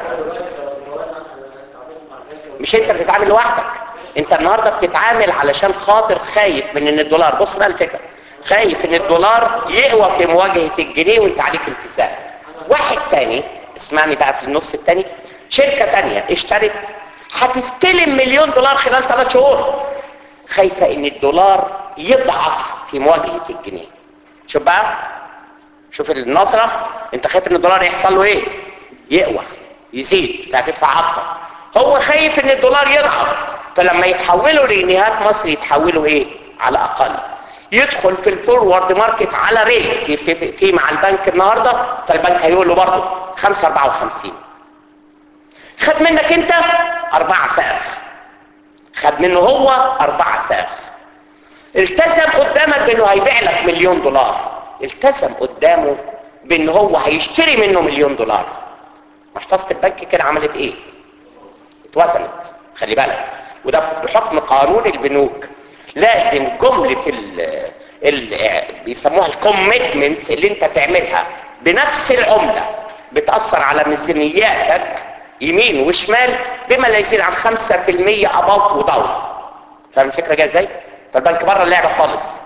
مش انت بتتعامل لوحدك انت النهاردة بتتعامل علشان خاطر خايف من ان الدولار بص بقى الفكرة خايف ان الدولار يقوى في مواجهة الجنيه وانت عليك التزام واحد تاني اسمعني بقى في النص التاني شركة تانية اشترت هتستلم مليون دولار خلال ثلاث شهور خايفة ان الدولار يضعف في مواجهة الجنيه شوف بقى شوف النظرة انت خايف ان الدولار يحصل له ايه يقوى يزيد فهتدفع اكتر هو خايف ان الدولار يضعف فلما يتحولوا لجنيهات مصر يتحولوا ايه على اقل يدخل في الفورورد ماركت على ريت يتفق فيه مع البنك النهارده فالبنك هيقول له برضه 5 54 خد منك انت أربعة سقف خد منه هو أربعة سقف التزم قدامك بانه هيبيع لك مليون دولار التزم قدامه بان هو هيشتري منه مليون دولار محفظة البنك كده عملت ايه اتوزنت خلي بالك وده بحكم قانون البنوك لازم جملة ال ال بيسموها الكوميتمنتس اللي انت تعملها بنفس العملة بتأثر على ميزانياتك يمين وشمال بما لا يزيد عن 5% above وداون فاهم الفكرة جاية ازاي؟ فالبنك بره اللعبة خالص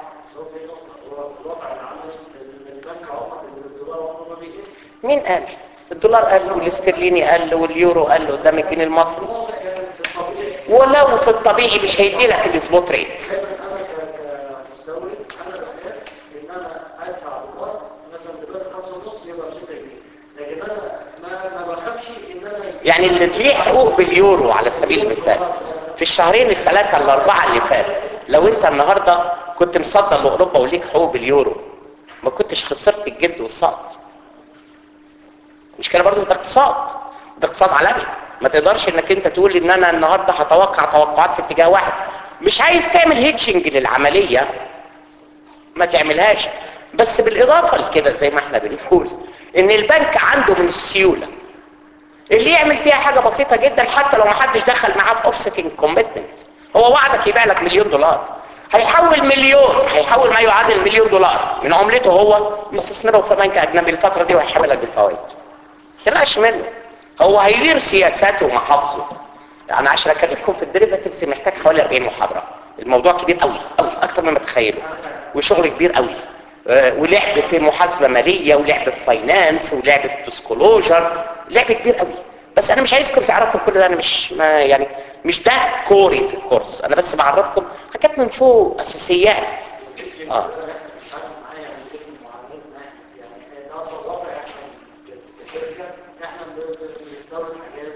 مين قال؟ الدولار قال والاسترليني قال واليورو قال قدام الجنيه المصري ولو في الطبيعي مش هيدي لك السبوت ريت يعني اللي ليه حقوق باليورو على سبيل المثال في الشهرين الثلاثة الأربعة اللي فات لو أنت النهاردة كنت مصدر لأوروبا وليك حقوق باليورو ما كنتش خسرت الجلد والسقط مش كده برضه ده اقتصاد ده اقتصاد عالمي ما تقدرش انك انت تقول ان انا النهارده هتوقع توقعات في اتجاه واحد مش عايز تعمل هيتشنج للعمليه ما تعملهاش بس بالاضافه لكده زي ما احنا بنقول ان البنك عنده من السيوله اللي يعمل فيها حاجه بسيطه جدا حتى لو ما حدش دخل معاه في اوفستنج كوميتمنت هو وعدك يبيع لك مليون دولار هيحول مليون هيحول ما يعادل مليون دولار من عملته هو يستثمره في بنك اجنبي الفتره دي ويحولك بالفوائد تلاش منه هو هيدير سياساته ومحافظه يعني عشان اكلمكم في الديريفاتيفز محتاج حوالي 40 محاضره الموضوع كبير قوي قوي اكتر مما تتخيلوا وشغل كبير قوي آه ولعب في محاسبه ماليه ولعب في فاينانس ولعب في ديسكلوجر لعب كبير قوي بس انا مش عايزكم تعرفوا كل ده انا مش ما يعني مش ده كوري في الكورس انا بس بعرفكم حاجات من فوق اساسيات اه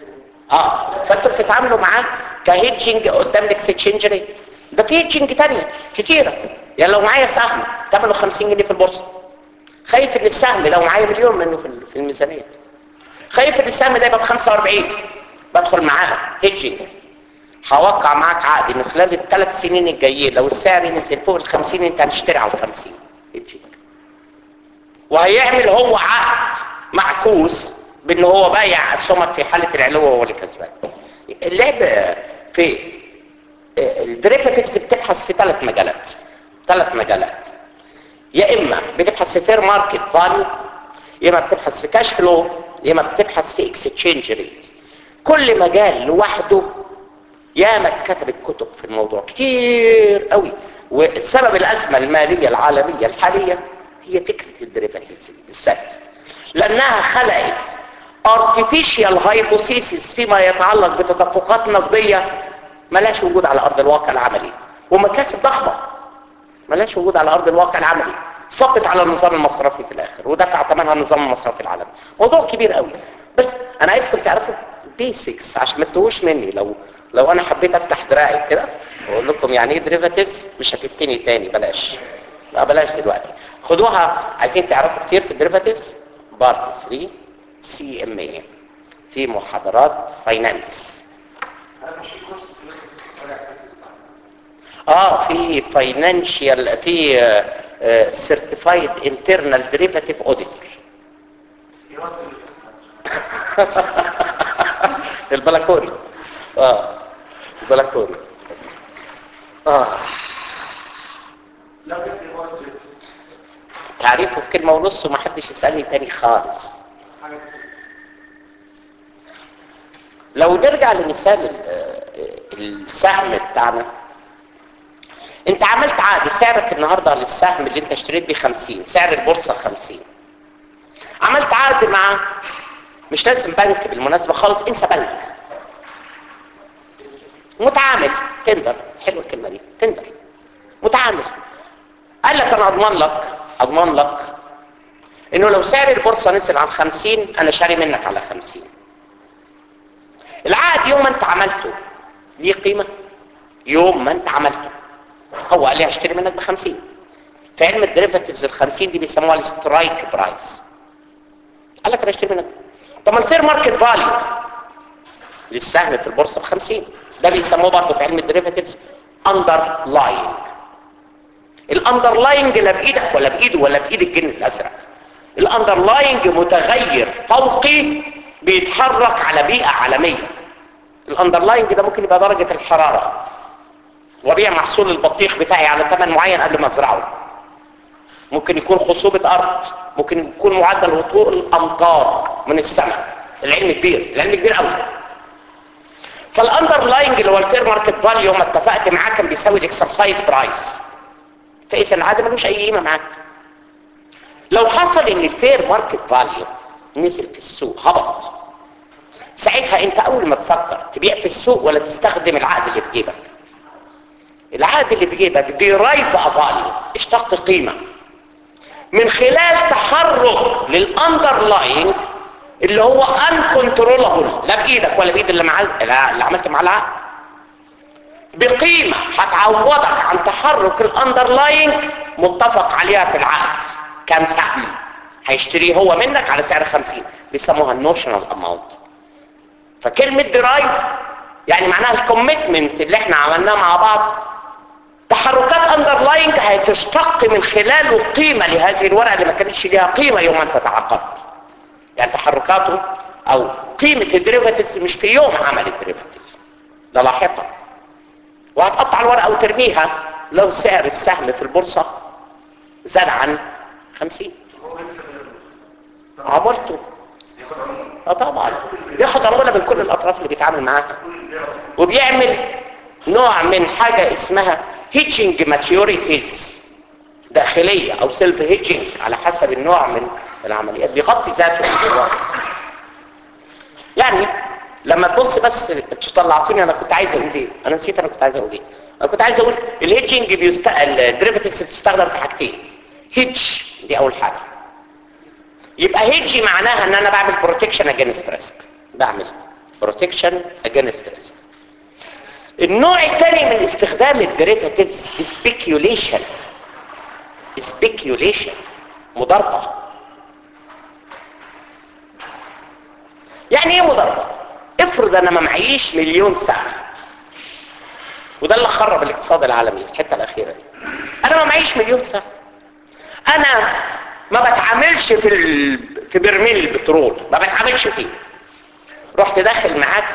اه فانتوا بتتعاملوا معاه كهيدجنج قدام الاكسشينج ريت ده في هيدجنج تانية كتيرة يعني لو معايا سهم ثمنه 50 جنيه في البورصة خايف ان السهم لو معايا مليون منه في في الميزانية خايف ان السهم ده يبقى ب 45 بدخل معاها هيدجنج هوقع معاك عقد ان خلال الثلاث سنين الجايين لو السعر نزل فوق ال 50 انت هتشتري على ال 50 هيدجنج وهيعمل هو عقد معكوس بان هو بايع السمك في حالة العلو وهو اللي كسبان اللعب في الديريفاتيفز بتبحث في ثلاث مجالات ثلاث مجالات يا اما بتبحث في فير ماركت فاليو يا اما بتبحث في كاش فلو يا اما بتبحث في اكسشينج ريت كل مجال لوحده ياما اتكتبت كتب في الموضوع كتير قوي وسبب الازمه الماليه العالميه الحاليه هي فكره الديريفاتيفز بالذات لانها خلقت artificial hypothesis فيما يتعلق بتدفقات نقديه ملاش وجود على ارض الواقع العملي ومكاسب ضخمه ملاش وجود على ارض الواقع العملي صبت على النظام المصرفي في الاخر ودفع ثمنها النظام المصرفي العالمي موضوع كبير قوي بس انا عايزكم تعرفوا بيسكس عشان ما تتوهوش مني لو لو انا حبيت افتح دراعي كده واقول لكم يعني ايه دريفاتيفز مش هتفتني تاني بلاش لا بلاش دلوقتي خدوها عايزين تعرفوا كتير في الدريفاتيفز بارت 3 سي ام اي في محاضرات فاينانس اه في فاينانشال في سيرتيفايد انترنال ديريفاتيف اوديتور البلكوني اه البلكوني اه تعريفه في كلمة ونص ومحدش يسألني تاني خالص لو نرجع لمثال السهم بتاعنا انت عملت عقد سعرك النهاردة للسهم اللي انت اشتريت بيه 50 سعر البورصة 50 عملت عقد مع مش لازم بنك بالمناسبة خالص انسى بنك متعامل تندر حلوة الكلمة دي تندر متعامل قال لك انا اضمن لك اضمن لك انه لو سعر البورصة نزل عن 50 انا شاري منك على 50 العقد يوم ما انت عملته ليه قيمة يوم ما انت عملته هو قال لي هشتري منك ب 50 في علم الديريفاتيفز ال 50 دي بيسموها السترايك برايس قال لك انا اشتري منك طب ما الفير ماركت فاليو للسهم في البورصه ب 50 ده بيسموه برضه في علم الديريفاتيفز اندر لاينج الاندر لاينج لا بايدك ولا بايده ولا بايد الجن الازرق الاندر لاينج متغير فوقي بيتحرك على بيئه عالميه الاندر لاينج ده ممكن يبقى درجه الحراره وبيع محصول البطيخ بتاعي على ثمن معين قبل ما ازرعه ممكن يكون خصوبة ارض ممكن يكون معدل هطول الامطار من السماء العلم كبير العلم كبير قوي فالاندر لاينج اللي هو الفير ماركت فاليو ما اتفقت معاه كان بيساوي الاكسرسايز برايس فاذا العاده ملوش اي قيمه معاك لو حصل ان الفير ماركت فاليو نزل في السوق هبط ساعتها انت اول ما تفكر تبيع في السوق ولا تستخدم العقد اللي في جيبك العقد اللي في جيبك ديرايف افاليو اشتق قيمة من خلال تحرك للاندرلاين اللي هو uncontrollable لا بايدك ولا بايد اللي معاه اللي عملت معاه العقد بقيمة هتعوضك عن تحرك الاندرلاين متفق عليها في العقد كام سهم هيشتريه هو منك على سعر 50 بيسموها النوشنال اماونت فكلمة درايف يعني معناها الكوميتمنت اللي احنا عملناه مع بعض تحركات اندرلاينج هتشتق من خلاله قيمة لهذه الورقة اللي ما كانتش ليها قيمة يوم انت تعاقدت يعني تحركاته او قيمة الديريفاتيفز مش في يوم عمل الديريفاتيف ده لاحقا وهتقطع الورقة وترميها لو سعر السهم في البورصة زاد عن 50 عملته اه طبعا بياخد عمولة من كل الاطراف اللي بيتعامل معاها وبيعمل نوع من حاجة اسمها هيتشنج ماتيوريتيز داخلية او سيلف هيتشنج على حسب النوع من العمليات بيغطي ذاته يعني لما تبص بس طلعتوني انا كنت عايز اقول ايه انا نسيت انا كنت عايز اقول ايه انا كنت عايز اقول الهيتشنج بيست... الديريفاتيفز بتستخدم في حاجتين هيتش دي اول حاجه يبقى هيتش معناها ان انا بعمل بروتكشن اجينست ريسك بعمل protection against risk النوع الثاني من استخدام الديريفاتيفز speculation speculation مضاربة يعني ايه مضاربة افرض انا ما معيش مليون سهم وده اللي خرب الاقتصاد العالمي الحتة الاخيرة دي انا ما معيش مليون سهم انا ما بتعاملش في ال... في برميل البترول ما بتعاملش فيه رحت داخل معاك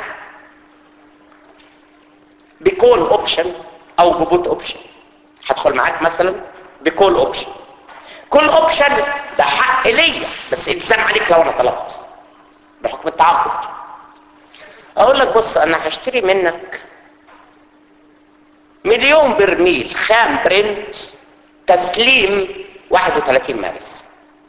بكول اوبشن او ببوت اوبشن هدخل معاك مثلا بكول اوبشن كل اوبشن ده حق ليا بس الزام عليك لو انا طلبت بحكم التعاقد اقول لك بص انا هشتري منك مليون برميل خام برنت تسليم 31 مارس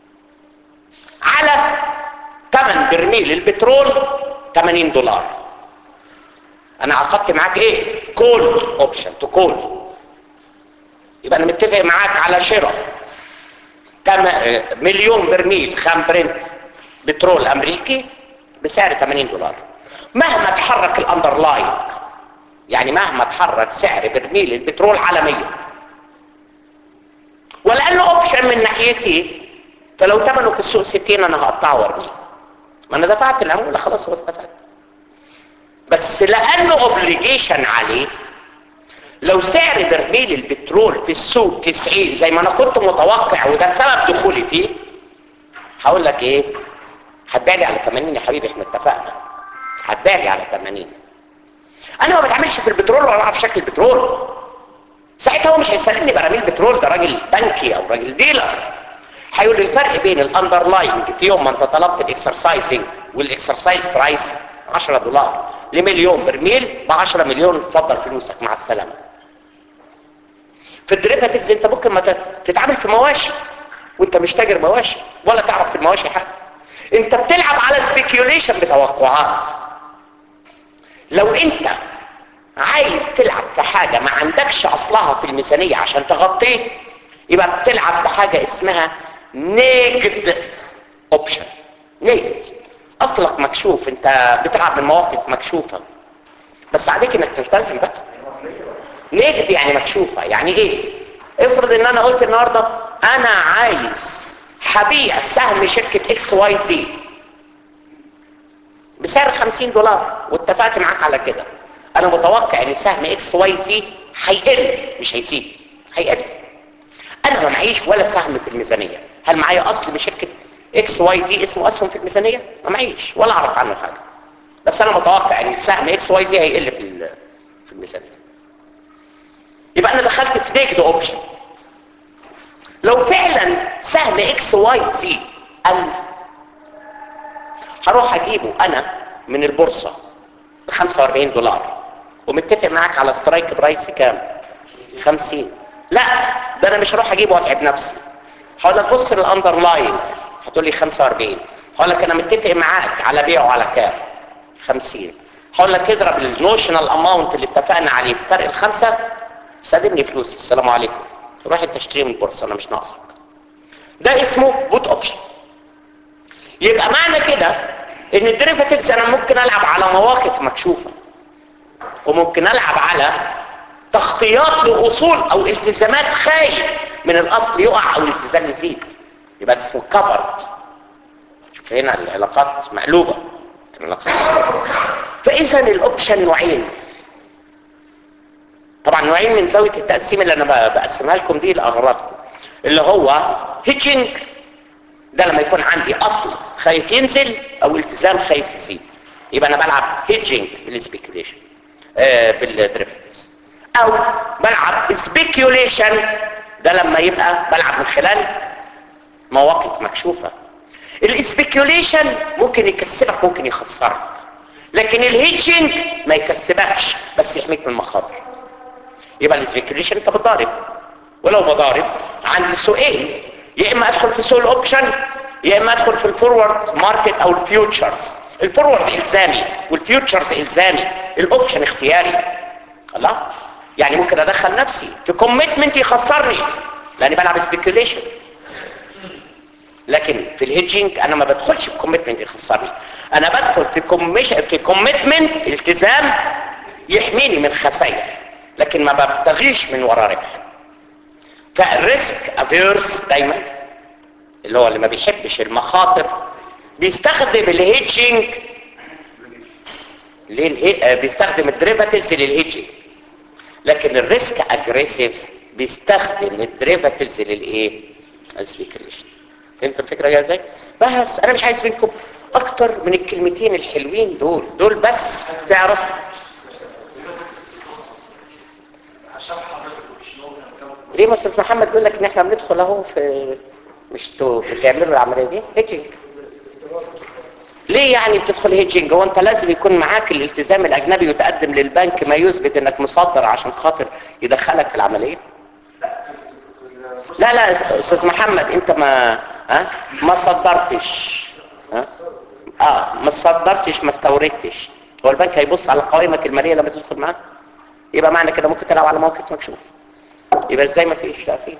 على ثمن برميل البترول 80 دولار انا عقدت معاك ايه كول اوبشن تو كول يبقى انا متفق معاك على شراء كم مليون برميل خام برنت بترول امريكي بسعر 80 دولار مهما تحرك الاندرلاين يعني مهما تحرك سعر برميل البترول عالميا ولانه اوبشن من ناحيتي فلو ثمنه في السوق 60 انا هقطعه وارميه ما انا دفعت العموله خلاص هو استفاد بس لانه اوبليجيشن عليه لو سعر برميل البترول في السوق 90 زي ما انا كنت متوقع وده سبب دخولي فيه هقول لك ايه هتبيع على 80 يا حبيبي احنا اتفقنا هتبيع على 80 انا ما بتعاملش في البترول ولا اعرف شكل البترول ساعتها هو مش هيسلمني براميل بترول ده راجل بنكي او راجل ديلر هيقول لي الفرق بين الاندرلاينج في يوم ما انت طلبت الاكسرسايزنج والاكسرسايز برايس 10 دولار لمليون برميل ب 10 مليون اتفضل فلوسك مع السلامه في الدريفاتيفز انت ممكن ما تتعامل في مواشي وانت مش تاجر مواشي ولا تعرف في المواشي حاجه انت بتلعب على سبيكيوليشن بتوقعات لو انت عايز تلعب في حاجة ما عندكش اصلها في الميزانية عشان تغطيه يبقى بتلعب بحاجة اسمها نيجد اوبشن نيجد اصلك مكشوف انت بتلعب من مواقف مكشوفة بس عليك انك تلتزم بقى نيجد يعني مكشوفة يعني ايه افرض ان انا قلت النهاردة انا عايز هبيع سهم شركة اكس واي زي بسعر 50 دولار واتفقت معاك على كده انا متوقع ان سهم اكس واي زي هيقل مش هيزيد هيقل انا ما معيش ولا سهم في الميزانيه هل معايا اصل بشركه اكس واي زي اسمه اسهم في الميزانيه ما معيش ولا اعرف عنه حاجه بس انا متوقع ان سهم اكس واي زي هيقل في في الميزانيه يبقى انا دخلت في نيجد اوبشن لو فعلا سهم اكس واي زي قل هروح اجيبه انا من البورصه ب 45 دولار ومتفق معاك على سترايك برايس كام 50 لا ده انا مش هروح اجيبه واتعب نفسي هقول لك بص للاندرلاين هتقول لي 45 هقول لك انا متفق معاك على بيعه على كام 50 هقول لك اضرب النوشنال اماونت اللي اتفقنا عليه بفرق الخمسه سلمني فلوسي السلام عليكم روح انت اشتري من البورصه انا مش ناقصك ده اسمه بوت اوبشن يبقى معنى كده ان الديريفاتيفز انا ممكن العب على مواقف مكشوفه وممكن العب على تغطيات لاصول او التزامات خايف من الاصل يقع او الالتزام يزيد يبقى ده اسمه كفرد شوف هنا العلاقات مقلوبه العلاقات فاذا الاوبشن نوعين طبعا نوعين من زاويه التقسيم اللي انا بقسمها لكم دي لاغراضكم اللي هو هيتشنج ده لما يكون عندي اصل خايف ينزل او التزام خايف يزيد يبقى انا بلعب هيدجنج بالسبيكيوليشن آه بالدريفتس او بلعب سبيكيوليشن ده لما يبقى بلعب من خلال مواقف مكشوفه السبيكيوليشن ممكن يكسبك ممكن يخسرك لكن الهيدجنج ما يكسبكش بس يحميك من المخاطر يبقى السبيكيوليشن انت بتضارب ولو بضارب عندي سوقين يا اما ادخل في سوق الاوبشن يا اما ادخل في الفورورد ماركت او الفيوتشرز الفورورد الزامي والفيوتشرز الزامي الاوبشن اختياري الله يعني ممكن ادخل نفسي في كوميتمنت يخسرني لاني بلعب سبيكيوليشن لكن في الهيدجينج انا ما بدخلش في كوميتمنت يخسرني انا بدخل في كوميش في كوميتمنت التزام يحميني من خسائر لكن ما ببتغيش من ورا ربح فالريسك افيرس دايما اللي هو اللي ما بيحبش المخاطر بيستخدم الهيدجينج للهي... بيستخدم الديريفاتيفز للهيدجينج لكن الريسك اجريسيف بيستخدم الديريفاتيفز للايه السبيكيوليشن فهمت الفكره جايه ازاي بس انا مش عايز منكم اكتر من الكلمتين الحلوين دول دول بس تعرف
عشان حضرتك مش نوع
ليه ما استاذ محمد بيقول لك ان احنا بندخل اهو في مش تو بتعملوا العمليه دي هيدجنج ليه يعني بتدخل هيدجنج هو انت لازم يكون معاك الالتزام الاجنبي وتقدم للبنك ما يثبت انك مصدر عشان خاطر يدخلك في العمليه لا لا استاذ محمد انت ما ها ما صدرتش ها اه ما صدرتش ما استوردتش هو البنك هيبص على قوائمك الماليه لما تدخل معاه يبقى معنى كده ممكن تلعب على موقف مكشوف يبقى ازاي ما فيش تقفيل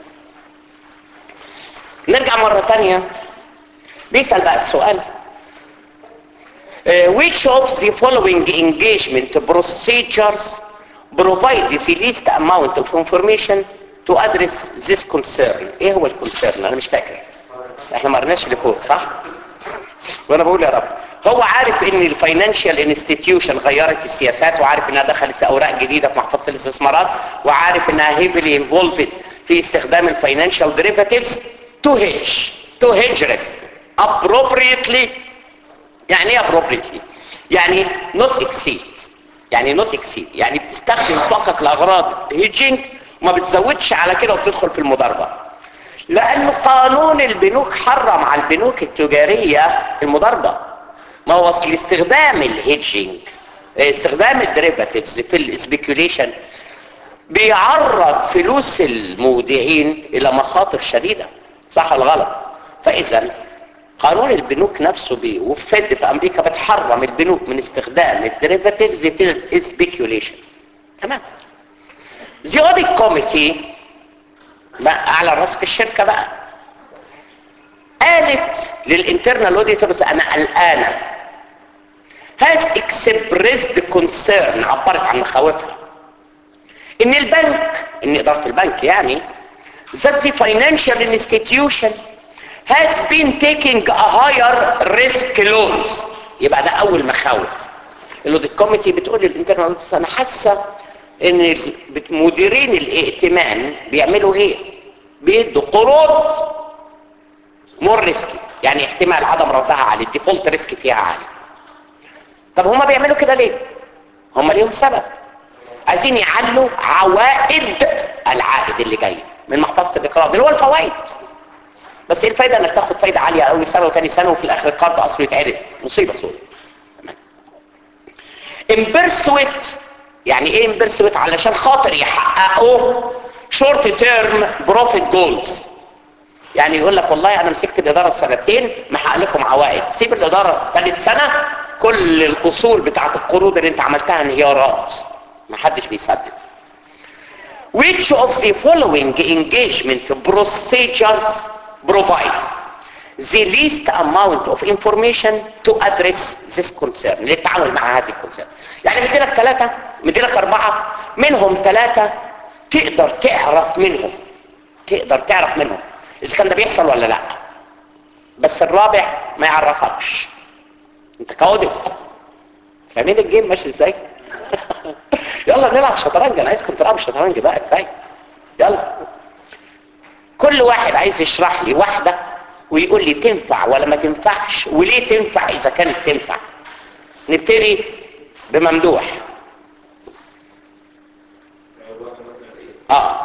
نرجع مرة تانية بيسأل بقى السؤال Uh, which of the following engagement procedures provide the least amount of information to address this concern ايه هو الكونسيرن انا مش فاكر احنا ما قرناش اللي فوق صح وانا بقول يا رب هو عارف ان الفاينانشال انستتيوشن غيرت السياسات وعارف انها دخلت في اوراق جديده في محفظه الاستثمارات وعارف انها هيفلي انفولفد في استخدام الفاينانشال ديريفاتيفز تو هيدج تو هيدج ريسك appropriately يعني ايه appropriately يعني not exceed يعني not exceed يعني بتستخدم فقط لاغراض هيدجينج وما بتزودش على كده وبتدخل في المضاربه لأن قانون البنوك حرم على البنوك التجارية المضاربة ما هو اصل استخدام الهيدجينج استخدام الديريفاتيفز في السبيكيوليشن بيعرض فلوس المودعين إلى مخاطر شديدة صح ولا غلط فإذا قانون البنوك نفسه بي والفد في أمريكا بتحرم البنوك من استخدام الديريفاتيفز في السبيكيوليشن تمام The audit committee بقى على راس في الشركة بقى قالت للانترنال اوديتورز انا قلقانه has expressed concern عبرت عن مخاوفها ان البنك ان اداره البنك يعني that the financial institution has been taking a higher risk loans يبقى ده اول مخاوف الاوديت كوميتي بتقول للانترنال اوديتورز انا حاسه ان ال- مديرين الائتمان بيعملوا ايه بيدوا قروض مور ريسكي يعني احتمال عدم ردها عالي الديفولت ريسك فيها عالي طب هما بيعملوا كده ليه هما ليهم سبب عايزين يعلوا عوائد العائد اللي جاي من محفظه الاقراض اللي هو الفوائد بس ايه الفايده انك تاخد فايده عاليه اول سنه وثاني سنه وفي الاخر القرض اصله يتعرض مصيبه سودة امبرسويت يعني ايه امبرسويت علشان خاطر يحققوا شورت تيرم بروفيت جولز يعني يقول لك والله انا مسكت الاداره سنتين محقق لكم عوائد سيب الاداره ثالث سنه كل الاصول بتاعت القروض اللي انت عملتها انهيارات ما حدش بيسدد which of the following engagement procedures provide the least amount of information to address this concern للتعامل مع هذه الكونسيرن يعني مدي لك ثلاثة مدي لك أربعة منهم ثلاثة تقدر تعرف منهم تقدر تعرف منهم إذا كان ده بيحصل ولا لا بس الرابع ما يعرفكش انت كاوديت فاهمين الجيم ماشي ازاي يلا نلعب شطرنج انا عايزكم تلعبوا شطرنج بقى كفايه يلا كل واحد عايز يشرح لي واحده ويقول لي تنفع ولا ما تنفعش وليه تنفع اذا كانت تنفع نبتدي بممدوح اه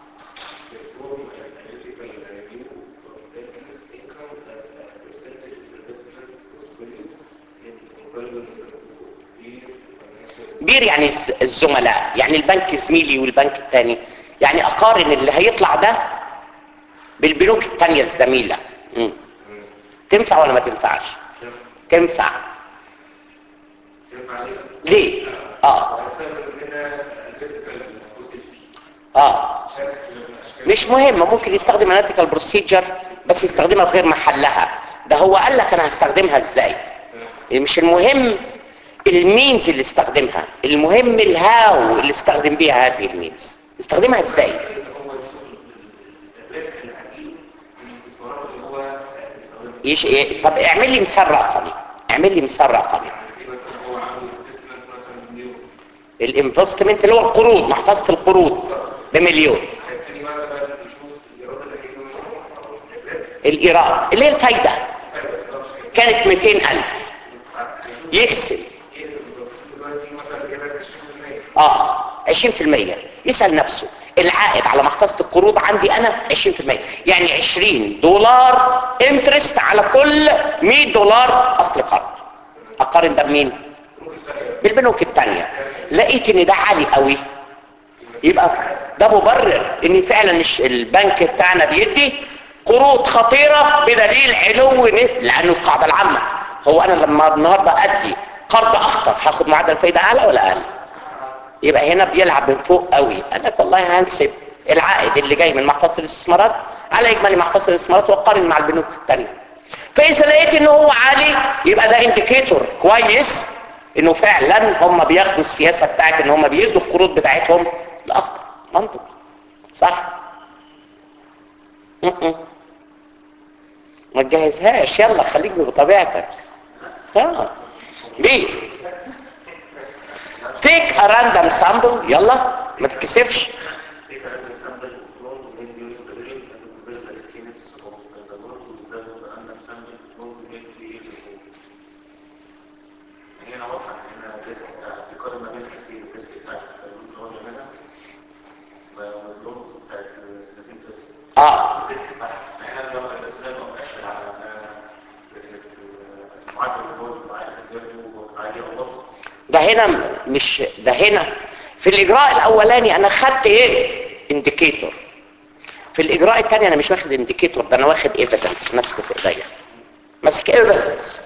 بير يعني الز- الزملاء يعني البنك زميلي والبنك الثاني يعني اقارن اللي هيطلع ده بالبنوك الثانيه الزميله مم. تنفع ولا ما تنفعش تنفع ليه اه اه مش مهم ممكن يستخدم اناليتيكال بروسيجر بس يستخدمها في غير محلها ده هو قال لك انا هستخدمها ازاي مش المهم المينز اللي استخدمها المهم الهاو اللي استخدم بيها هذه المينز استخدمها ازاي
هو يشوف الربح اللي هتجيله من الاستثمارات اللي هو بيستخدمها
يش... إيه؟ طب اعمل لي مثال رقمي اعمل لي مثال رقمي
يعني في مثلا هو عنده انفستمنت مثلا مليون
الانفستمنت اللي هو القروض محفظه القروض بمليون
هيبتدي بقى بقى يشوف الايراد اللي هيجيله منه او الربح
الايراد اللي هي الفايده كانت 200000 يحسب
دلوقتي مثلا جايب لك 20%
اه 20% يسأل نفسه العائد على محفظة القروض عندي انا 20% يعني 20 دولار انترست على كل 100 دولار اصل قرض اقارن ده بمين بالبنوك التانية لقيت ان ده عالي قوي يبقى ده مبرر ان فعلا الش- البنك بتاعنا بيدي قروض خطيرة بدليل علو ن- لانه القاعدة العامة هو انا لما النهاردة ادي قرض اخطر هاخد معدل فايدة اعلى ولا اقل يبقى هنا بيلعب من فوق قوي قال لك والله هنسب العائد اللي جاي من محفظه الاستثمارات على اجمالي محفظه الاستثمارات واقارن مع البنوك الثانيه فاذا لقيت ان هو عالي يبقى ده انديكيتور كويس انه فعلا هم بياخدوا السياسه بتاعت ان هم بيدوا القروض بتاعتهم لاخطر منطق صح م-م. ما تجهزهاش يلا خليك بطبيعتك ها ليه take a random sample يلا ما تتكسفش
Take an example of loan made during the period and compare the estimates of the loan to the random sample loan made three years ago. يعني هنا واضحة ان هنا الريسك بتاع القارن ما بين حاجتين الريسك بتاع اللون اللي هو بيعملها واللونز بتاعت السنتين فاتوا.
اه
الريسك بتاعها احنا لو بس ده ما مؤشر على المعدل اللي هو المعدل اللي عالي او برضه
ده هنا مش ده هنا في الاجراء الاولاني انا خدت ايه انديكيتور في الاجراء الثاني انا مش واخد انديكيتور ده انا واخد ايفيدنس ماسكه في ايديا ماسك ايفيدنس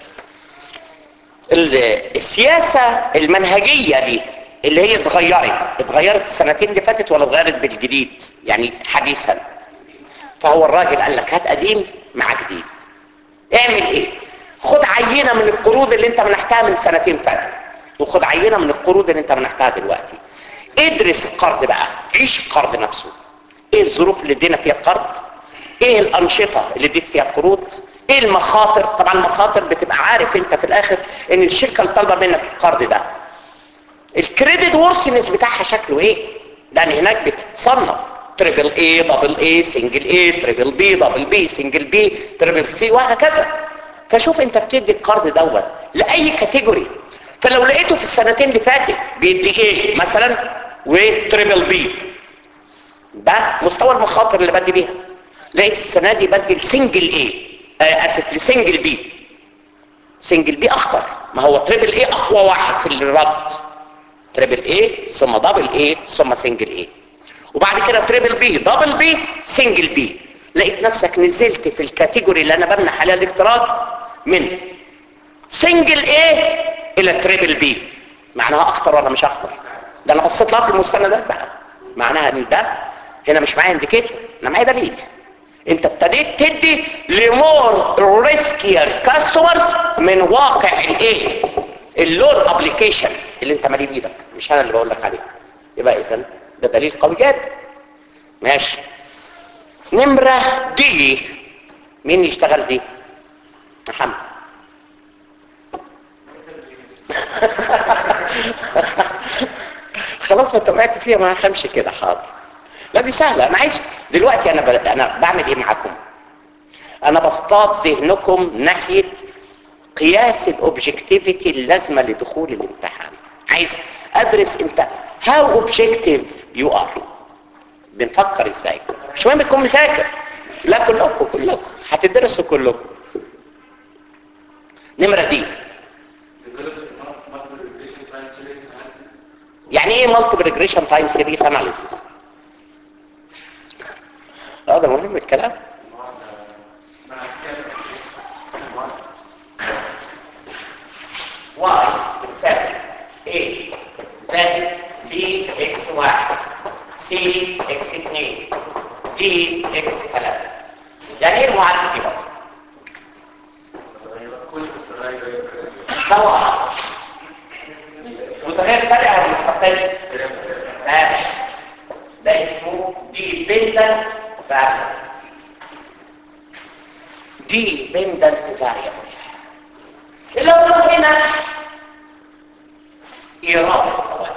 السياسه المنهجيه دي اللي هي اتغيرت اتغيرت السنتين اللي فاتت ولا اتغيرت بالجديد يعني حديثا فهو الراجل قال لك هات قديم مع جديد اعمل ايه خد عينة من القروض اللي انت منحتها من سنتين فاتوا وخد عينة من القروض اللي انت منحتها دلوقتي ادرس القرض بقى عيش القرض نفسه ايه الظروف اللي ادينا فيها القرض ايه الانشطة اللي اديت فيها القروض ايه المخاطر طبعا المخاطر بتبقى عارف انت في الاخر ان الشركة اللي طالبة منك القرض ده الكريدت وورثنس بتاعها شكله ايه لان هناك بتتصنف تريبل اي دبل اي سنجل اي تريبل بي دبل بي سنجل بي تريبل سي وهكذا فشوف انت بتدي القرض دوت لاي كاتيجوري فلو لقيته في السنتين اللي فاتت بيدي ايه مثلا وتريبل بي ده مستوى المخاطر اللي بدي بيها لقيت السنه دي بدي السنجل ايه آه اسف لسنجل بي سنجل بي اخطر ما هو تريبل ايه اقوى واحد في الربط تريبل ايه ثم دبل ايه ثم سنجل ايه وبعد كده تريبل بي دبل بي سنجل بي لقيت نفسك نزلت في الكاتيجوري اللي انا بمنح عليها الاقتراض من سنجل ايه الى تريبل بي معناها اخطر ولا مش اخطر ده انا بصيت لها في المستندات بقى معناها ان ده هنا مش معايا انديكيتور انا معايا دليل انت ابتديت تدي لمور ريسكير كاستمرز من واقع الايه اللون ابلكيشن اللي انت مالي بايدك مش انا اللي بقول لك عليه يبقى اذا ده دليل قوي جدا ماشي نمرة دي مين يشتغل دي محمد خلاص ما انت وقعت فيها ما همشي كده حاضر لا دي سهلة انا عايز دلوقتي انا ب... انا بعمل ايه معاكم انا بصطاد ذهنكم ناحية قياس الاوبجكتيفيتي اللازمة لدخول الامتحان عايز ادرس انت هاو اوبجكتيف يو ار بنفكر ازاي مش مهم تكون مذاكر لا كلكم كلكم هتدرسوا كلكم نمرة دي يعني ايه مالتيبل ريجريشن تايم سيريس اناليسيس اه ده مهم الكلام واي بتساوي A زائد B اكس واحد C اكس اتنين D اكس ثلاثة يعني ايه المعادله دي برضه سواء متغير تابع ولا مستقل تابع ده اسمه dependent variable dependent variable اللي هو هنا ايراد الفوائد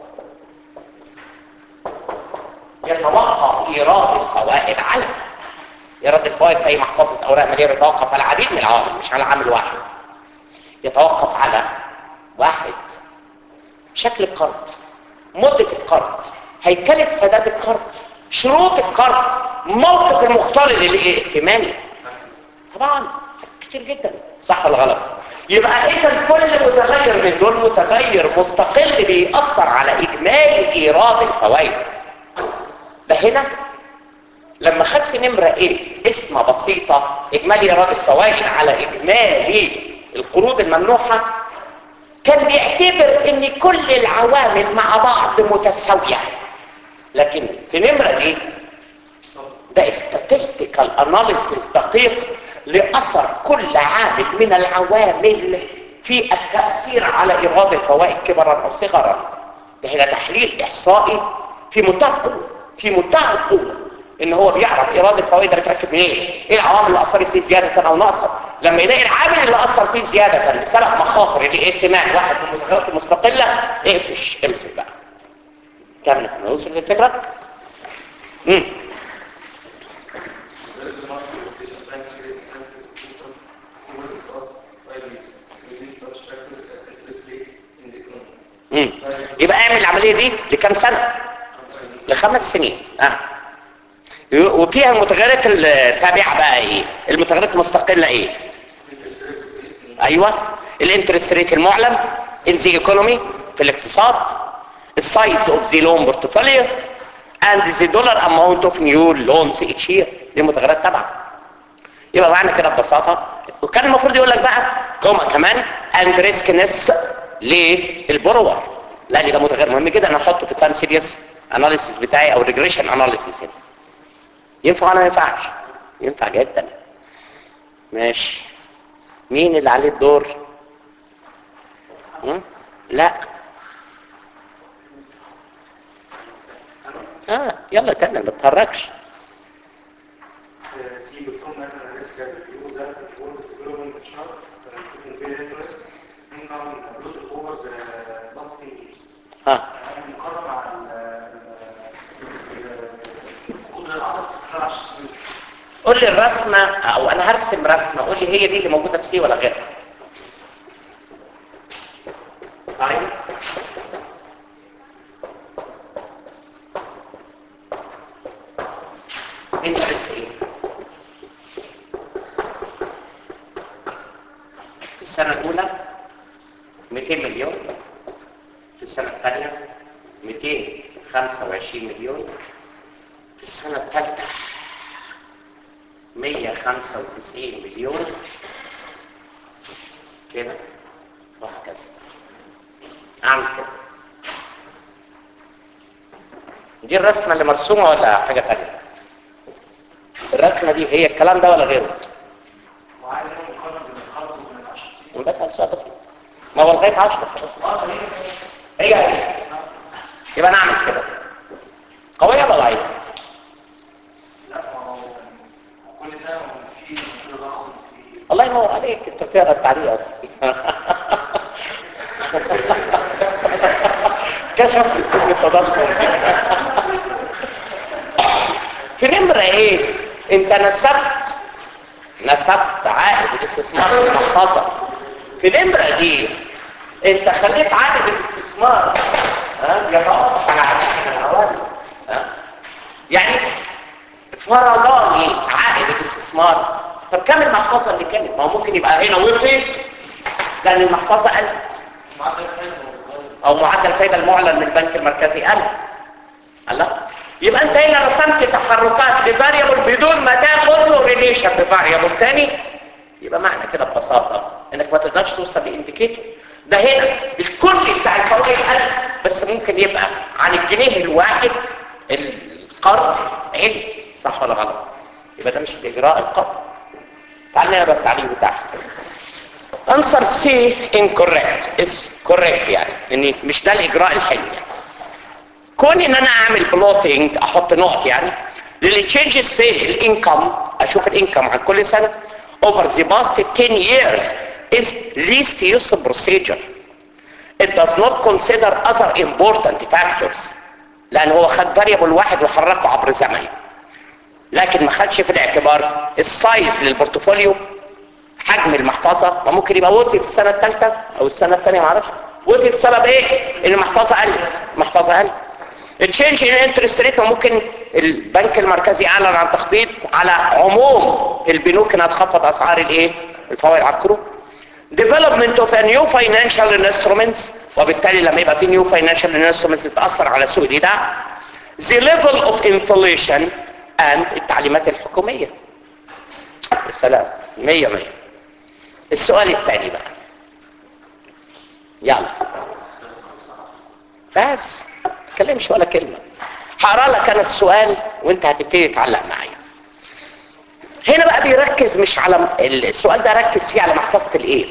يتوقف ايراد الفوائد على ايراد الفوائد في اي محفظه اوراق ماليه يتوقف على العديد من العوامل مش على عامل واحد يتوقف على واحد شكل القرض مدة القرض هيكلة سداد القرض شروط القرض موقف المختار الائتماني طبعا كتير جدا صح ولا غلط يبقى اذا كل متغير من دول متغير مستقل بيأثر على اجمالي ايراد الفوائد ده هنا لما خد في نمرة ايه اسم بسيطة اجمالي ايراد الفوائد على اجمالي القروض الممنوحة كان بيعتبر ان كل العوامل مع بعض متساوية لكن في نمرة دي ده statistical analysis دقيق لأثر كل عامل من العوامل في التأثير على إيراد الفوائد كبرا أو صغرا ده هنا تحليل إحصائي في منتهى القوة في منتهى القوة ان هو بيعرف ايراد الفوائد ده بتركب منين ايه العوامل اللي اثرت فيه زياده او نقصا لما يلاقي العامل اللي اثر فيه زياده لسبب مخاطر الائتمان واحد من المتغيرات المستقله اقفش امسك بقى كمل نوصل للفكره امم امم يبقى اعمل العمليه دي لكام سنه لخمس سنين اه وفيها المتغيرات التابعه بقى ايه المتغيرات المستقله ايه ايوه الانترست ريت المعلن ان ذا ايكونومي في الاقتصاد السايز اوف ذا لون بورتفوليو اند ذا دولار اماونت اوف نيو لونز ايتش يير دي متغيرات تابعه يبقى معنى كده ببساطه وكان المفروض يقول لك بقى كوما كمان اند ريسكنس للبرور لا لي ده متغير مهم جدا انا احطه في التايم سيريس اناليسيس بتاعي او ريجريشن اناليسيس هنا ينفع ولا ما ينفعش ينفع جدا ماشي مين اللي عليه الدور هم؟ لا اه يلا تاني ما تتحركش
سي بتكون مثلا use that for development chart and compare interest income growth over the last 10 years.
ها
مقارنة مع القدرة العدد في 10 سنين.
قول لي الرسمة او انا هرسم رسمة قول لي هي دي اللي موجودة في سي ولا غيرها طيب انت بس ايه في السنة الاولى 200 مليون في السنة الثانية 225 مليون في السنة الثالثة 195 مليون كده وهكذا اعمل كده دي الرسمة اللي مرسومة ولا حاجة ثانية الرسمة دي هي الكلام ده ولا غيره
وعايز اعمل مقارنة بين القرض وبين 10 سنين.
بس على سؤال بسيط ما هو لغاية 10 خلاص
اه هي
هي هي يبقى انا اعمل كده قوية ولا ضعيفة
لا ما هو كل سنة في تضخم في
الله ينور عليك انت بتقرا التعليق اصلا كشفت كل التضخم في نمرة ايه انت نسبت نسبت عائد الاستثمار في المحفظة في نمرة دي انت خليت عائد الاستثمار ها يتوقف على عدد من العوامل ها يعني فرضاني عائد الاستثمار طب كم المحفظة اللي كانت ما هو ممكن يبقى هنا وطي لان المحفظة قلت
معدل الفايدة موجود.
او معدل الفايدة المعلن من البنك المركزي قل الله يبقى انت هنا رسمت تحركات لفاريبل بدون ما تاخد له ريليشن بفاريبل تاني يبقى معنى كده ببساطة انك ما تقدرش توصل لانديكيتور ده هنا الكل بتاع الفوائد قل بس ممكن يبقى عن الجنيه الواحد القرض عل صح ولا غلط يبقى ده مش الاجراء القطعي تعال نقرا التعليق بتاعها answer C incorrect is correct يعني ان مش ده الاجراء الحلو كون ان انا اعمل بلوتنج احط نقط يعني للتشينجز في الانكم اشوف الانكم عن كل سنه over the past 10 years is least use procedure it does not consider other important factors لان هو خد variable واحد وحركه عبر زمن لكن ما خدش في الاعتبار السايز للبورتفوليو حجم المحفظه ما ممكن يبقى وطي في السنه الثالثه او السنه الثانيه ما اعرفش وطي بسبب ايه ان المحفظه قلت المحفظه قلت التشينج ان انترست ريت ممكن البنك المركزي اعلن عن تخفيض على عموم البنوك انها تخفض اسعار الايه الفوائد على الكروت development of a new financial instruments وبالتالي لما يبقى في new financial instruments تتاثر على سوق الايداع the level of inflation and التعليمات الحكوميه يا سلام مية مية السؤال الثاني بقى يلا بس تكلمش ولا كلمة هقرا لك انا السؤال وانت هتبتدي تعلق معايا هنا بقى بيركز مش على السؤال ده ركز فيه على محفظة الايه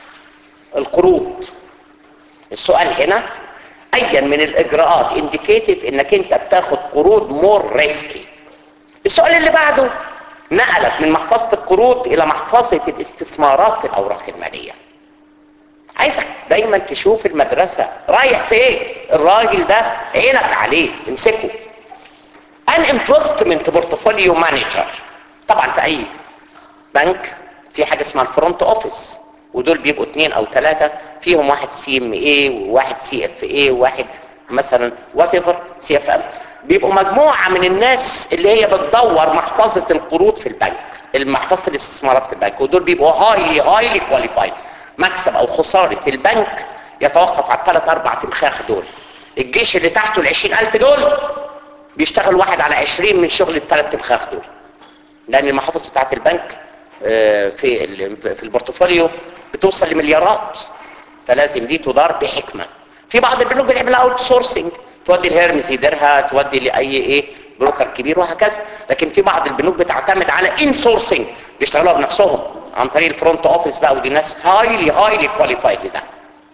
القروض السؤال هنا ايا من الاجراءات indicated انك انت بتاخد قروض مور ريسكي السؤال اللي بعده نقلك من محفظة القروض الى محفظة الاستثمارات في الاوراق المالية عايزك دايما تشوف المدرسة رايح فين الراجل ده عينك عليه امسكه ان انفستمنت بورتفوليو مانجر طبعا في اي بنك في حاجة اسمها الفرونت اوفيس ودول بيبقوا اثنين او ثلاثة فيهم واحد سي ام اي وواحد سي اف اي وواحد مثلا وات ايفر سي اف ام بيبقوا مجموعة من الناس اللي هي بتدور محفظة القروض في البنك المحفظة الاستثمارات في البنك ودول بيبقوا هايلي هايلي كواليفايد مكسب او خسارة البنك يتوقف على الثلاث اربع تمخاخ دول الجيش اللي تحته ال 20000 دول بيشتغل واحد على 20 من شغل الثلاث تمخاخ دول لان المحافظ بتاعت البنك في في البورتفوليو بتوصل لمليارات فلازم دي تدار بحكمة في بعض البنوك بتعمل اوت سورسنج تودي الهيرمز يديرها تودي لاي ايه بروكر كبير وهكذا لكن في بعض البنوك بتعتمد على ان سورسنج بيشتغلوها بنفسهم عن طريق الفرونت اوفيس بقى ودي ناس هايلي هايلي كواليفايد لده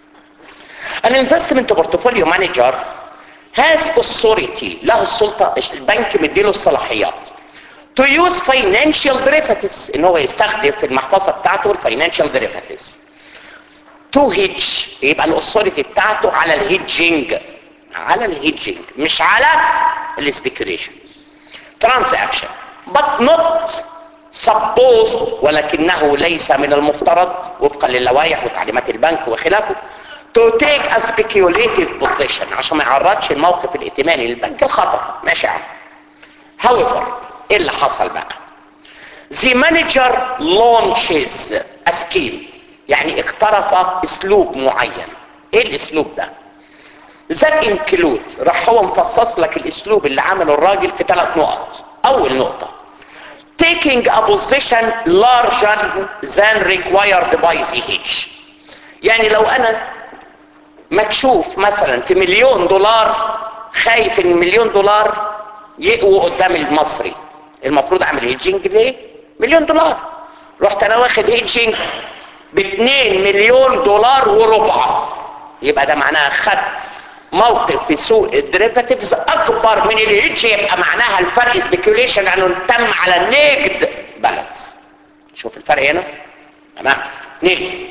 الانفستمنت بورتفوليو مانجر هاز authority له السلطه البنك مديله الصلاحيات to use financial derivatives ان هو يستخدم في المحفظه بتاعته الفاينانشال derivatives to hedge يبقى الاثوريتي بتاعته على الهيدجينج على الهيدجينج مش على السبيكوليشن ترانزاكشن but not supposed ولكنه ليس من المفترض وفقا للوائح وتعليمات البنك وخلافه to take a speculative position عشان ما يعرضش الموقف الائتماني للبنك الخطر ماشي عم however ايه اللي حصل بقى the manager launches a scheme يعني اقترف اسلوب معين ايه الاسلوب ده that include راح هو مفصص لك الاسلوب اللي عمله الراجل في ثلاث نقط اول نقطة taking a position larger than required by the hedge يعني لو انا مكشوف مثلا في مليون دولار خايف ان مليون دولار يقوى قدام المصري المفروض اعمل هيدجينج ليه مليون دولار رحت انا واخد هيدجينج ب 2 مليون دولار وربع يبقى ده معناها خدت موقف في سوق الديريفاتيفز اكبر من الهيدج يبقى معناها الفرق سبيكيوليشن لانه تم على النيجد بالانس شوف الفرق هنا تمام اثنين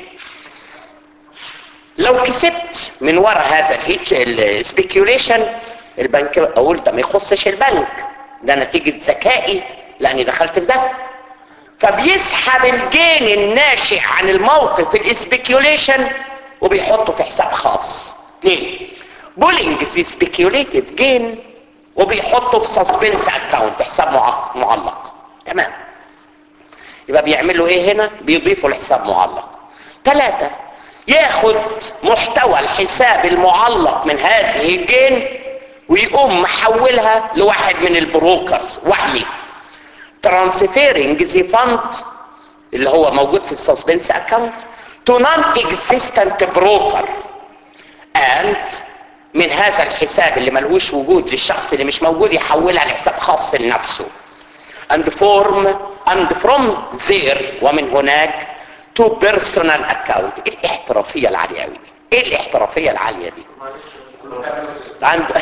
لو كسبت من وراء هذا الهيدج السبيكيوليشن البنك اقول ده ما يخصش البنك ده نتيجة ذكائي لاني دخلت في ده فبيسحب الجين الناشئ عن الموقف الاسبيكيوليشن وبيحطه في حساب خاص اثنين بولينج في سبيكيوليتيف جين وبيحطه في سسبنس اكاونت حساب معلق تمام يبقى بيعملوا ايه هنا بيضيفوا لحساب معلق ثلاثة ياخد محتوى الحساب المعلق من هذه الجين ويقوم محولها لواحد من البروكرز وهمي ترانسفيرنج ذا فاند اللي هو موجود في السسبنس اكاونت تو نون اكزيستنت بروكر اند من هذا الحساب اللي ملوش وجود للشخص اللي مش موجود يحولها لحساب خاص لنفسه and form and from there ومن هناك to personal account ايه الاحترافية العالية قوي دي ايه الاحترافية العالية دي عنده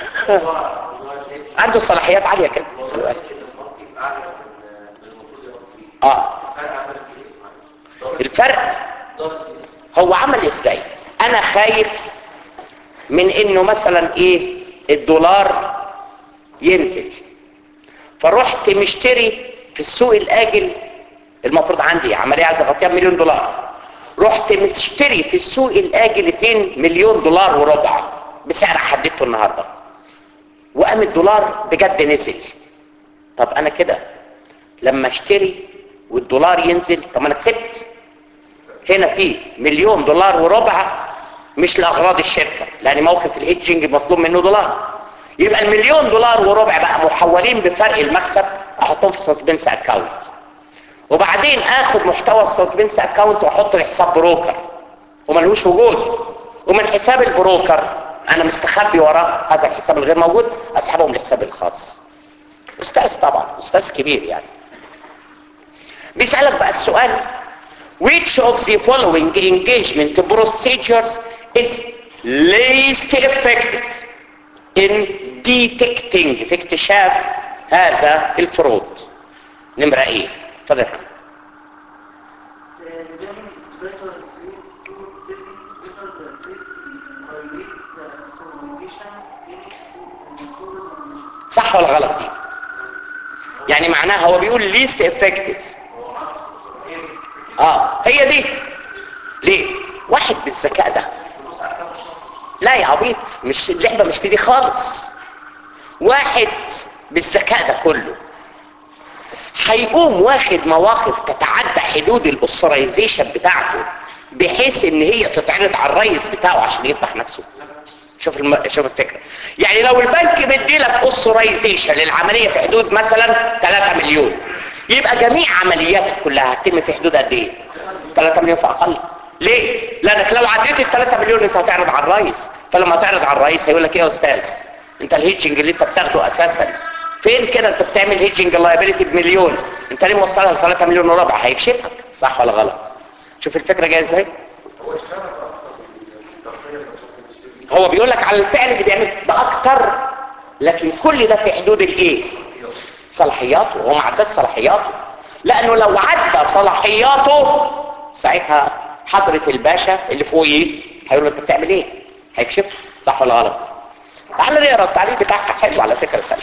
عنده صلاحيات عالية كده خلي بالك. اه الفرق هو عمل ازاي انا خايف من انه مثلا ايه الدولار ينزل فرحت مشتري في السوق الاجل المفروض عندي عمليه عايز اغطيها بمليون دولار رحت مشتري في السوق الاجل 2 مليون دولار وربع بسعر حددته النهارده وقام الدولار بجد نزل طب انا كده لما اشتري والدولار ينزل طب ما انا كسبت هنا في مليون دولار وربع مش لاغراض الشركه لان موقف الهيدجنج مطلوب منه دولار يبقى المليون دولار وربع بقى محولين بفرق المكسب احطهم في سسبنس اكاونت وبعدين اخد محتوى السسبنس اكاونت واحطه لحساب بروكر وملهوش وجود ومن حساب البروكر انا مستخبي وراه هذا الحساب الغير موجود اسحبهم لحسابي الخاص استاذ طبعا استاذ كبير يعني بيسألك بقى السؤال which of the following engagement procedures is least effective in detecting في اكتشاف هذا الفروض نمرة ايه اتفضل يا فندم. صح ولا غلط دي يعني معناها هو بيقول least effective اه هي دي ليه واحد بالذكاء ده لا يا عبيط مش اللعبة مش في دي خالص واحد بالذكاء ده كله هيقوم واخد مواقف تتعدى حدود الاوثرايزيشن بتاعته بحيث ان هي تتعرض على الرئيس بتاعه عشان يفضح نفسه شوف الم... شوف الفكره يعني لو البنك مدي لك اوثرايزيشن للعمليه في حدود مثلا 3 مليون يبقى جميع عملياتك كلها هتتم في حدود قد ايه 3 مليون فاقل ليه لانك لو عديت ال 3 مليون انت هتعرض على الرئيس فلما هتعرض على الرئيس هيقول لك ايه يا استاذ انت الهيدجنج اللي انت بتاخده اساسا فين كده انت بتعمل هيدجنج اللايبيليتي بمليون انت ليه موصلها ل 3 مليون وربع هيكشفك صح ولا غلط شوف الفكره جايه ازاي هو بيقول لك على الفعل اللي بيعمل ده اكتر لكن كل ده في حدود الايه صلاحياته هو ما عداش صلاحياته لانه لو عدى صلاحياته ساعتها حضرة الباشا اللي فوقيه هيقول له انت بتعمل ايه هيكشف صح ولا غلط تعال نقرا التعليق بتاعك حلو على فكره الثانيه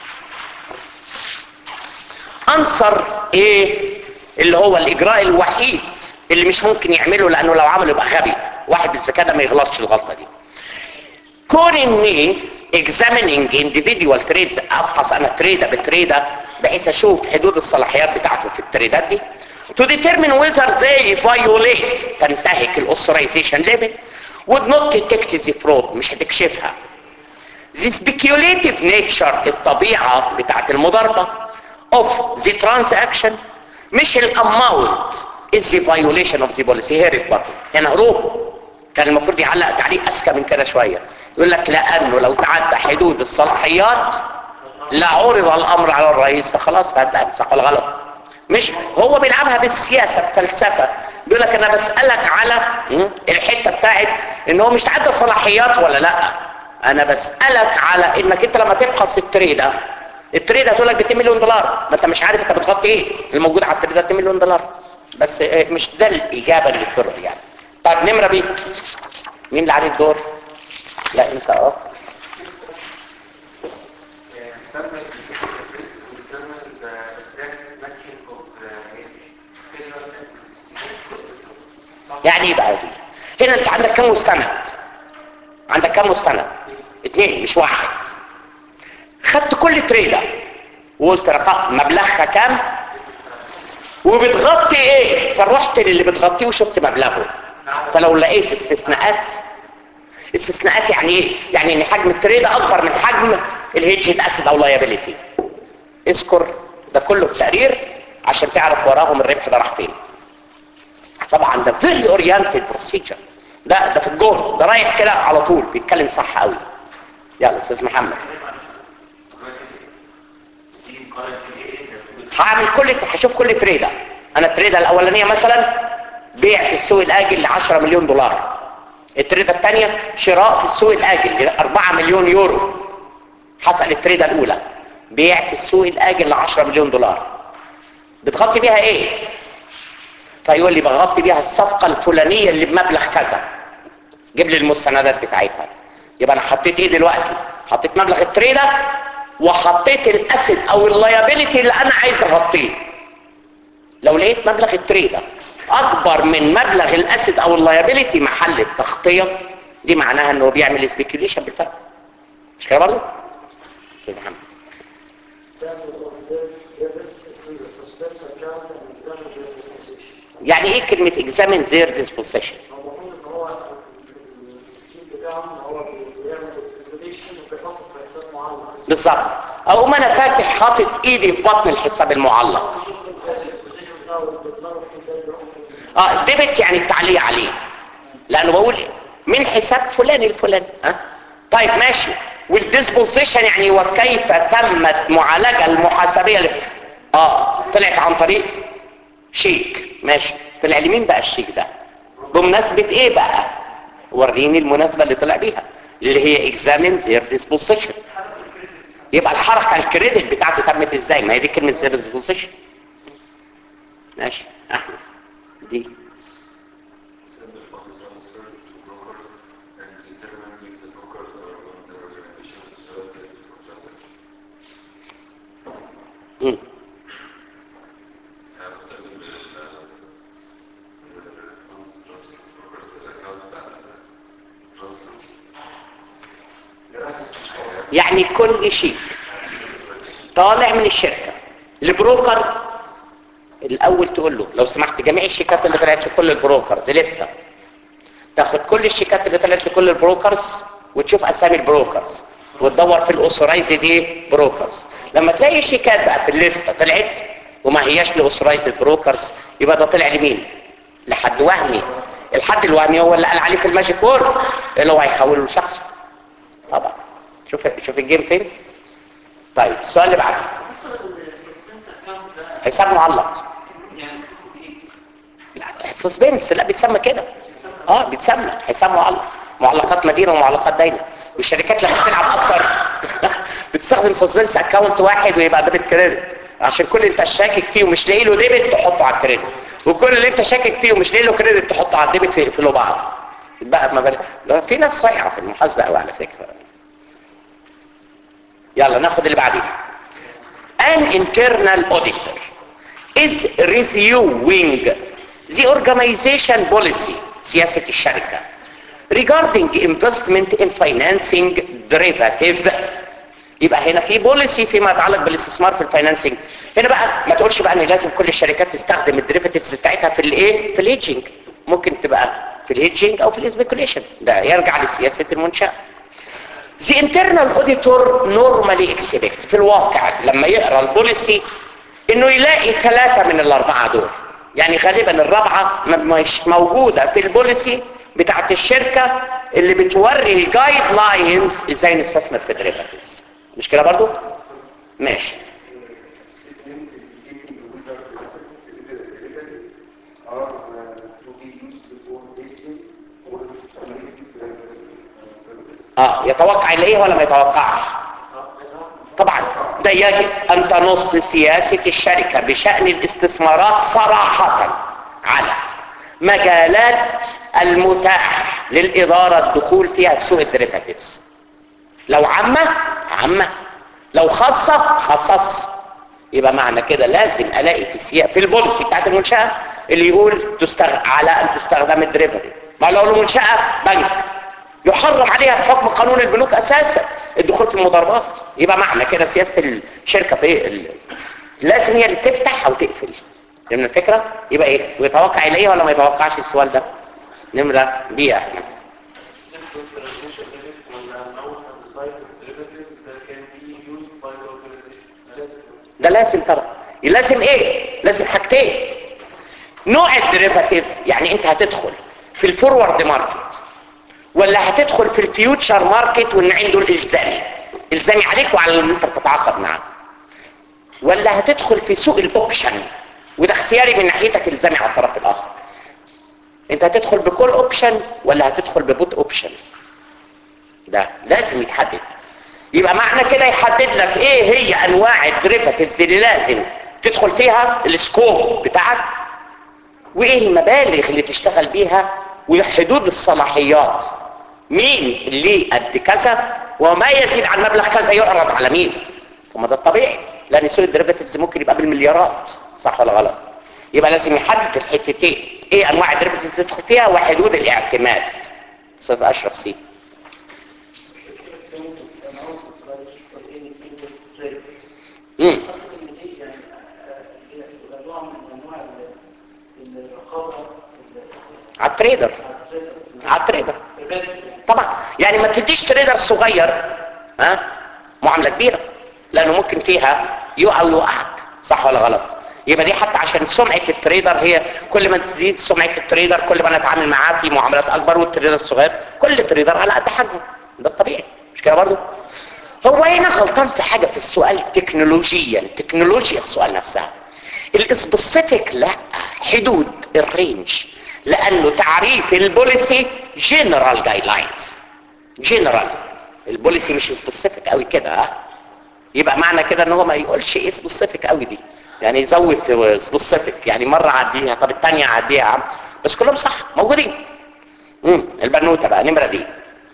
انصر ايه اللي هو الاجراء الوحيد اللي مش ممكن يعمله لانه لو عمله يبقى غبي واحد بالذكاء ده ما يغلطش الغلطه دي كون اني examining individual trades افحص انا تريده بتريده بحيث اشوف حدود الصلاحيات بتاعته في التريدات دي to determine whether they violate تنتهك الاوثرايزيشن limit would not detect the fraud مش هتكشفها the speculative nature الطبيعة بتاعت المضاربة of the transaction مش الاماونت is the violation of the policy هرب برضه هنا هروب كان المفروض يعلق تعليق اذكى من كده شويه يقول لك لانه لو تعدى حدود الصلاحيات لعرض الامر على الرئيس فخلاص فهتبقى صح ولا غلط مش هو بيلعبها بالسياسه بفلسفه بيقول لك انا بسالك على م? الحته بتاعت ان هو مش تعدى صلاحيات ولا لا انا بسالك على انك انت لما تبحث التريده التريده هتقول لك ب 2 مليون دولار ما انت مش عارف انت بتغطي ايه الموجود على التريده 2 مليون دولار بس آه، مش ده الاجابه اللي تفرض يعني طيب نمره بي مين اللي عليه الدور لا انت اه يعني ايه بقى دي هنا انت عندك كم مستند عندك كم مستند اتنين مش واحد خدت كل تريده وقلت رقم مبلغها كام وبتغطي ايه فروحت للي بتغطيه وشفت مبلغه فلو لقيت استثناءات استثناءات يعني ايه يعني ان حجم التريده اكبر من حجم الهيدج اسيد او لايبيليتي اذكر ده كله في تقرير عشان تعرف وراهم الربح ده راح فين طبعا ده فيري اورينتد بروسيجر ده ده في الجون ده رايح كده على طول بيتكلم صح قوي يلا استاذ محمد هعمل كل هشوف كل تريده انا التريده الاولانيه مثلا بيع في السوق الاجل ل 10 مليون دولار التريده الثانيه شراء في السوق الاجل ل 4 مليون يورو حصل التريده الاولى بيع في السوق الاجل ل 10 مليون دولار بتغطي بيها ايه فيقول لي بغطي بيها الصفقه الفلانيه اللي بمبلغ كذا جيب لي المستندات بتاعتها يبقى انا حطيت ايه دلوقتي حطيت مبلغ التريده وحطيت الاسد او اللايبيليتي اللي انا عايز اغطيه لو لقيت مبلغ التريده اكبر من مبلغ الاسد او اللايبيليتي محل التغطيه دي معناها انه بيعمل سبيكيوليشن بالفرق مش كده برضه استاذ محمد يعني ايه كلمه examine their disposition
هو المفروض ان هو السكيل بتاعهم ان هو بيعمل سيركيوليشن وبيحط في حساب معلق
بالظبط اقوم انا فاتح حاطط ايدي في بطن الحساب المعلق
البوزيشن بتاعه بيتصرف فيه زي بيروح
اه ديبت يعني التعليق عليه لانه بقول من حساب فلان الفلاني ها طيب ماشي والديسبوزيشن يعني وكيف تمت معالجه المحاسبيه ل... اه طلعت عن طريق شيك ماشي طلع لمين بقى الشيك ده بمناسبه ايه بقى وريني المناسبه اللي طلع بيها اللي هي examine their disposition يبقى الحركه الكريدت بتاعته تمت ازاي ما هي دي كلمه their disposition ماشي احمد دي
send the fund transfers to brokers and determine if the brokers are on the organization service for transaction.
مم.
يعني بستخدم ال funds transfer to brokers الاكونت بتاع الترانسفير.
يعني كل شيء طالع من الشركة البروكر الاول تقول له لو سمحت جميع الشيكات اللي طلعت لكل البروكرز لسه تاخد كل الشيكات اللي طلعت لكل البروكرز وتشوف اسامي البروكرز وتدور في الاوثرايز دي بروكرز لما تلاقي شيكات بقى في الليسته طلعت وما هياش لاوثرايز بروكرز يبقى ده طلع لمين لحد وهمي الحد الوهمي هو اللي قال عليه في الماجيك وورد اللي هو هيحوله لشخص طبعا شوف شوف الجيم فين طيب السؤال اللي بعده حساب معلق لا سسبنس لا بيتسمى كده اه بيتسمى حساب معلق معلقات مدينه ومعلقات داينه والشركات لما بتلعب اكتر بتستخدم سسبنس اكونت واحد ويبقى ديبت كريدت عشان كل اللي انت شاكك فيه ومش لاقي له ديبت تحطه على الكريدت وكل اللي انت شاكك فيه ومش لاقي له كريدت تحطه على الديبت ويقفلوا بعض بقى ما بل... ده في ناس صايعه في المحاسبه قوي على فكره يلا ناخد اللي بعديه an internal auditor is reviewing the organization policy سياسة الشركة regarding investment in financing derivative يبقى هنا في بوليسي فيما يتعلق بالاستثمار في الفاينانسنج هنا بقى ما تقولش بقى ان لازم كل الشركات تستخدم الديريفاتيفز بتاعتها في الايه في الهيدجنج ممكن تبقى في الهيدجنج او في الاسبيكوليشن ده يرجع لسياسة المنشأة The internal auditor normally expect في الواقع لما يقرا البوليسي انه يلاقي ثلاثة من الاربعة دول يعني غالبا الرابعة ما- مش موجودة في البوليسي بتاعت الشركة اللي بتوري الجايد لاينز ازاي نستثمر في derivatives مش كده برضو؟ ماشي اه يتوقع الايه ولا ما يتوقعش طبعا ده يجب ان تنص سياسة الشركة بشأن الاستثمارات صراحة على مجالات المتاح للإدارة الدخول فيها في سوق الديريفاتيفز لو عامة عامة لو خاصة خصص يبقى معنى كده لازم الاقي في السياق في البوليسي بتاعت المنشأة اللي يقول تستغ... على ان تستخدم الديريفاتيف ما لو المنشأة بنك يحرم عليها بحكم قانون البنوك اساسا الدخول في المضاربات يبقى معنى كده سياسة الشركة في إيه؟ ال... لازم هي اللي تفتح او تقفل من الفكرة يبقى ايه ويتوقع اليه ولا ما يتوقعش السؤال ده نمرة بي يا احمد
Simple transition limit was an amount of the type of derivatives that can be used by the organization.
ده لازم طبعا لازم ايه لازم حاجتين نوع الديريفاتيف يعني انت هتدخل في الفورورد ماركت ولا هتدخل في الفيوتشر ماركت والنوعين دول الزامي الزامي عليك وعلى اللي انت بتتعاقد معاه ولا هتدخل في سوق الاوبشن وده اختياري من ناحيتك الزامي على الطرف الاخر انت هتدخل بكل اوبشن ولا هتدخل ببوت اوبشن ده لازم يتحدد يبقى معنى كده يحدد لك ايه هي انواع الدريفاتيفز اللي لازم تدخل فيها السكوب بتاعك وايه المبالغ اللي تشتغل بيها وحدود الصلاحيات مين اللي قد كذا وما يزيد عن مبلغ كذا يعرض على مين وما ده الطبيعي لان سوق الدريفاتيفز ممكن يبقى بالمليارات صح ولا غلط يبقى لازم يحدد الحتتين ايه انواع الدريفاتيفز اللي تدخل فيها وحدود الاعتماد استاذ اشرف سي امم على التريدر على التريدر طبعا يعني ما تديش تريدر صغير ها معامله كبيره لانه ممكن فيها يقع او يوقعك صح ولا غلط يبقى دي حتى عشان سمعه التريدر هي كل ما تزيد سمعه التريدر كل ما نتعامل معاه في معاملات اكبر والتريدر الصغير كل تريدر على قد حجمه ده الطبيعي مش كده برضه هو هنا غلطان في حاجه في السؤال تكنولوجيا تكنولوجيا السؤال نفسها الاسبيسيفيك لا حدود الرينج لانه تعريف البوليسي جنرال جايد لاينز جنرال البوليسي مش سبيسيفيك قوي كده ها يبقى معنى كده ان هو ما يقولش ايه سبيسيفيك قوي دي يعني يزود في سبيسيفيك يعني مره عديها طب الثانيه عديها يا عم بس كلهم صح موجودين امم البنوته بقى نمره دي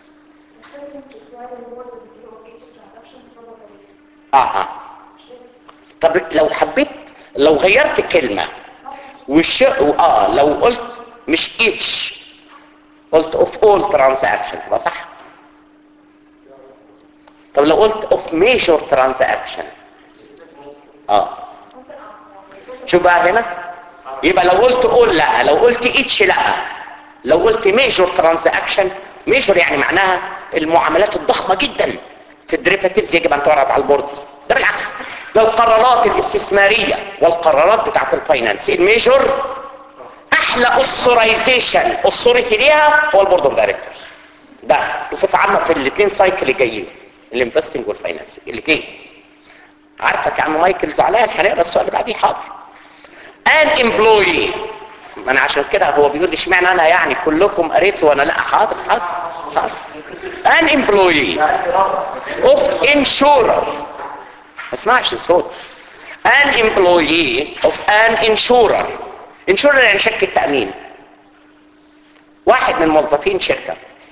اه اه طب لو حبيت لو غيرت كلمه والش اه لو قلت مش each قلت of all transaction تبقى صح طب لو قلت of major transaction اه شوف بقى هنا يبقى لو قلت all لا لو قلت each لا لو قلت major transaction major يعني معناها المعاملات الضخمة جدا في الدريفاتيفز يجب ان تعرض على البورد ده بالعكس ده القرارات الاستثمارية والقرارات بتاعت الفاينانس الميجور احلى اوثورايزيشن اوثوريتي ليها هو البورد اوف دايركتورز ده بصفه عامه في الاثنين سايكل الجايين الانفستنج والفاينانس الاثنين عارفك يا عم مايكل زعلان هنقرا السؤال اللي بعديه حاضر ان امبلوي ما انا عشان كده هو بيقول لي اشمعنى انا يعني كلكم قريتوا وانا لا حاضر حاضر حاضر ان امبلوي اوف انشورر ما اسمعش الصوت an employee of an insurer insurer يعني شركة تأمين واحد من موظفين شركة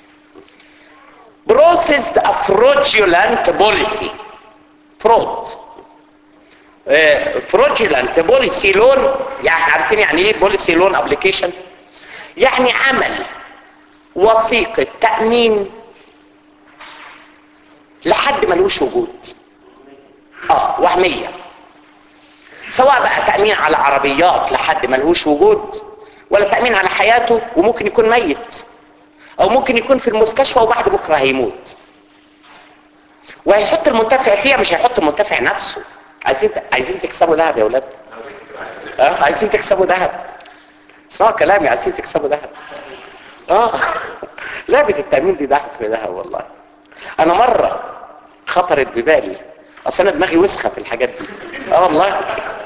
processed a fraudulent policy fraud uh, fraudulent policy loan يعني عارفين يعني ايه policy loan application يعني عمل وثيقة تأمين لحد ملوش وجود اه وهمية سواء بقى تأمين على عربيات لحد ملهوش وجود ولا تأمين على حياته وممكن يكون ميت او ممكن يكون في المستشفى وبعد بكرة هيموت وهيحط المنتفع فيها مش هيحط المنتفع نفسه عايزين عايزين تكسبوا ذهب يا ولاد اه عايزين تكسبوا ذهب اسمعوا كلامي عايزين تكسبوا ذهب اه لعبة التأمين دي ذهب في ذهب والله انا مرة خطرت ببالي اصل انا دماغي وسخه في الحاجات دي اه والله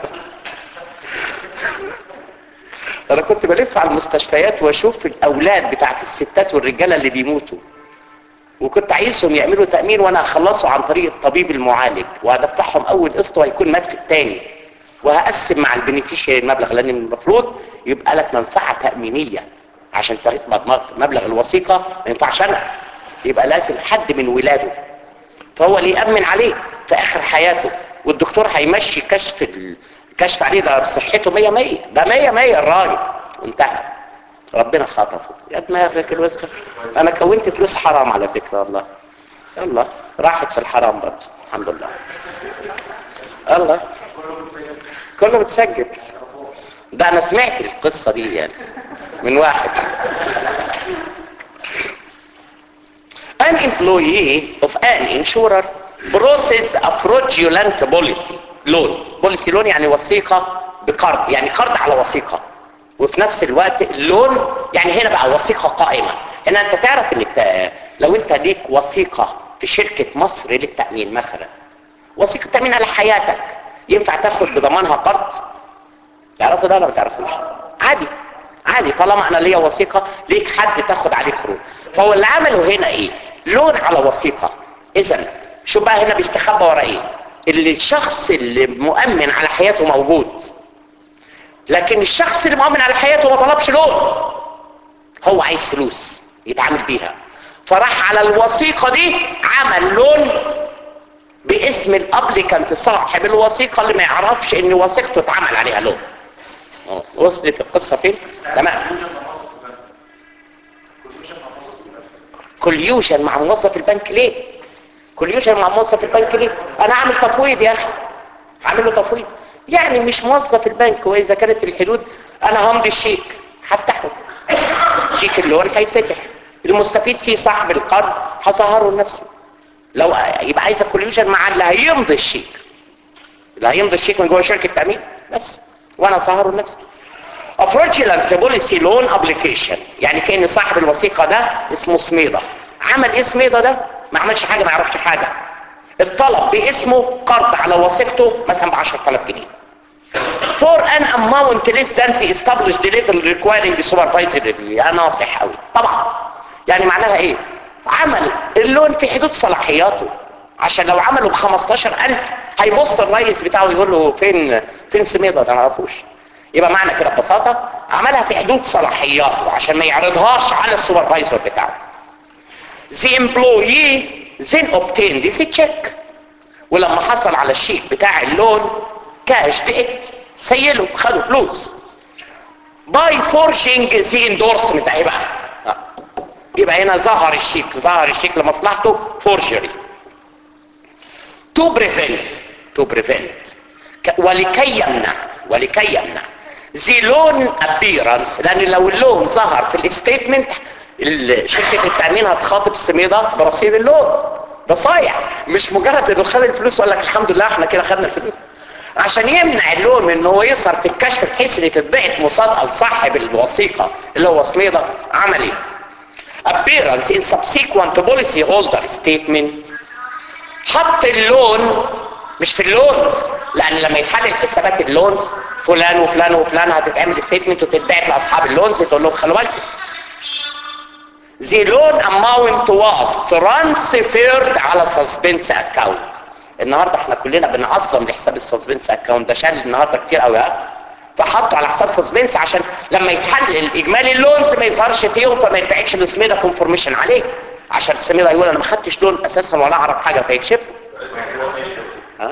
انا كنت بلف على المستشفيات واشوف الاولاد بتاعت الستات والرجاله اللي بيموتوا وكنت عايزهم يعملوا تامين وانا هخلصه عن طريق الطبيب المعالج وهدفعهم اول قسط وهيكون مات في الثاني وهقسم مع البنفيشيري المبلغ لان المفروض يبقى لك منفعه تامينيه عشان تاخد مبلغ الوثيقه ما ينفعش انا يبقى لازم حد من ولاده فهو اللي يامن عليه في اخر حياته والدكتور هيمشي كشف الكشف عليه ده صحته 100 100 ده 100 100 الراجل وانتهى ربنا خطفه يا دماغك الوسخه انا كونت فلوس حرام على فكره والله يلا راحت في الحرام برضه الحمد لله الله كله متسجل ده انا سمعت القصه دي يعني من واحد an employee of an insurer processed a fraudulent policy loan policy loan يعني وثيقة بقرض يعني قرض على وثيقة وفي نفس الوقت اللون يعني هنا بقى وثيقة قائمة هنا انت تعرف ان انت لو انت ليك وثيقة في شركة مصر للتأمين مثلا وثيقة تأمين على حياتك ينفع تاخد بضمانها قرض تعرفوا ده ولا ما تعرفوش عادي عادي طالما انا ليا وثيقه ليك حد تاخد عليه قروض فهو اللي عمله هنا ايه لون على وثيقه اذا شو بقى هنا بيستخبى ورا ايه اللي الشخص اللي مؤمن على حياته موجود لكن الشخص اللي مؤمن على حياته ما طلبش لون هو عايز فلوس يتعامل بيها فراح على الوثيقه دي عمل لون باسم الابليكانت صاحب الوثيقه اللي ما يعرفش ان وثيقته اتعمل عليها لون آه، وصلت القصه فين تمام كوليوشن مع موظف البنك ليه كوليوشن مع موظف البنك ليه انا عامل تفويض يا اخي عامل له تفويض يعني مش موظف البنك واذا كانت الحدود انا همضي الشيك هفتحه شيك اللون هيتفتح المستفيد فيه صاحب القرض هظهره لنفسه لو يبقى عايز كوليوشن مع اللي هيمضي الشيك اللي هيمضي الشيك من جوه شركه تامين بس وانا ظهره لنفسي A fraudulent policy loan application يعني كأن صاحب الوثيقة ده اسمه سميدة عمل ايه سميدة ده ما عملش حاجة ما يعرفش حاجة الطلب باسمه قرض على وثيقته مثلا ب 10000 جنيه for an amount less than the established level requiring supervisory يا ناصح قوي طبعا يعني معناها ايه عمل اللون في حدود صلاحياته عشان لو عمله ب 15000 هيبص الرئيس بتاعه يقول له فين فين سميدة ده ما اعرفوش يبقى معنى كده ببساطة عملها في حدود صلاحياته عشان ما يعرضهاش على السوبرفايزر بتاعه the employee then obtained this check ولما حصل على الشيك بتاع اللون كاش دقت سيله خدوا فلوس by forging the endorsement اهي بقى آه. يبقى هنا ظهر الشيك ظهر الشيك لمصلحته forgery to prevent to prevent ك- ولكي يمنع ولكي يمنع the loan appearance لان لو اللون ظهر في الستيتمنت شركة التأمين هتخاطب السميدة برصيد اللون ده صايع مش مجرد انه خد الفلوس وقال لك الحمد لله احنا كده خدنا الفلوس عشان يمنع اللون من ان هو يظهر في الكشف بحيث ان تتبعت مصادقه لصاحب الوثيقه اللي هو سميدة عمل ايه؟ appearance in subsequent policy holder statement حط اللون مش في اللونز لان لما يتحلل حسابات اللونز فلان وفلان وفلان هتتعمل ستيتمنت وتتبعت لاصحاب اللونز تقول لهم خلوا بالكم the loan amount was transferred على suspense account النهارده احنا كلنا بنعظم لحساب السسبنس اكونت ده شال النهارده كتير قوي ها فحطوا على حساب سسبنس عشان لما يتحلل اجمالي اللونز ما يظهرش فيهم فما يتبعتش السميده كونفورميشن عليه عشان السميده يقول انا ما خدتش لون اساسا ولا اعرف حاجه فيكشفه ها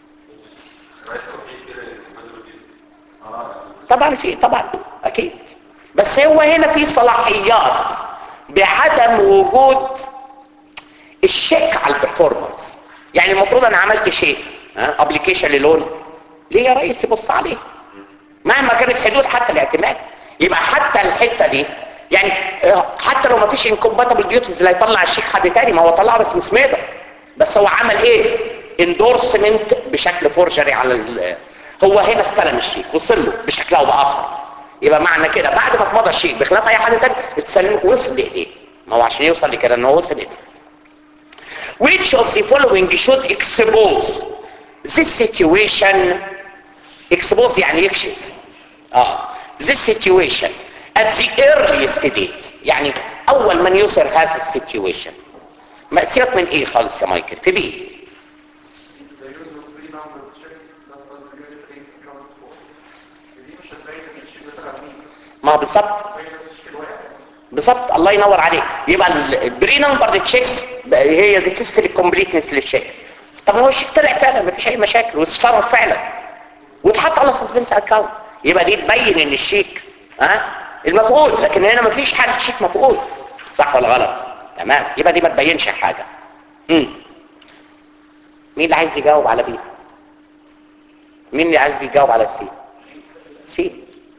طبعا في طبعا اكيد بس هو هنا في صلاحيات بعدم وجود الشيك على البرفورمانس يعني المفروض انا عملت شيء ابلكيشن للون ليه يا ريس يبص عليه مهما كانت حدود حتى الاعتماد يبقى حتى الحته دي يعني آه، حتى لو ما فيش انكومباتبل ديوتيز اللي هيطلع الشيك حد تاني ما هو طلعه باسم سميدة بس هو عمل ايه اندورسمنت بشكل فورجري على ال- هو هنا استلم الشيك وصل له بشكل او باخر يبقى معنى كده بعد ما اتمضى الشيك بخلاف اي حد تاني اتسلم وصل لايديه ما هو عشان يوصل لكده ان هو وصل لايديه which of the following should expose this situation expose يعني يكشف اه this situation at the earliest date يعني اول من يظهر هذا السيتويشن ما سيبك من ايه خالص يا مايكل في بي
The use of three number of checks that was usually accounted for. دي مش هتبين ان الشيء ده طلع مين
ما هو بالظبط
بين بس الشيء الواحد
بالظبط الله ينور عليك يبقى البري نمبر تشيكس هي دي تست الكومبليتنس للشيك طب هو الشيك طلع فعلا مفيش اي مشاكل واتصرف فعلا واتحط على سسبنس اكاونت يبقى دي تبين ان الشيك ها المفقود لكن هنا مفيش حاله شيك مفقود صح ولا غلط تمام يبقى دي ما تبينش حاجه امم مين اللي عايز يجاوب على بي مين اللي عايز يجاوب على سي سي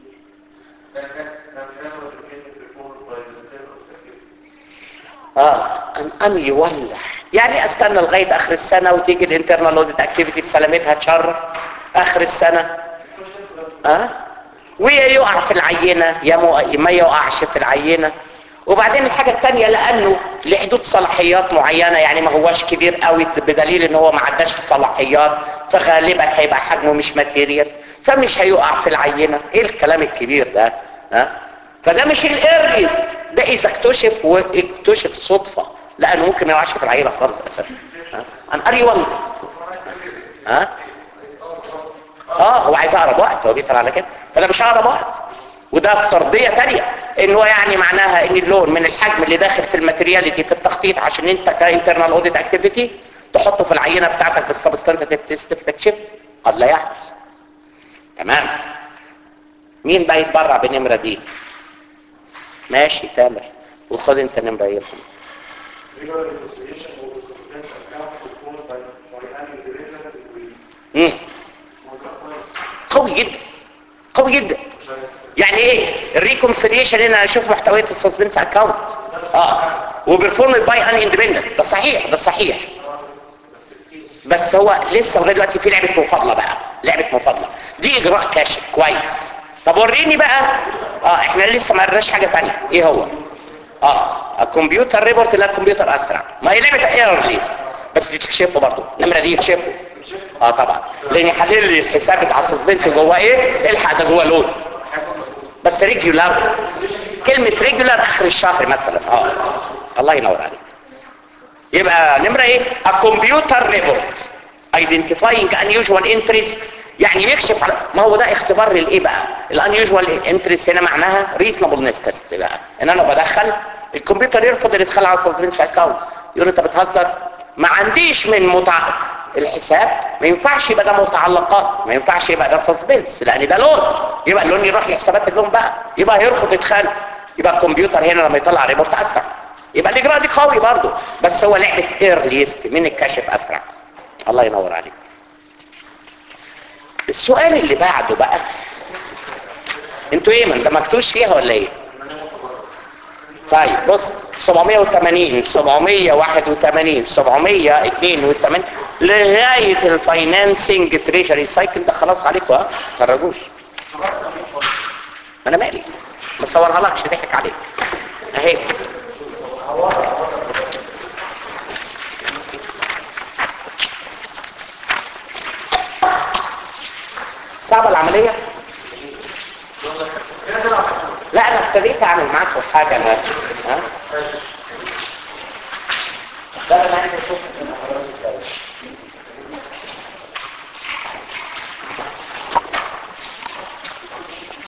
اه ان ان يولع يعني استنى لغايه اخر السنه وتيجي الانترنال اوديت اكتيفيتي بسلامتها تشرف اخر السنه اه ويا يقع في العينه يا مو- ما يقعش في العينه وبعدين الحاجه الثانيه لانه لحدود صلاحيات معينه يعني ما هواش كبير قوي بدليل ان هو ما عداش في صلاحيات فغالبا هيبقى حجمه مش ماتيريال فمش هيقع في العينه ايه الكلام الكبير ده ها فده مش الايرليست ده اذا اكتشف واكتشف صدفه لانه ممكن ما يقعش في العينه خالص اساسا ها عن اري والله ها اه هو عايز اقرب وقت هو بيسال على كده فانا مش اقرب وقت وده افتراضيه تانية ان هو يعني معناها ان اللون من الحجم اللي داخل في الماتيرياليتي في التخطيط عشان انت كانترنال اوديت اكتيفيتي تحطه في العينه بتاعتك في السبستانتيف تيست تكتشف قد لا يحدث تمام مين بقى يتبرع بالنمره دي ماشي تامر وخد انت نمره ايه
Regular reconciliation was a suspense account performed by by an independent employee.
امم
هو ده كويس.
قوي جدا قوي جدا
مش عارف.
يعني ايه الريكونسيليشن هنا اشوف محتويات السسبنس اكاونت اه وبرفورم باي ان اندبندنت ده صحيح ده صحيح بس هو لسه لغايه دلوقتي في لعبه مفاضله بقى لعبه مفاضله دي اجراء كاشف كويس طب وريني بقى اه احنا لسه ما قرناش حاجه ثانيه ايه هو اه الكمبيوتر ريبورت لا الكمبيوتر اسرع ما هي لعبه ايرور ليست بس دي تكشفه برضه النمره دي تكشفه اه طبعا لان يحلل لي الحساب بتاع السسبنس جوه ايه الحق ده جوه لون بس ريجولار كلمة ريجولار اخر الشهر مثلا اه الله ينور عليك يبقى نمرة ايه a computer report identifying unusual entries يعني يكشف على ما هو ده اختبار للايه بقى الانيوجوال انتريس هنا معناها reasonableness تيست بقى ان انا بدخل الكمبيوتر يرفض يدخل على سسبنس اكاونت يقول انت بتهزر ما عنديش من متع... الحساب ما ينفعش يبقى ده متعلقات ما ينفعش يبقى ده سسبنس لان ده لون يبقى اللون يروح لحسابات اللون بقى يبقى هيرفض يدخل يبقى الكمبيوتر هنا لما يطلع ريبورت اسرع يبقى الاجراء دي قوي برضه بس هو لعبه ايرليست من الكشف اسرع الله ينور عليك السؤال اللي بعده بقى انتوا ايه ما اندمجتوش فيها ولا ايه طيب بص 780 781 782 لغاية الفاينانسنج تريجري سايكل ده خلاص عليكم ها ما تخرجوش انا مالي ما صورها لكش ضحك عليك اهي صعبة العملية لا انا ابتديت اعمل معاكم حاجة انا ها